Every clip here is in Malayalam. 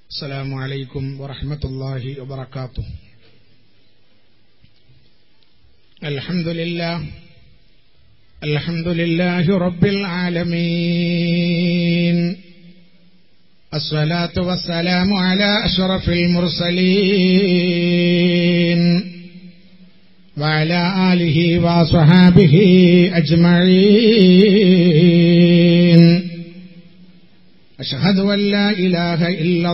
السلام عليكم ورحمة الله وبركاته الحمد لله الحمد لله رب العالمين الصلاة والسلام على أشرف المرسلين وعلى آله وصحابه أجمعين أشهد أن لا إله إلا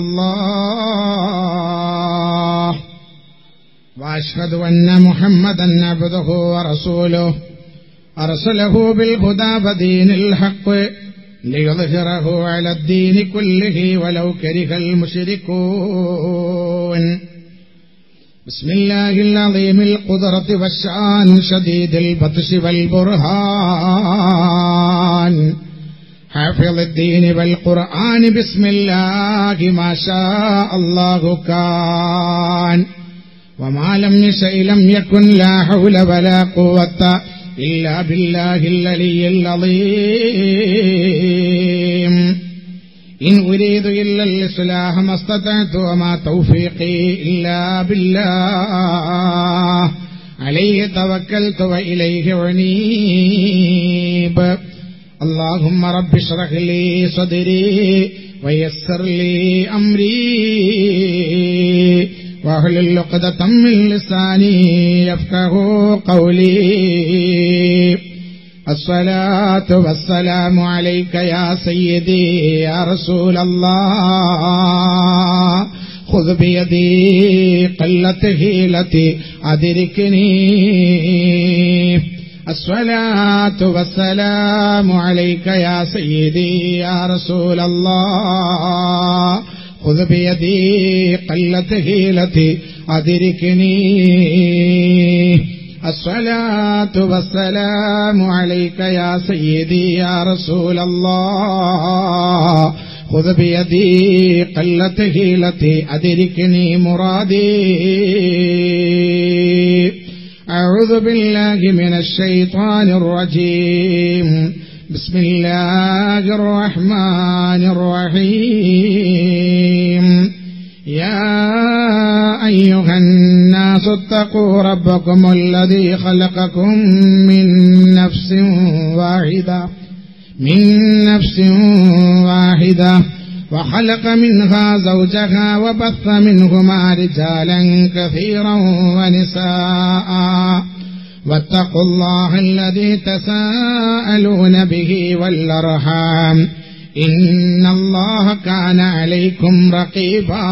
الله وأشهد أن محمدا عبده ورسوله أرسله بالهدى ودين الحق ليظهره على الدين كله ولو كره المشركون بسم الله العظيم القدرة والشان شديد البطش والبرهان حافظ الدين والقرآن بسم الله ما شاء الله كان وما لم يشأ لم يكن لا حول ولا قوة إلا بالله العلي العظيم إن أريد إلا الإصلاح ما استطعت وما توفيقي إلا بالله عليه توكلت وإليه أنيب اللهم رب اشرح لي صدري ويسر لي أمري واحلل عقدة من لساني يفقه قولي الصلاة والسلام عليك يا سيدي يا رسول الله خذ بيدي قلت هيلتي أدركني الصلاة والسلام عليك يا سيدي يا رسول الله خذ بيدي قلت هيلتي أدركني الصلاة والسلام عليك يا سيدي يا رسول الله خذ بيدي قلت هيلتي أدركني مرادي أعوذ بالله من الشيطان الرجيم بسم الله الرحمن الرحيم يا أيها الناس اتقوا ربكم الذي خلقكم من نفس واحدة من نفس واحدة وخلق منها زوجها وبث منهما رجالا كثيرا ونساء واتقوا الله الذي تساءلون به والأرحام إن الله كان عليكم رقيبا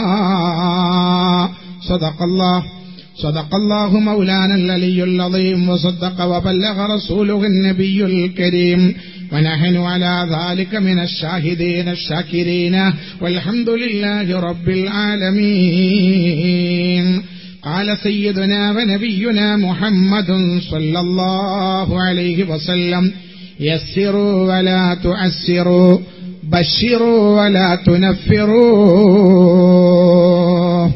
صدق الله صدق الله مولانا العلي العظيم وصدق وبلغ رسوله النبي الكريم ونحن على ذلك من الشاهدين الشاكرين والحمد لله رب العالمين قال سيدنا ونبينا محمد صلى الله عليه وسلم يسروا ولا تعسروا بشروا ولا تنفروا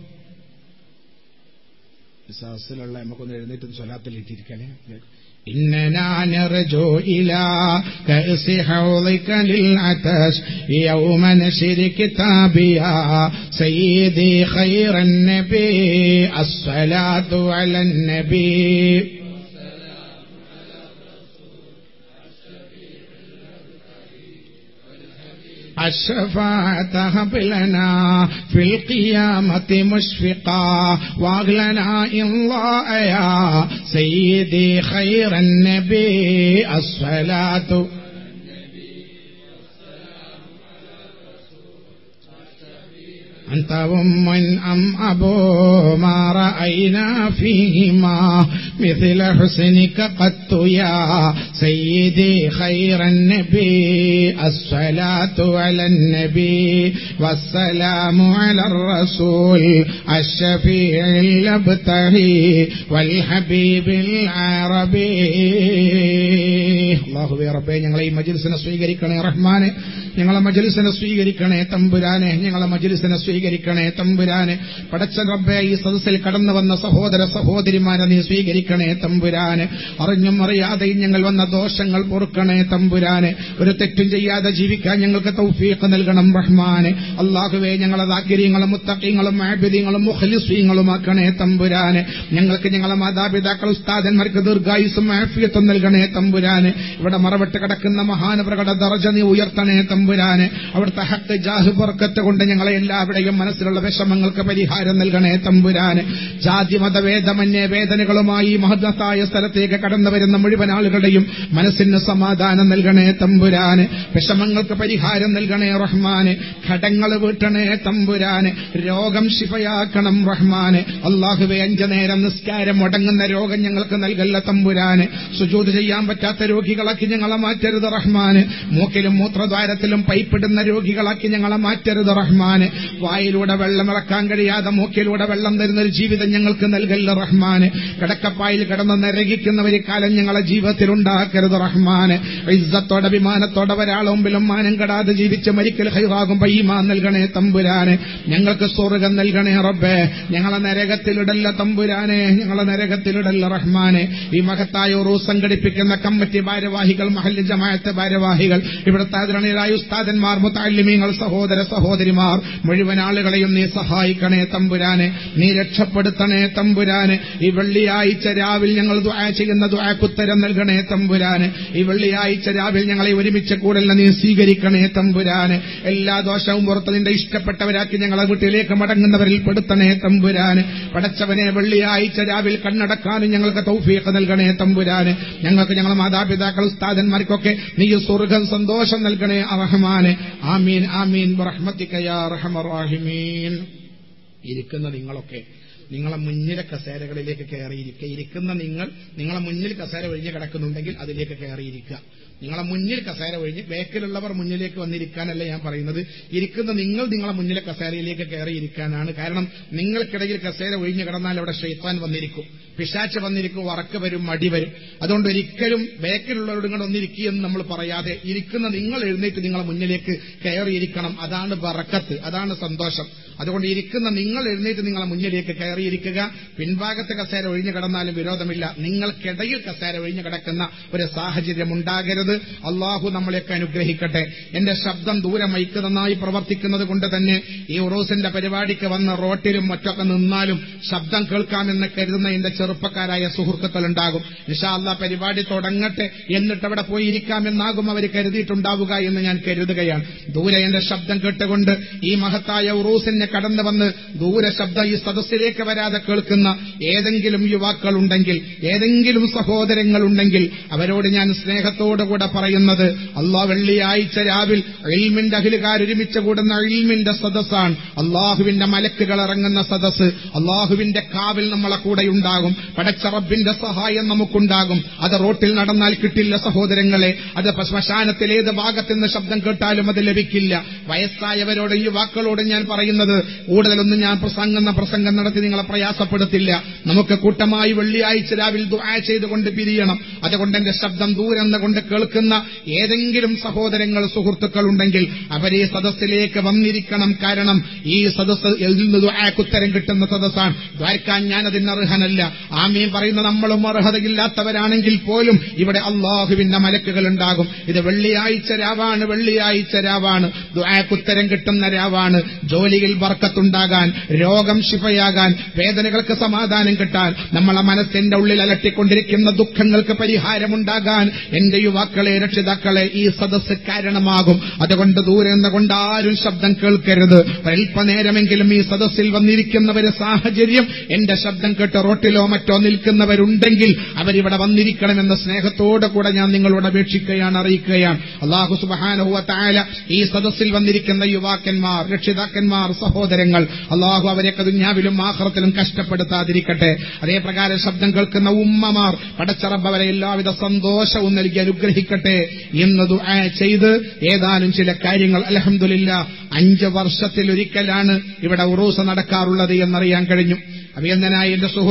വിശ്വാസത്തിലുള്ള നമുക്കൊന്ന് എഴുന്നേറ്റ് സ്വലാത്തിൽ എത്തിയിരിക്കണേ إننا نرجو إلى كأس حوضك للعتش يوم نشر كتابي يا سيدي خير النبي الصلاة على النبي الشفاعة هب لنا في القيامة مشفقا واغلنا إن ضاء يا سيدي خير النبي الصلاة أنت أم أم أبو ما رأينا فيهما مثل حسنك قدت يا سيدي خير النبي الصلاة على النبي والسلام على الرسول الشفيع الابتهي والحبيب العربي അള്ളാഹുബെ റബ്ബെ ഞങ്ങളെ ഈ മജിൽസിനെ സ്വീകരിക്കണേ റഹ്മാനെ ഞങ്ങളെ മജിൽസിനെ സ്വീകരിക്കണേ തമ്പുരാനെ ഞങ്ങളെ മജിൽസിനെ സ്വീകരിക്കണേ തമ്പുരാനെ പടച്ച റബ്ബെ ഈ സദസ്സിൽ കടന്നു വന്ന സഹോദര സഹോദരിമാരെ നീ സ്വീകരിക്കണേ സ്വീകരിക്കണേ തമ്പുരാന് അറിഞ്ഞും അറിയാതെയും ഞങ്ങൾ വന്ന ദോഷങ്ങൾ പൊറുക്കണേ തമ്പുരാന് ഒരു തെറ്റും ചെയ്യാതെ ജീവിക്കാൻ ഞങ്ങൾക്ക് തൗഫീഖ് നൽകണം റഹ്മാന് അള്ളാഹുവേ ഞങ്ങളെ താക്കിര്യങ്ങളും മുത്തക്കീങ്ങളും ആബിദ്യങ്ങളും മുഖലിസ്വീങ്ങളുമാക്കണേ തമ്പുരാന് ഞങ്ങൾക്ക് ഞങ്ങളെ മാതാപിതാക്കൾ ഉസ്താദന്മാർക്ക് ദീർഘായുസും ആഫിയത്തും നൽകണേ തമ്പുരാന് ഇവിടെ മറവിട്ട് കിടക്കുന്ന മഹാനവരുടെ ദർജ നീ ഉയർത്തണേ തമ്പുരാന് അവിടുത്തെ ഹക്ക് ജാഹ് ബർക്കത്ത് കൊണ്ട് ഞങ്ങളെ എല്ലാവരുടെയും മനസ്സിലുള്ള വിഷമങ്ങൾക്ക് പരിഹാരം നൽകണേ തമ്പുരാന് ജാതി മതവേദമന്യ വേദനകളുമായി ഈ മഹത്തായ സ്ഥലത്തേക്ക് കടന്നു വരുന്ന മുഴുവൻ ആളുകളുടെയും മനസ്സിന് സമാധാനം നൽകണേ തമ്പുരാന് വിഷമങ്ങൾക്ക് പരിഹാരം നൽകണേ റഹ്മാന് ഘടങ്ങൾ വീട്ടണേ തമ്പുരാന് രോഗം ശിഫയാക്കണം റഹ്മാന് അള്ളാഹുവെ അഞ്ചു നേരം നിസ്കാരം മുടങ്ങുന്ന രോഗം ഞങ്ങൾക്ക് നൽകല്ല തമ്പുരാന് സുജൂത് ചെയ്യാൻ പറ്റാത്ത രോഗികളാക്കി ഞങ്ങളെ മാറ്റരുത് റഹ്മാന് മൂക്കിലും മൂത്രദ്വാരത്തിലും പൈപ്പിടുന്ന രോഗികളാക്കി ഞങ്ങളെ മാറ്റരുത് റഹ്മാന് വായിലൂടെ വെള്ളം ഇറക്കാൻ കഴിയാതെ മൂക്കിലൂടെ വെള്ളം തരുന്ന ഒരു ജീവിതം ഞങ്ങൾക്ക് നൽകല്ല റഹ്മാന് കിടക്കപ്പായിൽ കിടന്ന് നരകിക്കുന്ന ഒരു കാലം ഞങ്ങളെ ജീവിതത്തിൽ ഉണ്ടാക്കരുത് റഹ്മാന് ഇസ്സത്തോടെ വിമാനത്തോടെ ഒരാളെ മുമ്പിലും മാനം കെടാതെ ജീവിച്ച് മരിക്കൽ ഹൈറാകും പയ്യമാൻ നൽകണേ തമ്പുരാന് ഞങ്ങൾക്ക് സ്വർഗം നൽകണേ റബ്ബേ ഞങ്ങളെ നരകത്തിലിടല്ല തമ്പുരാനെ ഞങ്ങളെ നരകത്തിലിടല്ല റഹ്മാനെ ഈ മഹത്തായ ഉറൂ സംഘടിപ്പിക്കുന്ന കമ്മിറ്റി ഭാരവാഹികൾ മഹല്ല് ജമാഅത്ത് ഭാരവാഹികൾ ഇവിടുത്തെ ആദരണീയരായ ഉസ്താദന്മാർ മുത്താലിമീങ്ങൾ സഹോദര സഹോദരിമാർ മുഴുവൻ ആളുകളെയും നീ സഹായിക്കണേ തമ്പുരാനെ നീ രക്ഷപ്പെടുത്തണേ തമ്പുരാനെ ഈ വെള്ളിയാഴ്ച രാവിലെ ഞങ്ങൾ ദുആ ചെയ്യുന്ന ദുആക്കുത്തരം നൽകണേ തമ്പുരാനെ ഈ വെള്ളിയാഴ്ച രാവിലെ ഞങ്ങളെ ഒരുമിച്ച് കൂടല്ല നീ സ്വീകരിക്കണേ തമ്പുരാനെ എല്ലാ ദോഷവും പുറത്ത് നിന്റെ ഇഷ്ടപ്പെട്ടവരാക്കി ഞങ്ങളെ വീട്ടിലേക്ക് മടങ്ങുന്നവരിൽ പെടുത്തണേ തമ്പുരാന് പടച്ചവനെ വെള്ളിയാഴ്ച രാവിലെ കണ്ണടക്കാനും ഞങ്ങൾക്ക് തൗഫീഖ് നൽകണേ തമ്പുരാന് ഞങ്ങൾക്ക് ഞങ്ങളെ മാതാപിതാക്കൾ ഉസ്താദന്മാർക്കൊക്കെ നീ സ്വർഗം സന്തോഷം നൽകണേ അറഹമാന് ആമീൻ ആമീൻ റഹ്മത്തിക്കയാ റഹ്മറാഹിമീൻ ഇരിക്കുന്ന നിങ്ങളൊക്കെ നിങ്ങളെ മുന്നിലെ കസേരകളിലേക്ക് കയറിയിരിക്കുക ഇരിക്കുന്ന നിങ്ങൾ നിങ്ങളെ മുന്നിൽ കസേര ഒഴിഞ്ഞ് കിടക്കുന്നുണ്ടെങ്കിൽ അതിലേക്ക് കയറിയിരിക്കുക നിങ്ങളെ മുന്നിൽ കസേര ഒഴിഞ്ഞ് ബാക്കിലുള്ളവർ മുന്നിലേക്ക് വന്നിരിക്കാനല്ല ഞാൻ പറയുന്നത് ഇരിക്കുന്ന നിങ്ങൾ നിങ്ങളെ മുന്നിലെ കസേരയിലേക്ക് കയറിയിരിക്കാനാണ് കാരണം നിങ്ങൾക്കിടയിൽ കസേര ഒഴിഞ്ഞു കിടന്നാൽ അവിടെ ഷെയ്ത്താൻ വന്നിരിക്കും പിശാച്ച് വന്നിരിക്കും വറക്ക് വരും മടി വരും അതുകൊണ്ട് ഒരിക്കലും ബാക്കിലുള്ളവരോട് ഇങ്ങോട്ട് ഒന്നിരിക്കുകയെന്ന് നമ്മൾ പറയാതെ ഇരിക്കുന്ന നിങ്ങൾ എഴുന്നേറ്റ് നിങ്ങളെ മുന്നിലേക്ക് കയറിയിരിക്കണം അതാണ് ബറക്കത്ത് അതാണ് സന്തോഷം അതുകൊണ്ട് ഇരിക്കുന്ന നിങ്ങൾ എഴുന്നേറ്റ് നിങ്ങളെ മുന്നിലേക്ക് കയറിയിരിക്കുക പിൻഭാഗത്തെ കസേര ഒഴിഞ്ഞു കിടന്നാലും വിരോധമില്ല നിങ്ങൾക്കിടയിൽ കസേര ഒഴിഞ്ഞു കിടക്കുന്ന ഒരു സാഹചര്യം ഉണ്ടാകരുത് അള്ളാഹു നമ്മളെയൊക്കെ അനുഗ്രഹിക്കട്ടെ എന്റെ ശബ്ദം ദൂരെ മൈക്ക് നന്നായി പ്രവർത്തിക്കുന്നത് കൊണ്ട് തന്നെ ഈ ഉറൂസിന്റെ പരിപാടിക്ക് വന്ന് റോട്ടിലും മറ്റൊക്കെ നിന്നാലും ശബ്ദം കേൾക്കാമെന്ന് കരുതുന്ന എന്റെ ചെറുപ്പക്കാരായ സുഹൃത്തുക്കളുണ്ടാകും നിഷാല്ല പരിപാടി തുടങ്ങട്ടെ എന്നിട്ട് അവിടെ പോയി ഇരിക്കാമെന്നാകും അവർ കരുതിയിട്ടുണ്ടാവുക എന്ന് ഞാൻ കരുതുകയാണ് ദൂരെ എന്റെ ശബ്ദം കേട്ടുകൊണ്ട് ഈ മഹത്തായ ഉറൂസിനെ കടന്നു വന്ന് ദൂരെ ശബ്ദം ഈ സദസ്സിലേക്ക് വരാതെ കേൾക്കുന്ന ഏതെങ്കിലും യുവാക്കളുണ്ടെങ്കിൽ ഏതെങ്കിലും സഹോദരങ്ങളുണ്ടെങ്കിൽ അവരോട് ഞാൻ സ്നേഹത്തോടുകൂടെ പറയുന്നത് അള്ളാഹ് വെള്ളിയാഴ്ച രാവിൽ ഇൽമിന്റെ അഖിലുകാരൊരുമിച്ച് കൂടുന്ന ഇൽമിന്റെ സദസ്സാണ് അള്ളാഹുവിന്റെ മലക്കുകൾ ഇറങ്ങുന്ന സദസ്സ് അള്ളാഹുവിന്റെ കാവിൽ നമ്മളെ കൂടെയുണ്ടാകും പടച്ച റബ്ബിന്റെ സഹായം നമുക്കുണ്ടാകും അത് റോട്ടിൽ നടന്നാൽ കിട്ടില്ല സഹോദരങ്ങളെ അത് ശ്മശാനത്തിൽ ഏത് ഭാഗത്ത് നിന്ന് ശബ്ദം കേട്ടാലും അത് ലഭിക്കില്ല വയസ്സായവരോട് യുവാക്കളോട് ഞാൻ പറയുന്നത് കൂടുതലൊന്നും ഞാൻ പ്രസംഗം പ്രസംഗം നടത്തി നിങ്ങളെ പ്രയാസപ്പെടുത്തില്ല നമുക്ക് കൂട്ടമായി വെള്ളിയാഴ്ച രാവിലെ ദുആ ചെയ്തുകൊണ്ട് പിരിയണം അതുകൊണ്ട് എന്റെ ശബ്ദം ദൂരം കൊണ്ട് കേൾക്കുന്ന ഏതെങ്കിലും സഹോദരങ്ങൾ സുഹൃത്തുക്കൾ ഉണ്ടെങ്കിൽ അവരെ സദസ്സിലേക്ക് വന്നിരിക്കണം കാരണം ഈ സദസ്സ് ഇതിൽ നിന്ന് ദുആക്കുത്തരം കിട്ടുന്ന സദസ്സാണ് ദ്വാരക്കാൻ ഞാൻ അതിന് അർഹനല്ല ആമീൻ പറയുന്ന നമ്മളും അർഹതയില്ലാത്തവരാണെങ്കിൽ പോലും ഇവിടെ അള്ളാഹുവിന്റെ മലക്കുകൾ ഉണ്ടാകും ഇത് വെള്ളിയാഴ്ച രാവാണ് വെള്ളിയാഴ്ച രാവാണ് ദ്വാക്കുത്തരം കിട്ടുന്ന രാവാണ് ജോലിയിൽ ബർക്കത്തുണ്ടാകാൻ രോഗം ശിഫയാകാൻ വേദനകൾക്ക് സമാധാനം കിട്ടാൻ നമ്മളെ മനസ്സിന്റെ ഉള്ളിൽ അലട്ടിക്കൊണ്ടിരിക്കുന്ന ദുഃഖങ്ങൾക്ക് പരിഹാരമുണ്ടാകാൻ എന്റെ യുവാക്കളെ രക്ഷിതാക്കളെ ഈ സദസ്സ് കാരണമാകും അതുകൊണ്ട് ദൂരെ നിന്നുകൊണ്ട് ആരും ശബ്ദം കേൾക്കരുത് അല്പനേരമെങ്കിലും ഈ സദസ്സിൽ വന്നിരിക്കുന്നവരെ സാഹചര്യം എന്റെ ശബ്ദം കേട്ട് റോട്ടിലോ മറ്റോ നിൽക്കുന്നവരുണ്ടെങ്കിൽ അവരിവിടെ വന്നിരിക്കണമെന്ന സ്നേഹത്തോടെ കൂടെ ഞാൻ നിങ്ങളോട് അപേക്ഷിക്കുകയാണ് അറിയിക്കുകയാണ് അള്ളാഹു സുബാനുവ താല ഈ സദസ്സിൽ വന്നിരിക്കുന്ന യുവാക്കന്മാർ രക്ഷിതാക്കന്മാർ സഹോദരങ്ങൾ അള്ളാഹു അവരെയൊക്കെ ദുഞ്ഞാവിലും ആഹ്റത്തിലും കഷ്ടപ്പെടുത്താതിരിക്കട്ടെ അതേ പ്രകാരം ശബ്ദം കേൾക്കുന്ന ഉമ്മമാർ പടച്ചറബ് അവരെ എല്ലാവിധ സന്തോഷവും നൽകി അനുഗ്രഹിക്കട്ടെ എന്ന് ദുആ ചെയ്ത് ഏതാനും ചില കാര്യങ്ങൾ അലഹമില്ല അഞ്ച് വർഷത്തിലൊരിക്കലാണ് ഇവിടെ ഉറൂസ നടക്കാറുള്ളത് എന്നറിയാൻ കഴിഞ്ഞു അഭിയന്തനായ എന്റെ സുഹൃത്ത്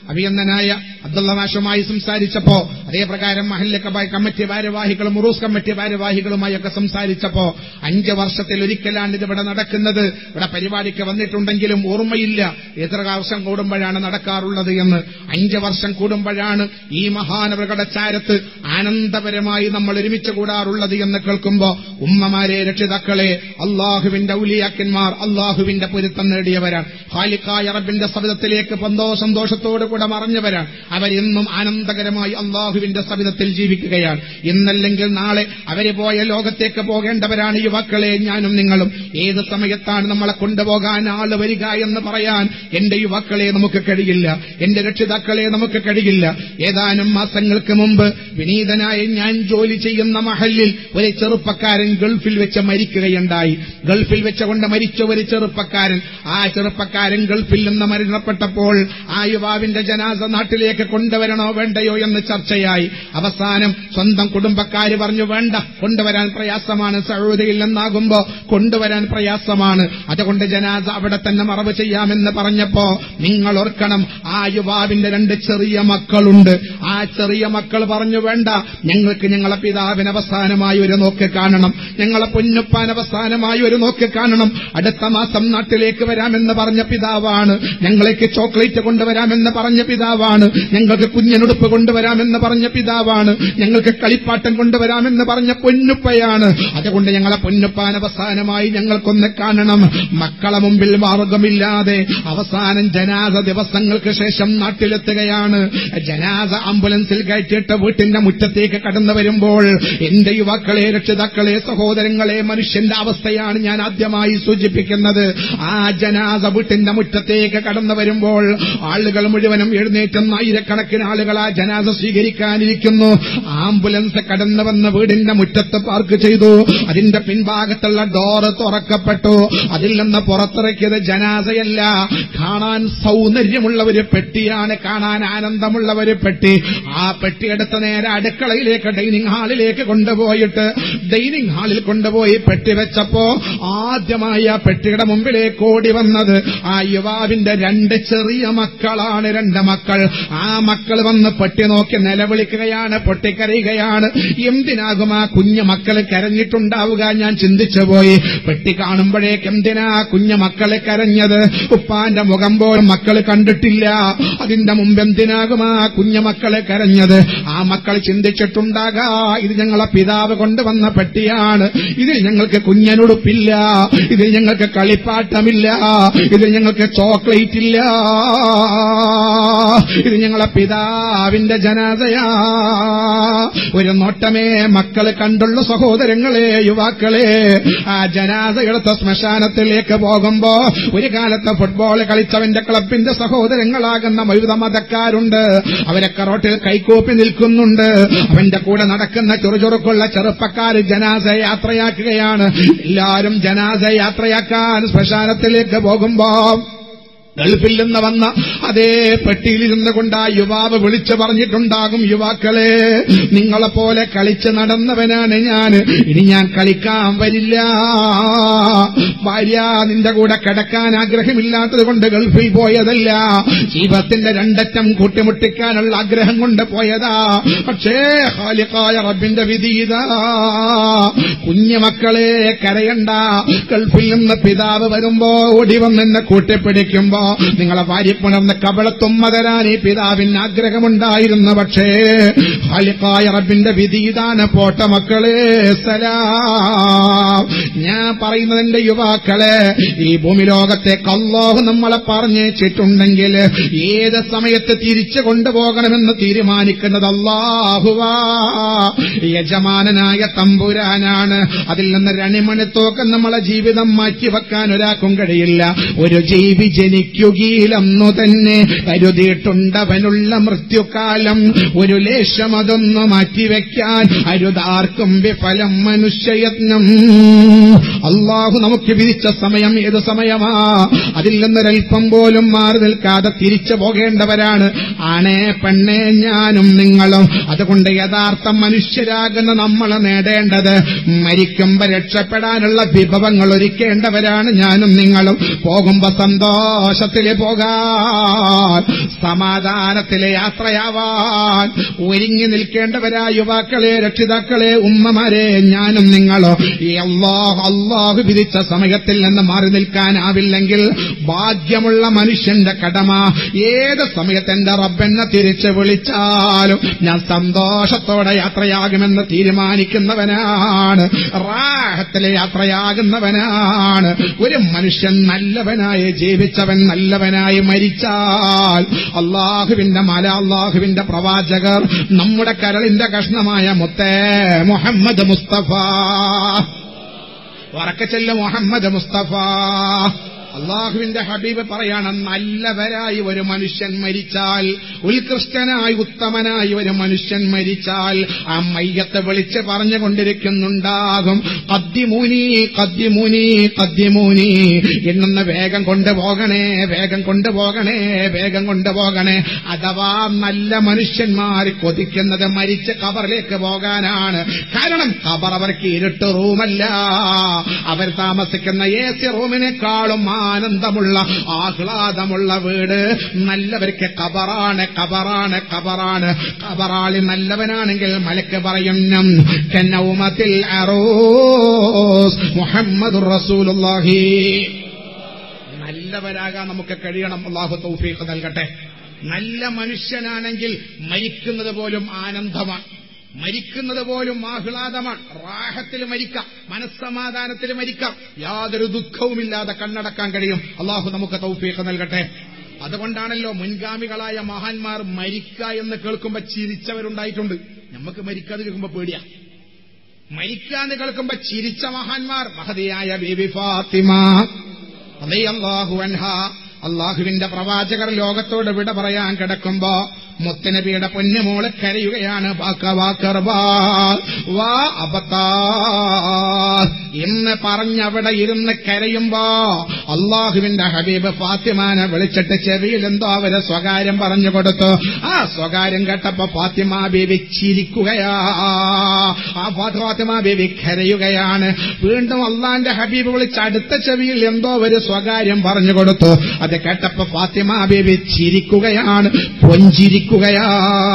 അഭിയന്തനായ അബ്ദുള്ള മാഷുമായി സംസാരിച്ചപ്പോ അതേ പ്രകാരം മഹല്ല കബ- കമ്മിറ്റി ഭാരവാഹികളും ഉറൂസ് കമ്മിറ്റി ഭാരവാഹികളുമായി ഒക്കെ സംസാരിച്ചപ്പോ അഞ്ച് വർഷത്തിൽ ഒരിക്കലാണ് ഇത് ഇവിടെ നടക്കുന്നത് ഇവിടെ പരിപാടിക്ക് വന്നിട്ടുണ്ടെങ്കിലും ഓർമ്മയില്ല എത്ര വർഷം കൂടുമ്പോഴാണ് നടക്കാറുള്ളത് എന്ന് അഞ്ച് വർഷം കൂടുമ്പോഴാണ് ഈ മഹാനവരുടെ ചാരത്ത് ആനന്ദപരമായി നമ്മൾ ഒരുമിച്ച് കൂടാറുള്ളത് എന്ന് കേൾക്കുമ്പോ ഉമ്മമാരെ രക്ഷിതാക്കളെ അള്ളാഹുവിന്റെ ഔലിയാക്കന്മാർ അള്ളാഹുവിന്റെ പൊരുത്തം നേടിയവരാണ് ഹാലിക്കായ റബ്ബിന്റെ സബിതത്തിലേക്ക് പന്തോ സന്തോഷത്തോടു കൂടെ മറഞ്ഞവരാണ് അവരെന്നും ആനന്ദകരമായി അള്ളാഹുവിന്റെ സബിതത്തിൽ ജീവിക്കുകയാണ് ഇന്നല്ലെങ്കിൽ നാളെ അവര് പോയ ലോകത്തേക്ക് പോകേണ്ടവരാണ് യുവാക്കളെ ഞാനും നിങ്ങളും ഏത് സമയത്താണ് നമ്മളെ കൊണ്ടുപോകാൻ ആള് വരിക എന്ന് പറയാൻ എന്റെ യുവാക്കളെ നമുക്ക് കഴിയില്ല എന്റെ രക്ഷിതാക്കളെ നമുക്ക് കഴിയില്ല ഏതാനും മാസങ്ങൾക്ക് മുമ്പ് വിനീതനായ ഞാൻ ജോലി ചെയ്യുന്ന മഹലിൽ ഒരു ചെറുപ്പക്കാരൻ ഗൾഫിൽ വെച്ച് മരിക്കുകയുണ്ടായി ഗൾഫിൽ വെച്ചുകൊണ്ട് മരിച്ച ഒരു ചെറുപ്പക്കാരൻ ആ ചെറുപ്പക്കാരൻ ഗൾഫിൽ നിന്ന് മരണപ്പെട്ടപ്പോൾ ആ യുവാവിന്റെ ജനാസ നാട്ടിലേക്ക് കൊണ്ടുവരണോ വേണ്ടയോ എന്ന് ചർച്ചയായി അവസാനം സ്വന്തം കുടുംബക്കാര് പറഞ്ഞു വേണ്ട കൊണ്ടുവരാൻ പ്രയാസമാണ് സൗദിയിൽ നിന്നാകുമ്പോ കൊണ്ടുവരാൻ പ്രയാസമാണ് അതുകൊണ്ട് ജനാസ അവിടെ തന്നെ മറവ് ചെയ്യാമെന്ന് പറഞ്ഞപ്പോ നിങ്ങൾ ഓർക്കണം ആ യുവാവിന്റെ രണ്ട് ചെറിയ മക്കളുണ്ട് ആ ചെറിയ മക്കൾ പറഞ്ഞു വേണ്ട ഞങ്ങൾക്ക് ഞങ്ങളെ പിതാവിന് അവസാനമായി ഒരു നോക്ക് കാണണം ഞങ്ങളെ പൊന്നുപ്പാൻ അവസാനമായി ഒരു നോക്ക് കാണണം അടുത്ത മാസം നാട്ടിലേക്ക് വരാമെന്ന് പറഞ്ഞ പിതാവാണ് ഞങ്ങളേക്ക് ചോക്ലേറ്റ് കൊണ്ടുവരാമെന്ന് പറഞ്ഞ പിതാവാണ് ഞങ്ങൾക്ക് കുഞ്ഞനുടുപ്പ് കൊണ്ടുവരാമെന്ന് പറഞ്ഞ പിതാവാണ് ഞങ്ങൾക്ക് കളിപ്പാട്ടം കൊണ്ടുവരാമെന്ന് പറഞ്ഞ പൊന്നുപ്പയാണ് അതുകൊണ്ട് ഞങ്ങളെ പൊന്നുപ്പാൻ അവസാനമായി ഞങ്ങൾക്കൊന്ന് കാണണം മക്കളെ മുമ്പിൽ മാർഗമില്ലാതെ അവസാനം ജനാസ ദിവസങ്ങൾക്ക് ശേഷം നാട്ടിലെത്തുകയാണ് ജനാസ ആംബുലൻസിൽ കയറ്റിയിട്ട് വീട്ടിന്റെ മുറ്റത്തേക്ക് കടന്നു വരുമ്പോൾ എന്റെ യുവാക്കളെ രക്ഷിതാക്കളെ സഹോദരങ്ങളെ മനുഷ്യന്റെ അവസ്ഥയാണ് ഞാൻ ആദ്യമായി സൂചിപ്പിക്കുന്നത് ആ ജനാസ വീട്ടിന്റെ മുറ്റത്തേക്ക് കടന്നു വരുമ്പോൾ ആളുകൾ മുഴുവനും എഴുന്നേറ്റുന്ന ആയിരക്കണക്കിന് ആളുകൾ ആ ജനാസ സ്വീകരിക്കാനിരിക്കുന്നു ആംബുലൻസ് കടന്നു വന്ന് വീടിന്റെ മുറ്റത്ത് പാർക്ക് ചെയ്തു അതിന്റെ പിൻഭാഗത്തുള്ള ഡോറ് തുറക്കപ്പെട്ടു അതിൽ നിന്ന് പുറത്തിറക്കിയത് ജനാസയല്ല കാണാൻ സൗന്ദര്യമുള്ള ഒരു പെട്ടിയാണ് കാണാൻ ആനന്ദമുള്ള ഒരു പെട്ടി ആ പെട്ടി എടുത്ത് നേരെ അടുക്കളയിലേക്ക് ഡൈനിങ് ഹാളിലേക്ക് കൊണ്ടുപോയിട്ട് ഡൈനിങ് ഹാളിൽ കൊണ്ടുപോയി പെട്ടി വെച്ചപ്പോ ആദ്യമായി ആ പെട്ടിയുടെ മുമ്പിലേക്ക് ഓടി വന്നത് ആ യുവാവിന്റെ രണ്ട് ചെറിയ മക്കളാണ് രണ്ട് മക്കൾ ആ മക്കൾ വന്ന് പെട്ടി നോക്കി നിലവിളിക്കുകയാണ് പൊട്ടിക്കരയുകയാണ് എന്തിനാകും ആ കുഞ്ഞു മക്കൾ കരഞ്ഞിട്ടുണ്ടാവുക ഞാൻ ചിന്തിച്ചു പോയി പെട്ടി കാണുമ്പോഴേക്ക് എന്തിനാ കുഞ്ഞു മക്കളെ കരഞ്ഞത് ഉപ്പാന്റെ മുഖം പോലും മക്കൾ കണ്ടിട്ടില്ല അതിന്റെ മുമ്പ് എന്തിനാകും ആ കുഞ്ഞു മക്കളെ കരഞ്ഞത് ആ മക്കൾ ചിന്തിച്ചിട്ടുണ്ടാകാ ഇത് ഞങ്ങളെ പിതാവ് കൊണ്ടുവന്ന പെട്ടിയാണ് ഇതിൽ ഞങ്ങൾക്ക് കുഞ്ഞനുടുപ്പില്ല ഇതിൽ ഞങ്ങൾക്ക് കളിപ്പാട്ടമില്ല ഇതിൽ ഞങ്ങൾക്ക് ചോക്ലേറ്റ് ഇല്ല ഇത് ഞങ്ങളെ പിതാവിന്റെ ജനാതയാ ഒരു നോട്ടമേ മക്കള് കണ്ടുള്ള സഹോദരങ്ങളെ യുവാക്കളെ ആ ജനാസ എടുത്ത ശ്മശാനത്തിലേക്ക് പോകുമ്പോ ഒരു കാലത്ത് ഫുട്ബോൾ കളിച്ചവന്റെ ക്ലബിന്റെ സഹോദരങ്ങളാകുന്ന വിവിധ മതക്കാരുണ്ട് അവരൊക്കെ റോട്ടിൽ കൈകൂപ്പി നിൽക്കുന്നുണ്ട് അവന്റെ കൂടെ നടക്കുന്ന ചുറുചുറുക്കുള്ള ചെറുപ്പക്കാർ ജനാസ യാത്രയാക്കുകയാണ് എല്ലാവരും ജനാസ യാത്രയാക്കാൻ ശ്മശാനത്തിലേക്ക് പോകുമ്പോ ഗൾഫിൽ നിന്ന് വന്ന അതേ പെട്ടിയിലിരുന്ന് കൊണ്ട് ആ യുവാവ് വിളിച്ചു പറഞ്ഞിട്ടുണ്ടാകും യുവാക്കളെ നിങ്ങളെപ്പോലെ കളിച്ച് നടന്നവനാണ് ഞാൻ ഇനി ഞാൻ കളിക്കാൻ വരില്ല ഭാര്യ നിന്റെ കൂടെ കിടക്കാൻ ആഗ്രഹമില്ലാത്തത് കൊണ്ട് ഗൾഫിൽ പോയതല്ല ജീവിതത്തിന്റെ രണ്ടറ്റം കൂട്ടിമുട്ടിക്കാനുള്ള ആഗ്രഹം കൊണ്ട് പോയതാ പക്ഷേ ഹാലിക്കായ റബ്ബിന്റെ വിധീത കുഞ്ഞുമക്കളെ കരയണ്ട ഗൾഫിൽ നിന്ന് പിതാവ് വരുമ്പോ ഓടി വന്ന് എന്നെ കൂട്ടിപ്പിടിക്കുമ്പോ നിങ്ങളെ വാരിപ്പുണർന്ന് കബളത്തുമ്മ തരാൻ ഈ പിതാവിന് ആഗ്രഹമുണ്ടായിരുന്നു പക്ഷേ ഹാലിക്കായ റബ്ബിന്റെ വിധീതാണ് പോട്ട മക്കളെ സലാം ഞാൻ പറയുന്നത് എന്റെ യുവാക്കളെ ഈ ഭൂമി ലോകത്തേക്ക് അള്ളാഹു നമ്മളെ പറഞ്ഞേച്ചിട്ടുണ്ടെങ്കിൽ ഏത് സമയത്ത് തിരിച്ചു കൊണ്ടുപോകണമെന്ന് തീരുമാനിക്കുന്നത് അള്ളാഹുവാ യജമാനനായ തമ്പുരാനാണ് അതിൽ നിന്ന് രണിമണിത്തോക്കം നമ്മളെ ജീവിതം മാറ്റിവെക്കാൻ ഒരാൾക്കും കഴിയില്ല ഒരു ജീവി ജനിക്കുകയിലന്നു തന്നെ കരുതിയിട്ടുണ്ടവനുള്ള മൃത്യുകാലം ഒരു ലേശം അതൊന്നു മാറ്റിവെക്കാൻ അരുതാർക്കും വിഫലം മനുഷ്യയത്നം അള്ളാഹു നമുക്ക് വിധിച്ച സമയം ഏത് സമയമാ അതിൽ നിന്നൊരൽപ്പം പോലും മാറി നിൽക്കാതെ തിരിച്ചു പോകേണ്ടവരാണ് ആണേ പെണ്ണേ ഞാനും നിങ്ങളും അതുകൊണ്ട് യഥാർത്ഥ മനുഷ്യരാകുന്ന നമ്മൾ നേടേണ്ടത് മരിക്കുമ്പോ രക്ഷപ്പെടാനുള്ള വിഭവങ്ങൾ ഒരുക്കേണ്ടവരാണ് ഞാനും നിങ്ങളും പോകുമ്പോ സന്തോഷ സന്തോഷത്തിലെ പോകാൻ സമാധാനത്തിലെ യാത്രയാവാൻ ഒരുങ്ങി നിൽക്കേണ്ടവരായ യുവാക്കളെ രക്ഷിതാക്കളെ ഉമ്മമാരെ ഞാനും നിങ്ങളോ ഈ അള്ളാഹ് അള്ളാഹു വിധിച്ച സമയത്തിൽ നിന്ന് മാറി നിൽക്കാനാവില്ലെങ്കിൽ ഭാഗ്യമുള്ള മനുഷ്യന്റെ കടമ ഏത് സമയത്ത് എന്റെ റബ്ബെന്നെ തിരിച്ചു വിളിച്ചാലും ഞാൻ സന്തോഷത്തോടെ യാത്രയാകുമെന്ന് തീരുമാനിക്കുന്നവനാണ് റാഹത്തിലെ യാത്രയാകുന്നവനാണ് ഒരു മനുഷ്യൻ നല്ലവനായി ജീവിച്ചവൻ നല്ലവനായി മരിച്ചാൽ അള്ളാഹുവിന്റെ മല അള്ളാഹുവിന്റെ പ്രവാചകർ നമ്മുടെ കരളിന്റെ കഷ്ണമായ മുത്തേ മുഹമ്മദ് മുസ്തഫ വറക്കച്ചെല്ല മുഹമ്മദ് മുസ്തഫ അള്ളാഹുവിന്റെ ഹബീബ് പറയാണ് നല്ലവരായി ഒരു മനുഷ്യൻ മരിച്ചാൽ ഉത്കൃഷ്ടനായി ഉത്തമനായി ഒരു മനുഷ്യൻ മരിച്ചാൽ ആ മയ്യത്തെ വിളിച്ച് പറഞ്ഞുകൊണ്ടിരിക്കുന്നുണ്ടാകും കദ്ദിമൂനി കദ്ദിമൂനി കദ്ദിമൂനി എന്നൊന്ന് വേഗം കൊണ്ടുപോകണേ വേഗം കൊണ്ടുപോകണേ വേഗം കൊണ്ടുപോകണേ അഥവാ നല്ല മനുഷ്യന്മാർ കൊതിക്കുന്നത് മരിച്ച് കബറിലേക്ക് പോകാനാണ് കാരണം കബർ അവർക്ക് ഇരുട്ട് റൂമല്ല അവർ താമസിക്കുന്ന എ സി റൂമിനേക്കാളും ആനന്ദമുള്ള ആഹ്ലാദമുള്ള വീട് നല്ലവർക്ക് കബറാണ് കബറാണ് കബറാണ് കബറാളി നല്ലവനാണെങ്കിൽ മലക്ക് പറയുന്നു കന്നൗമത്തിൽ അറോസ് മുഹമ്മദ് റസൂലുള്ളാഹി നല്ലവരാകാൻ നമുക്ക് കഴിയണം അള്ളാഹു തൗഫീഖ് നൽകട്ടെ നല്ല മനുഷ്യനാണെങ്കിൽ മരിക്കുന്നത് പോലും ആനന്ദമാണ് മരിക്കുന്നത് പോലും ആഹ്ലാദമാണ് റാഹത്തിൽ മരിക്കാം മനസ്സമാധാനത്തിൽ മരിക്കാം യാതൊരു ദുഃഖവുമില്ലാതെ കണ്ണടക്കാൻ കഴിയും അള്ളാഹു നമുക്ക് തൗഫീഖ് നൽകട്ടെ അതുകൊണ്ടാണല്ലോ മുൻഗാമികളായ മഹാന്മാർ മരിക്ക എന്ന് കേൾക്കുമ്പോ ചിരിച്ചവരുണ്ടായിട്ടുണ്ട് നമുക്ക് മരിക്കാതിരിക്കുമ്പോ പേടിയാ മരിക്കാന്ന് കേൾക്കുമ്പോ ചിരിച്ച മഹാന്മാർ മഹതിയായ ബേബി ഫാത്തിമ അള്ളാഹു അൻഹ അള്ളാഹുവിന്റെ പ്രവാചകർ ലോകത്തോട് വിട പറയാൻ കിടക്കുമ്പോ മുത്തനബിയുടെ പൊന്നുമോള് കരയുകയാണ് വാക്ക വാക്കർവാ വാ അബത്താ എന്ന് പറഞ്ഞവിടെ ഇരുന്ന് കരയുമ്പോ അള്ളാഹുവിന്റെ ഹബീബ് ഫാത്തിമാനെ വിളിച്ചിട്ട് ചെവിയിൽ എന്തോ അവര് സ്വകാര്യം പറഞ്ഞു കൊടുത്തു ആ സ്വകാര്യം കേട്ടപ്പോ ഫാത്തിമ ബേബി ചിരിക്കുകയാ ആ ഫാത്തിമ ബേബി കരയുകയാണ് വീണ്ടും അള്ളാന്റെ ഹബീബ് വിളിച്ച് അടുത്ത ചെവിയിൽ എന്തോ ഒരു സ്വകാര്യം പറഞ്ഞു കൊടുത്തു അത് കേട്ടപ്പോ ഫാത്തിമ ബേബി ചിരിക്കുകയാണ് പൊഞ്ചിരിക്കുകയാ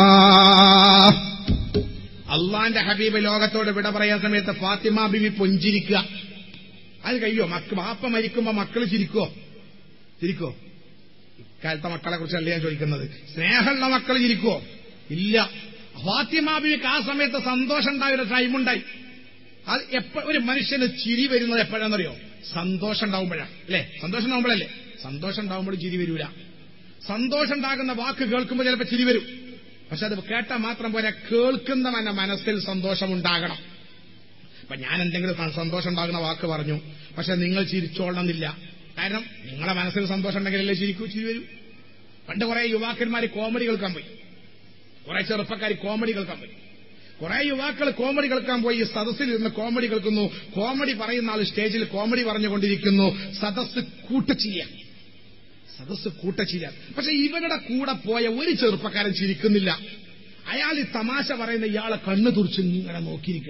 അള്ളാന്റെ ഹബീബ് ലോകത്തോട് വിട പറയാൻ സമയത്ത് ഫാത്തിമ ബിബി പൊഞ്ചിരിക്കുക അത് കഴിയോ മക്ക വാപ്പ മരിക്കുമ്പോ മക്കൾ ചിരിക്കോ ചിരിക്കോ കാലത്തെ മക്കളെ കുറിച്ചല്ല ഞാൻ ചോദിക്കുന്നത് സ്നേഹമുള്ള മക്കൾ ചിരിക്കോ ഇല്ല ഫാത്തിമ ബിബിക്ക് ആ സമയത്ത് സന്തോഷം ഉണ്ടായ ഒരു ടൈമുണ്ടായി അത് എപ്പോ ഒരു മനുഷ്യന് ചിരി വരുന്നത് എപ്പോഴാണെന്നറിയോ സന്തോഷം ഉണ്ടാവുമ്പോഴാണ് അല്ലേ സന്തോഷം ഉണ്ടാവുമ്പോഴല്ലേ സന്തോഷം ഉണ്ടാവുമ്പോൾ ചിരി വരൂല സന്തോഷം ഉണ്ടാകുന്ന വാക്ക് കേൾക്കുമ്പോൾ ചിലപ്പോൾ ചിരി വരും പക്ഷെ അത് കേട്ടാൽ മാത്രം പോലെ കേൾക്കുന്നവന്റെ മനസ്സിൽ സന്തോഷമുണ്ടാകണം അപ്പൊ ഞാൻ എന്തെങ്കിലും സന്തോഷം ഉണ്ടാകുന്ന വാക്ക് പറഞ്ഞു പക്ഷെ നിങ്ങൾ ചിരിച്ചോളണമെന്നില്ല കാരണം നിങ്ങളെ മനസ്സിൽ സന്തോഷം ഉണ്ടെങ്കിലല്ലേ ചിരിക്കൂ ചിരി വരൂ പണ്ട് കുറെ യുവാക്കന്മാർ കോമഡി കേൾക്കാൻ പോയി കുറെ ചെറുപ്പക്കാർ കോമഡി കേൾക്കാൻ പോയി കുറെ യുവാക്കൾ കോമഡി കേൾക്കാൻ പോയി സദസ്സിൽ ഇരുന്ന് കോമഡി കേൾക്കുന്നു കോമഡി പറയുന്ന ആൾ സ്റ്റേജിൽ കോമഡി പറഞ്ഞുകൊണ്ടിരിക്കുന്നു സദസ് കൂട്ടച്ചിരിയ സദസ് കൂട്ടച്ചിരിയ പക്ഷെ ഇവരുടെ കൂടെ പോയ ഒരു ചെറുപ്പക്കാരൻ ചിരിക്കുന്നില്ല അയാൾ ഈ തമാശ പറയുന്ന ഇയാളെ കണ്ണു തുറിച്ച് ഇങ്ങനെ നോക്കിയിരിക്കുക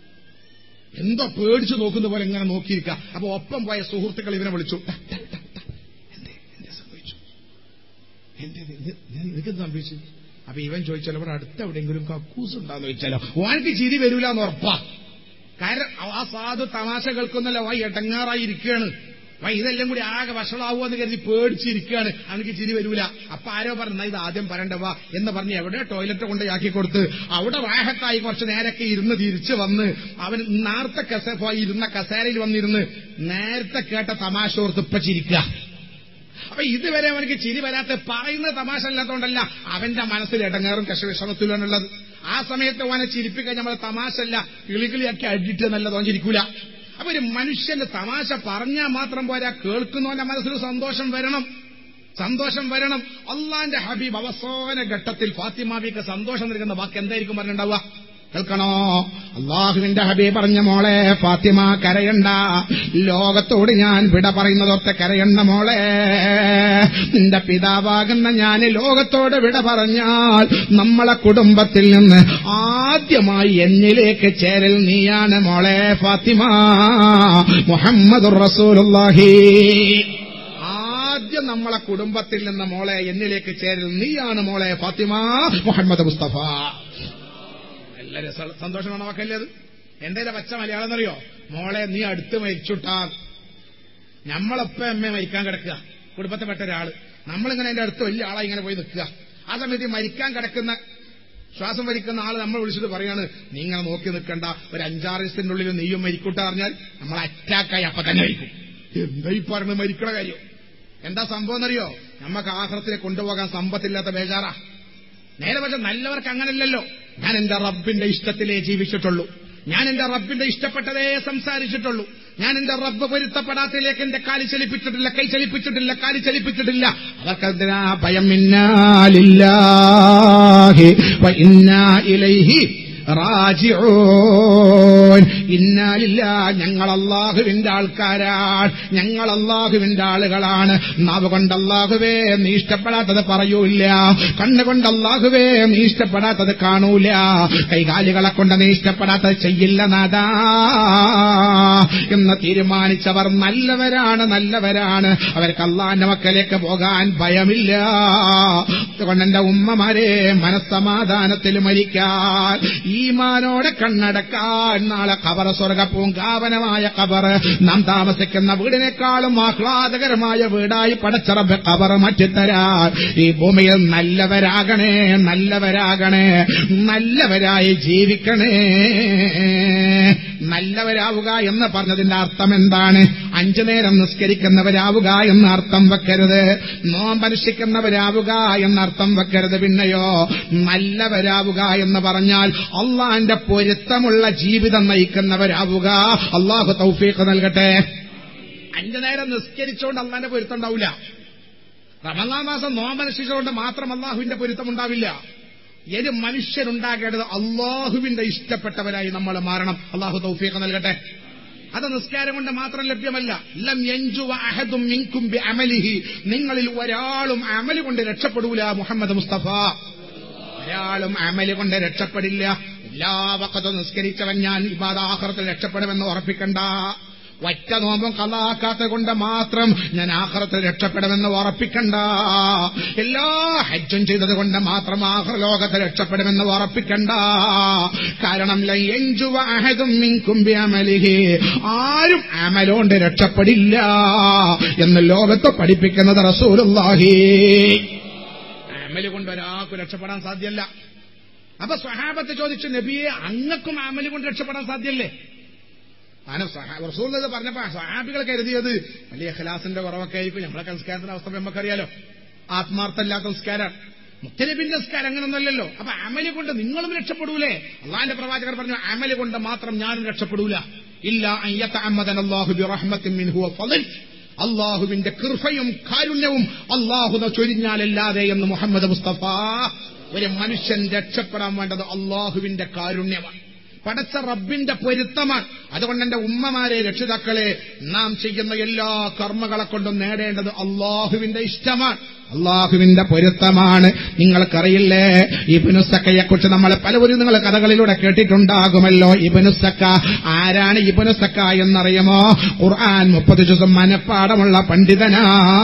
എന്തോ പേടിച്ചു നോക്കുന്ന പോലെ ഇങ്ങനെ നോക്കിയിരിക്കുക അപ്പൊ ഒപ്പം പോയ സുഹൃത്തുക്കൾ ഇവനെ വിളിച്ചു "ടാ, ടാ, ടാ, ടാ. എന്തേ എന്തേ സംഭവിച്ചു എന്തേ നിനക്കെന്ത് സംഭവിച്ചു അപ്പൊ ഇവൻ ചോദിച്ചാലോ ഇവിടെ അടുത്ത് എവിടെയെങ്കിലും കക്കൂസ് ഉണ്ടാന്ന് ചോദിച്ചാലോ ഓനക്ക് ചിരി വരൂല എന്ന് ഉറപ്പാ കാരണം ആ സാധു തമാശ കേൾക്കുന്നല്ലോ വാ എടങ്ങാറായി ഇരിക്കുകയാണ് വാ ഇതെല്ലാം കൂടി ആകെ വഷളാവുക എന്ന് കരുതി പേടിച്ചിരിക്കുകയാണ് അവനക്ക് ചിരി വരൂല അപ്പൊ ആരോ പറഞ്ഞ ഇത് ആദ്യം പറയണ്ട വാ എന്ന് പറഞ്ഞ് എവിടെ ടോയ്ലറ്റ് കൊണ്ട് ആക്കി കൊടുത്ത് അവിടെ വാഹത്തായി കുറച്ച് നേരൊക്കെ ഇരുന്ന് തിരിച്ചു വന്ന് അവൻ നേരത്തെ കസ പോയി ഇരുന്ന കസേരയിൽ വന്നിരുന്ന് നേരത്തെ കേട്ട തമാശ ഓർത്ത് ഇപ്പൊ ചിരിക്കുക അപ്പൊ ഇതുവരെ അവനക്ക് ചിരി വരാത്ത പറയുന്ന തമാശ അല്ലാത്തതുകൊണ്ടല്ല അവന്റെ മനസ്സിൽ ഇടങ്ങേറും കശവിഷമത്തിലാണുള്ളത് ആ സമയത്ത് അവനെ ചിരിപ്പിക്കാൻ നമ്മൾ തമാശല്ല കിളികിളിയാക്കി അടിയിട്ട് നല്ല തോന്നിരിക്കൂല അപ്പൊ ഒരു മനുഷ്യന്റെ തമാശ പറഞ്ഞാൽ മാത്രം പോരാ കേൾക്കുന്നവന്റെ മനസ്സിൽ സന്തോഷം വരണം സന്തോഷം വരണം അള്ളാന്റെ ഹബീബ് അവസാന ഘട്ടത്തിൽ ഫാത്തിമാബിക്ക് സന്തോഷം നൽകുന്ന വാക്ക് എന്തായിരിക്കും പറഞ്ഞിട്ടുണ്ടാവുക കേൾക്കണോ അള്ളാഹുവിന്റെ ഹബീബ് പറഞ്ഞ മോളെ ഫാത്തിമ കരയണ്ട ലോകത്തോട് ഞാൻ വിട പറയുന്നതൊക്കെ കരയണ്ട മോളെ നിന്റെ പിതാവാകുന്ന ഞാൻ ലോകത്തോട് വിട പറഞ്ഞാൽ നമ്മളെ കുടുംബത്തിൽ നിന്ന് ആദ്യമായി എന്നിലേക്ക് ചേരൽ നീയാണ് മോളെ ഫാത്തിമ മുഹമ്മദ് റസൂലുള്ളാഹി ആദ്യം നമ്മളെ കുടുംബത്തിൽ നിന്ന് മോളെ എന്നിലേക്ക് ചേരൽ നീയാണ് മോളെ ഫാത്തിമ മുഹമ്മദ് മുസ്തഫ നല്ല രസ സന്തോഷമാണ് നമുക്കല്ലേ അത് എന്റെ പച്ച മലയാളം എന്നറിയോ മോളെ നീ അടുത്ത് മരിച്ചുട്ടാ നമ്മളൊപ്പം അമ്മ മരിക്കാൻ കിടക്കുക കുടുംബത്തിൽപ്പെട്ട ഒരാള് നമ്മളിങ്ങനെ എന്റെ അടുത്ത് വലിയ ആളായി ഇങ്ങനെ പോയി നിൽക്കുക ആ സമയത്ത് ഈ മരിക്കാൻ കിടക്കുന്ന ശ്വാസം വലിക്കുന്ന ആള് നമ്മൾ വിളിച്ചിട്ട് പറയാണ് നീ ഇങ്ങനെ നോക്കി നിൽക്കണ്ട ഒരു അഞ്ചാറ് ദിവസത്തിന്റെ ഉള്ളിൽ നെയ്യും മരിക്കൂട്ട പറഞ്ഞാൽ നമ്മൾ അറ്റാക്കായി അപ്പൊ തന്നെ മരിക്കും എന്താ ഈ പറഞ്ഞത് മരിക്കണ കാര്യം എന്താ സംഭവം എന്നറിയോ നമുക്ക് ആഹ്റത്തിനെ കൊണ്ടുപോകാൻ സമ്പത്തില്ലാത്ത ബേജാറാ നേരെ പക്ഷെ നല്ലവർക്ക് അങ്ങനല്ലല്ലോ ഞാൻ എന്റെ റബ്ബിന്റെ ഇഷ്ടത്തിലേ ജീവിച്ചിട്ടുള്ളൂ ഞാൻ എന്റെ റബ്ബിന്റെ ഇഷ്ടപ്പെട്ടതേ സംസാരിച്ചിട്ടുള്ളൂ ഞാൻ എന്റെ റബ്ബ് പൊരുത്തപ്പെടാത്തതിലേക്ക് എന്റെ കാല് ചലിപ്പിച്ചിട്ടില്ല കൈ ചലിപ്പിച്ചിട്ടില്ല കാല് ചലിപ്പിച്ചിട്ടില്ല അവർക്കെന്തിനാ ഭയം ഇന്നാലില്ലാഹി വ ഇന്നാ ഇലൈഹി റാജിഊൻ ഇന്നാലില്ല ഞങ്ങൾ അള്ളാഹുവിന്റെ ആൾക്കാരാണ് ഞങ്ങൾ അള്ളാഹുവിന്റെ ആളുകളാണ് നാവ് കൊണ്ട് അള്ളാഹുവേ നീ ഇഷ്ടപ്പെടാത്തത് പറയൂല കണ്ണുകൊണ്ട് അള്ളാഹുവേ നീ ഇഷ്ടപ്പെടാത്തത് കാണൂല കൈകാലുകളെ കൊണ്ട് നീ ഇഷ്ടപ്പെടാത്തത് ചെയ്യില്ല നാദാ എന്ന് തീരുമാനിച്ചവർ നല്ലവരാണ് നല്ലവരാണ് അവർക്ക് അള്ളാന്റെ മക്കളിലേക്ക് പോകാൻ ഭയമില്ല അതുകൊണ്ട് എന്റെ ഉമ്മമാരെ മനസ്സമാധാനത്തിൽ മരിക്കാൻ ഈമാനോടെ കണ്ണടക്കാൻ നാളെ കബർ സ്വർഗ പൂങ്കാവനമായ കബർ നാം താമസിക്കുന്ന വീടിനേക്കാളും ആഹ്ലാദകരമായ വീടായി പടച്ചറബ് കബർ മാറ്റിത്തരാൻ ഈ ഭൂമിയിൽ നല്ലവരാകണേ നല്ലവരാകണേ നല്ലവരായി ജീവിക്കണേ നല്ലവരാവുക എന്ന് പറഞ്ഞതിന്റെ അർത്ഥം എന്താണ് അഞ്ചു നേരം നിസ്കരിക്കുന്നവരാവുക എന്ന അർത്ഥം വെക്കരുത് നോമ്പനുഷ്ഠിക്കുന്നവരാവുക എന്നർത്ഥം വെക്കരുത് പിന്നെയോ നല്ലവരാവുക എന്ന് പറഞ്ഞാൽ അള്ളാന്റെ പൊരുത്തമുള്ള ജീവിതം നയിക്കുന്നവരാവുക അള്ളാഹു തൗഫീഖ് നൽകട്ടെ അഞ്ചു നേരം നിസ്കരിച്ചുകൊണ്ട് അള്ളാന്റെ പൊരുത്തം ഉണ്ടാവില്ല റമദാൻ മാസം നോമ്പനുഷ്ഠിച്ചുകൊണ്ട് മാത്രം അള്ളാഹുവിന്റെ പൊരുത്തം ഉണ്ടാവില്ല ഒരു മനുഷ്യനുണ്ടാകേണ്ടത് അള്ളാഹുവിന്റെ ഇഷ്ടപ്പെട്ടവരായി നമ്മൾ മാറണം അള്ളാഹു തൗഫീഖ് നൽകട്ടെ അത് നിസ്കാരം കൊണ്ട് മാത്രം ലഭ്യമല്ല ലം യൻജുവ അഹദും മിൻകും ബി അമലിഹി നിങ്ങളിൽ ഒരാളും അമല് കൊണ്ട് രക്ഷപ്പെടൂല മുഹമ്മദ് മുസ്തഫ ഒരാളും അമല് കൊണ്ട് രക്ഷപ്പെടില്ല എല്ലാ വക്കത്തും നിസ്കരിച്ചവൻ ഞാൻ ഇബാദാഹ്റത്തിൽ രക്ഷപ്പെടുമെന്ന് ഉറപ്പിക്കണ്ട ഒറ്റ നോമ്പും കലാക്കാത്ത കൊണ്ട് മാത്രം ഞാൻ ആഹ്റത്തിൽ രക്ഷപ്പെടുമെന്ന് ഉറപ്പിക്കണ്ട എല്ലാ ഹജ്ജും ചെയ്തത് കൊണ്ട് മാത്രം ആഹ്റ ലോകത്ത് രക്ഷപ്പെടുമെന്ന് ഉറപ്പിക്കണ്ട കാരണം ലയ്യഞ്ചുവ അഹദും മിൻകും ബിഅമലിഹി ആരും അമലോണ്ട് രക്ഷപ്പെടില്ല എന്ന് ലോകത്ത് പഠിപ്പിക്കുന്നത് റസൂലുള്ളാഹി അമല് കൊണ്ട് ഒരാൾക്കും രക്ഷപ്പെടാൻ സാധ്യല്ല അപ്പൊ സ്വഹാബത്ത് ചോദിച്ചു നബിയെ അങ്ങക്കും അമല് കൊണ്ട് രക്ഷപ്പെടാൻ സാധ്യല്ലേ അങ്ങനെ റസൂൽ ഇത് പറഞ്ഞപ്പോ സഹാബികൾ കരുതിയത് വലിയ ഖലാസിന്റെ കുറവൊക്കെ ആയിരിക്കും നമ്മളെ സംസ്കാരത്തിന്റെ അവസ്ഥ നമുക്കറിയാലോ ആത്മാർത്ഥമില്ലാത്ത സംസ്കാരം മുത്തനബിന്റെ സംസ്കാരം അങ്ങനൊന്നല്ലല്ലോ അപ്പൊ അമല് കൊണ്ട് നിങ്ങളും രക്ഷപ്പെടൂലേ അള്ളാന്റെ പ്രവാചകർ പറഞ്ഞു അമല് കൊണ്ട് മാത്രം ഞാനും രക്ഷപ്പെടൂല ഇല്ല അയ്യത്തഅമ്മദനല്ലാഹു ബിറഹ്മത്തിൻ മിൻഹു വഫളൽ അള്ളാഹുവിന്റെ കൃപയും കാരുണ്യവും അള്ളാഹുന ചൊരിഞ്ഞാലല്ലാതെ എന്ന് മുഹമ്മദ് മുസ്തഫ ഒരു മനുഷ്യൻ രക്ഷപ്പെടാൻ വേണ്ടത് അള്ളാഹുവിന്റെ കാരുണ്യമാണ് പടച്ച റബ്ബിന്റെ പൊരുത്തമാണ് അതുകൊണ്ട് എന്റെ ഉമ്മമാരെ രക്ഷിതാക്കളെ നാം ചെയ്യുന്ന എല്ലാ കർമ്മങ്ങളെ കൊണ്ടും നേടേണ്ടത് അള്ളാഹുവിന്റെ ഇഷ്ടമാണ് അള്ളാഹുവിന്റെ പൊരുത്തമാണ് നിങ്ങൾക്കറിയില്ലേ ഇബിനുസക്കയെ കുറിച്ച് നമ്മൾ പലവരും നിങ്ങൾ കഥകളിലൂടെ കേട്ടിട്ടുണ്ടാകുമല്ലോ ഇബിനുസക്ക ആരാണ് ഇബിനുസക്ക എന്നറിയുമോ ഖുർആൻ മുപ്പത് ദിവസം മനപ്പാടമുള്ള പണ്ഡിതനാ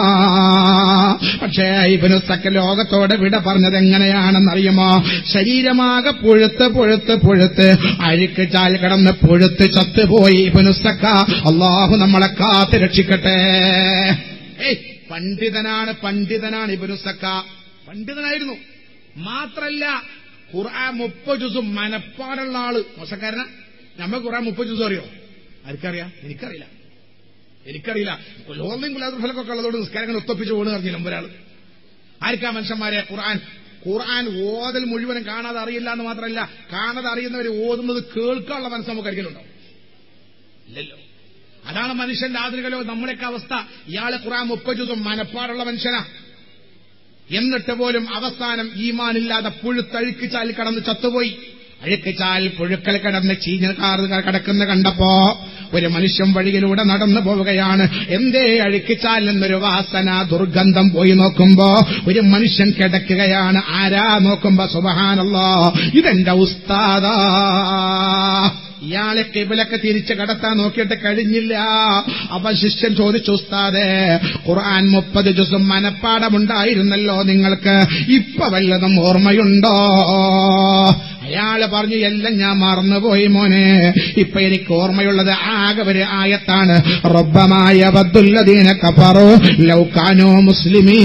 പക്ഷേ ഇബിനുസക്ക ലോകത്തോട് വിട പറഞ്ഞത് എങ്ങനെയാണെന്നറിയുമോ ശരീരമാകെ പുഴുത്ത് പുഴുത്ത് പുഴുത്ത് അഴുക്ക് ചാൽ കിടന്ന് പുഴുത്ത് ചത്തുപോയി ഇബിനുസക്ക അള്ളാഹു നമ്മളെ കാത്ത് രക്ഷിക്കട്ടെ ഏയ് പണ്ഡിതനാണ് പണ്ഡിതനാണ് ഇബനുസക്ക പണ്ഡിതനായിരുന്നു മാത്രല്ല ഖുർആൻ മുപ്പത് ജുസും മനപ്പാടുള്ള ആള് മോശക്കാരന നമ്മൾ ഖുർആൻ മുപ്പത് ജുസും അറിയോ ആർക്കറിയാം എനിക്കറിയില്ല എനിക്കറിയില്ല ലോകം കുലാദുൽ ഫലക്കൊക്കെ ഉള്ളതോട് നിസ്കാരങ്ങൾ ഒത്തൊപ്പിച്ച് പോണ് അറിഞ്ഞില്ല ഒരാൾ ആർക്കാ മനുഷ്യന്മാരെ ഖുർആൻ ഖുർആൻ ഓതൽ മുഴുവനും കാണാതെ അറിയില്ല എന്ന് മാത്രമല്ല കാണാതെ അറിയുന്നവർ ഓതുന്നത് കേൾക്കാനുള്ള മനസ്സ് നമുക്ക് ഒരിക്കലുണ്ടോ ഇല്ലല്ലോ അതാണ് മനുഷ്യന്റെ ആധുനിക ലോകം നമ്മുടെയൊക്കെ അവസ്ഥ ഇയാളെ ഖുറാൻ മുപ്പജുതും മനപ്പാടുള്ള മനുഷ്യനാ എന്നിട്ട് പോലും അവസാനം ഈമാനില്ലാതെ പുഴുത്തഴുക്ക് ചാൽ കടന്ന് ചത്തുപോയി അഴുക്കുചാൽ പുഴുക്കൽ കിടന്ന് ചീഞ്ഞ കിടക്കുന്ന കണ്ടപ്പോ ഒരു മനുഷ്യൻ വഴിയിലൂടെ നടന്നു പോവുകയാണ് എന്തേ അഴുക്കിച്ചാൽ എന്നൊരു വാസന ദുർഗന്ധം പോയി നോക്കുമ്പോ ഒരു മനുഷ്യൻ കിടക്കുകയാണ് ആരാ നോക്കുമ്പോ സുബഹാനല്ലോ ഇതെന്റെ ഉസ്താദാ ഇയാളെ കിബിലൊക്കെ തിരിച്ച് കടത്താൻ നോക്കിയിട്ട് കഴിഞ്ഞില്ല അപ്പൊ ശിഷ്യൻ ചോദിച്ചു ഉസ്താദേ ഖുർആൻ മുപ്പത് ജുസും മനപ്പാടമുണ്ടായിരുന്നല്ലോ നിങ്ങൾക്ക് ഇപ്പൊ വല്ലതും ഓർമ്മയുണ്ടോ അയാള് പറഞ്ഞു എല്ലാം ഞാൻ മറന്നുപോയി മോനെ ഇപ്പൊ എനിക്ക് ഓർമ്മയുള്ളത് ആകെ ഒരു ആയത്താണ് റബ്ബമായ ബദ്ദുല്ലദീന കഫറോ ലൗകാനോ മുസ്ലിമീ